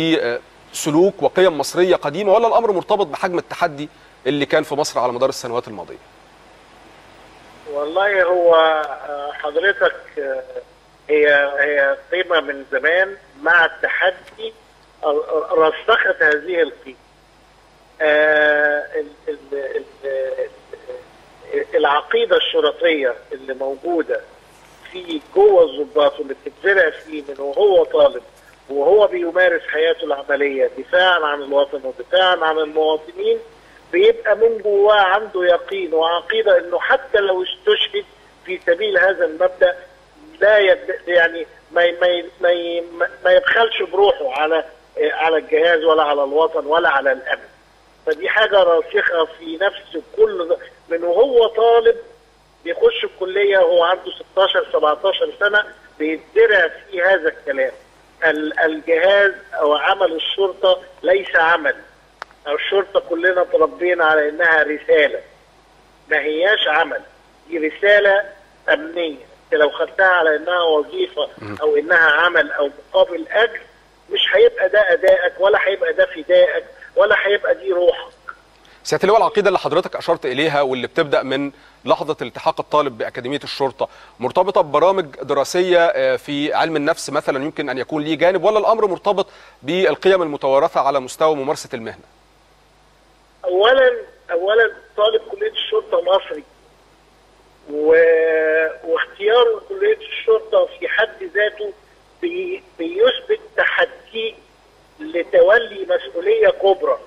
S1: بسلوك وقيم مصريه قديمه ولا الامر مرتبط بحجم التحدي اللي كان في مصر على مدار السنوات الماضيه
S3: والله هو آه، حضرتك آه، هي هي قيمة من زمان مع التحدي آه، رسخت هذه القيمة آه، ال- ال- ال- ال- العقيدة الشرطية اللي موجودة في جوه الضباط واللي بتتزرع فيه من وهو طالب وهو بيمارس حياته العملية دفاعا عن الوطن ودفاعا عن المواطنين بيبقى من جواه عنده يقين وعقيدة انه حتى لو استشهد في سبيل هذا المبدأ لا يد يعني ما ي- ما ي- ما ي- ما يبخلش بروحه على على الجهاز ولا على الوطن ولا على الامن فدي حاجة راسخة في نفس كل من وهو طالب بيخش الكلية وهو عنده 16 17 سنة بيتزرع في هذا الكلام ال- الجهاز أو عمل الشرطة ليس عمل أو الشرطة كلنا تربينا على إنها رسالة ما هياش عمل دي رسالة أمنية أنت لو خدتها على إنها وظيفة أو إنها عمل أو مقابل أجر مش هيبقى ده أدائك ولا هيبقى ده فدائك ولا هيبقى دي روحك
S1: سياده اللواء العقيده اللي حضرتك اشرت اليها واللي بتبدا من لحظه التحاق الطالب باكاديميه الشرطه مرتبطه ببرامج دراسيه آه، في علم النفس مثلا يمكن ان يكون ليه جانب ولا الامر مرتبط بالقيم المتوارثه على مستوى ممارسه المهنه
S3: اولا اولا طالب كليه الشرطه مصري و... واختياره كليه الشرطه في حد ذاته بي... بيثبت تحديه لتولي مسؤوليه كبرى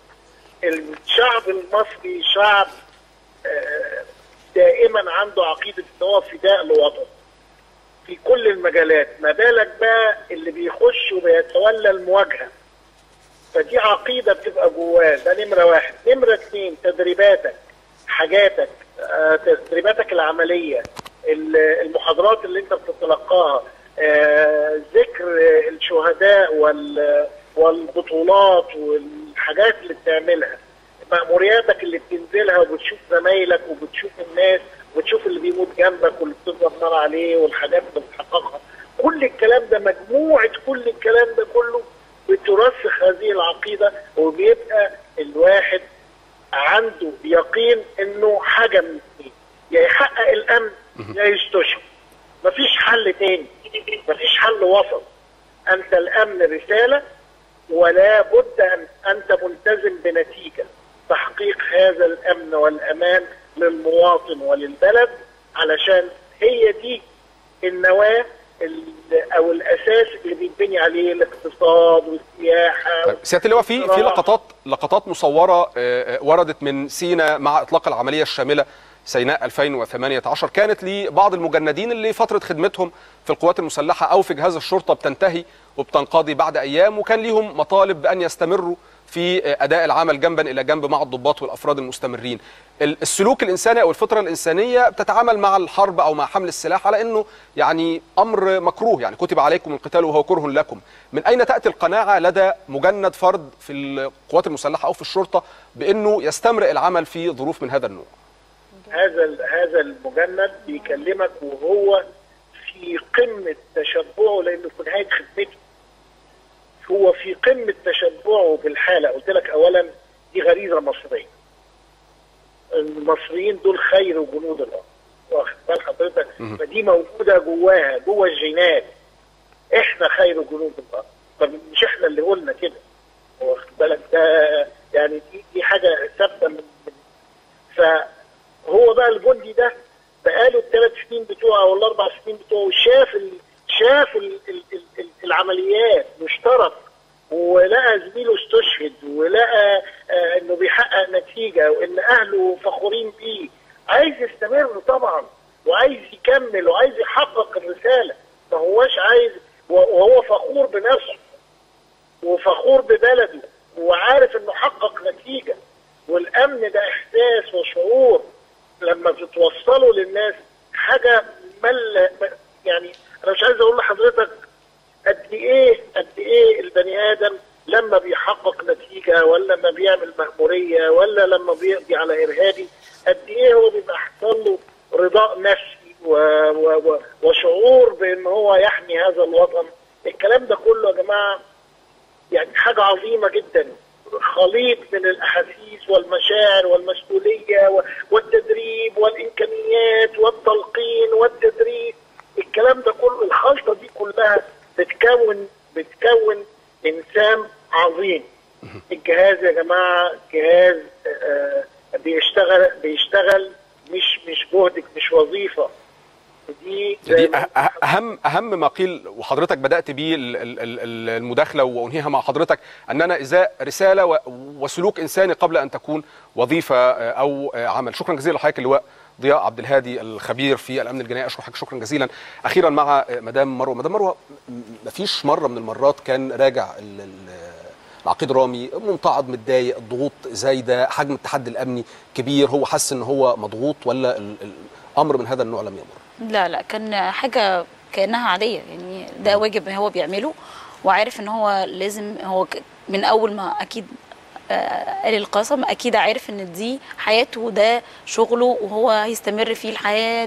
S3: الشعب المصري شعب آه، دائما عنده عقيده ان هو فداء لوطنه في كل المجالات ما بالك بقى اللي بيخش وبيتولى المواجهه فدي عقيده بتبقى جواه ده نمره واحد نمره اثنين تدريباتك حاجاتك آه، تدريباتك العمليه ال- المحاضرات اللي انت بتتلقاها آه، ذكر الشهداء وال- والبطولات والحاجات اللي بتعملها مأمورياتك اللي بتنزلها وبتشوف زمايلك وبتشوف الناس وبتشوف اللي بيموت جنبك واللي بتضرب نار عليه والحاجات اللي بتحققها كل الكلام ده مجموعة كل الكلام ده كله بترسخ هذه العقيدة وبيبقى الواحد عنده يقين انه حاجه من اثنين يا يحقق الامن يا يستشهد مفيش حل تاني مفيش حل وسط انت الامن رساله ولا بد ان انت ملتزم بنتيجه تحقيق هذا الامن والامان للمواطن وللبلد علشان هي دي النواه ال- او الاساس اللي بيتبني عليه الاقتصاد والسياحه
S1: طيب سياده اللواء في في
S3: والزراعة.
S1: لقطات لقطات مصوره آه، آه، وردت من سينا مع اطلاق العمليه الشامله سيناء 2018 كانت لبعض المجندين اللي فتره خدمتهم في القوات المسلحه او في جهاز الشرطه بتنتهي وبتنقضي بعد ايام وكان ليهم مطالب بان يستمروا في آه، اداء العمل جنبا الى جنب مع الضباط والافراد المستمرين. ال- السلوك الانساني او الفطره الانسانيه بتتعامل مع الحرب او مع حمل السلاح على انه يعني امر مكروه يعني كتب عليكم القتال وهو كره لكم. من اين تاتي القناعه لدى مجند فرد في القوات المسلحه او في الشرطه بانه يستمرئ العمل في ظروف من هذا النوع؟
S3: هذا ال- هذا المجند بيكلمك وهو في قمه تشبعه لانه في نهايه خدمته هو في قمه تشبعه بالحاله قلت لك اولا دي غريزه مصريه المصريين دول خير جنود الله واخد بال حضرتك فدي موجوده جواها جوه الجينات احنا خير جنود الله طب مش احنا اللي قلنا كده واخد بالك ده يعني دي, دي حاجه ثابته من من- فهو بقى الجندي ده بقاله الثلاث سنين بتوعه او الاربع سنين بتوعه شاف ال... شاف ال... ال... ال... ال- العمليات واشترك ولقى زميله استشهد ولقى آه انه بيحقق نتيجه وان اهله فخورين بيه عايز يستمر طبعا وعايز يكمل وعايز يحقق الرساله ما هواش عايز وهو فخور بنفسه وفخور ببلده وعارف انه حقق نتيجه والامن ده احساس وشعور لما بتوصله للناس حاجه مل يعني انا مش عايز اقول لحضرتك قد ايه قد ايه البني ادم لما بيحقق نتيجه ولا لما بيعمل مأموريه ولا لما بيقضي على ارهابي قد ايه هو بيبقى حصل له رضاء نفسي و و و وشعور بان هو يحمي هذا الوطن الكلام ده كله يا جماعه يعني حاجه عظيمه جدا خليط من الاحاسيس والمشاعر والمسؤوليه و- والتدريب والامكانيات والتلقين والتدريب الكلام ده كله الخلطه دي كلها بتكون بتكون انسان عظيم الجهاز يا جماعه جهاز آه، بيشتغل بيشتغل مش مش جهدك مش وظيفه دي
S1: دي أه- أه- اهم اهم ما قيل وحضرتك بدات بيه ال- ال- ال- المداخله وانهيها مع حضرتك اننا ازاء رساله و- وسلوك انساني قبل ان تكون وظيفه آه، او آه، عمل شكرا جزيلا لحضرتك اللواء ضياء عبد الهادي الخبير في الامن الجنائي اشكر حضرتك شكرا جزيلا اخيرا مع آه، مدام مروه مدام مروه م- مفيش مره من المرات كان راجع ال- ال- العقيد رامي ممتعض متضايق الضغوط زايده حجم التحدي الامني كبير هو حس ان هو مضغوط ولا ال- ال- الامر من هذا النوع لم يمر
S20: لا لا كان حاجة كأنها عادية يعني ده واجب هو بيعمله وعارف ان هو لازم هو ك- من اول ما اكيد آه، قال القسم اكيد عارف ان دي حياته وده شغله وهو هيستمر فيه لحد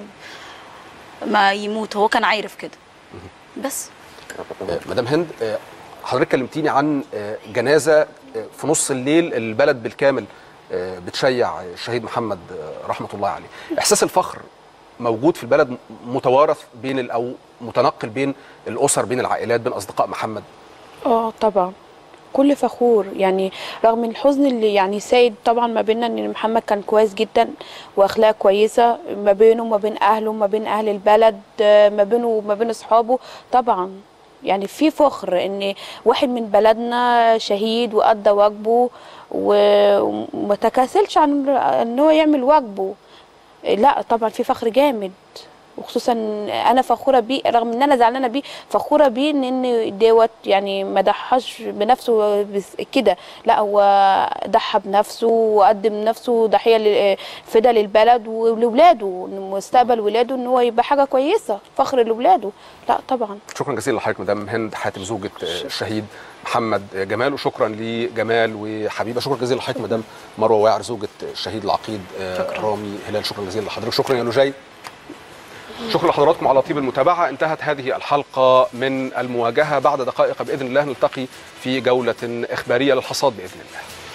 S20: ما يموت هو كان عارف كده بس
S1: آه، مدام هند آه، حضرتك كلمتيني عن آه، جنازه آه، في نص الليل البلد بالكامل آه، بتشيع الشهيد محمد آه، رحمه الله عليه احساس الفخر موجود في البلد م- متوارث بين ال- او متنقل بين الاسر بين العائلات بين اصدقاء محمد
S21: اه طبعا كل فخور يعني رغم الحزن اللي يعني سائد طبعا ما بيننا ان محمد كان كويس جدا واخلاق كويسه ما بينه وما بين اهله وما بين اهل البلد آه، ما بينه وما بين اصحابه طبعا يعني في فخر ان واحد من بلدنا شهيد وادى واجبه و- وما تكاسلش عن ان هو يعمل واجبه لا طبعا في فخر جامد وخصوصا انا فخوره بيه رغم ان انا زعلانه بيه فخوره بيه ان ان دوت يعني ما ضحاش بنفسه بس كده لا هو ضحى بنفسه وقدم نفسه ضحيه لل- فدا للبلد ولاولاده إن مستقبل ولاده ان هو يبقى حاجه كويسه فخر لاولاده لا طبعا
S1: شكرا جزيلا لحضرتك مدام هند حاتم زوجة آه، الشهيد محمد جمال وشكرا لجمال وحبيبه شكرا جزيلا لحضرتك مدام مروه واعر زوجة الشهيد العقيد آه، رامي هلال شكرا جزيلا لحضرتك شكرا يا لوجاي شكرا لحضراتكم على طيب المتابعة انتهت هذه الحلقة من المواجهة بعد دقائق بإذن الله نلتقي في جولة إخبارية للحصاد بإذن الله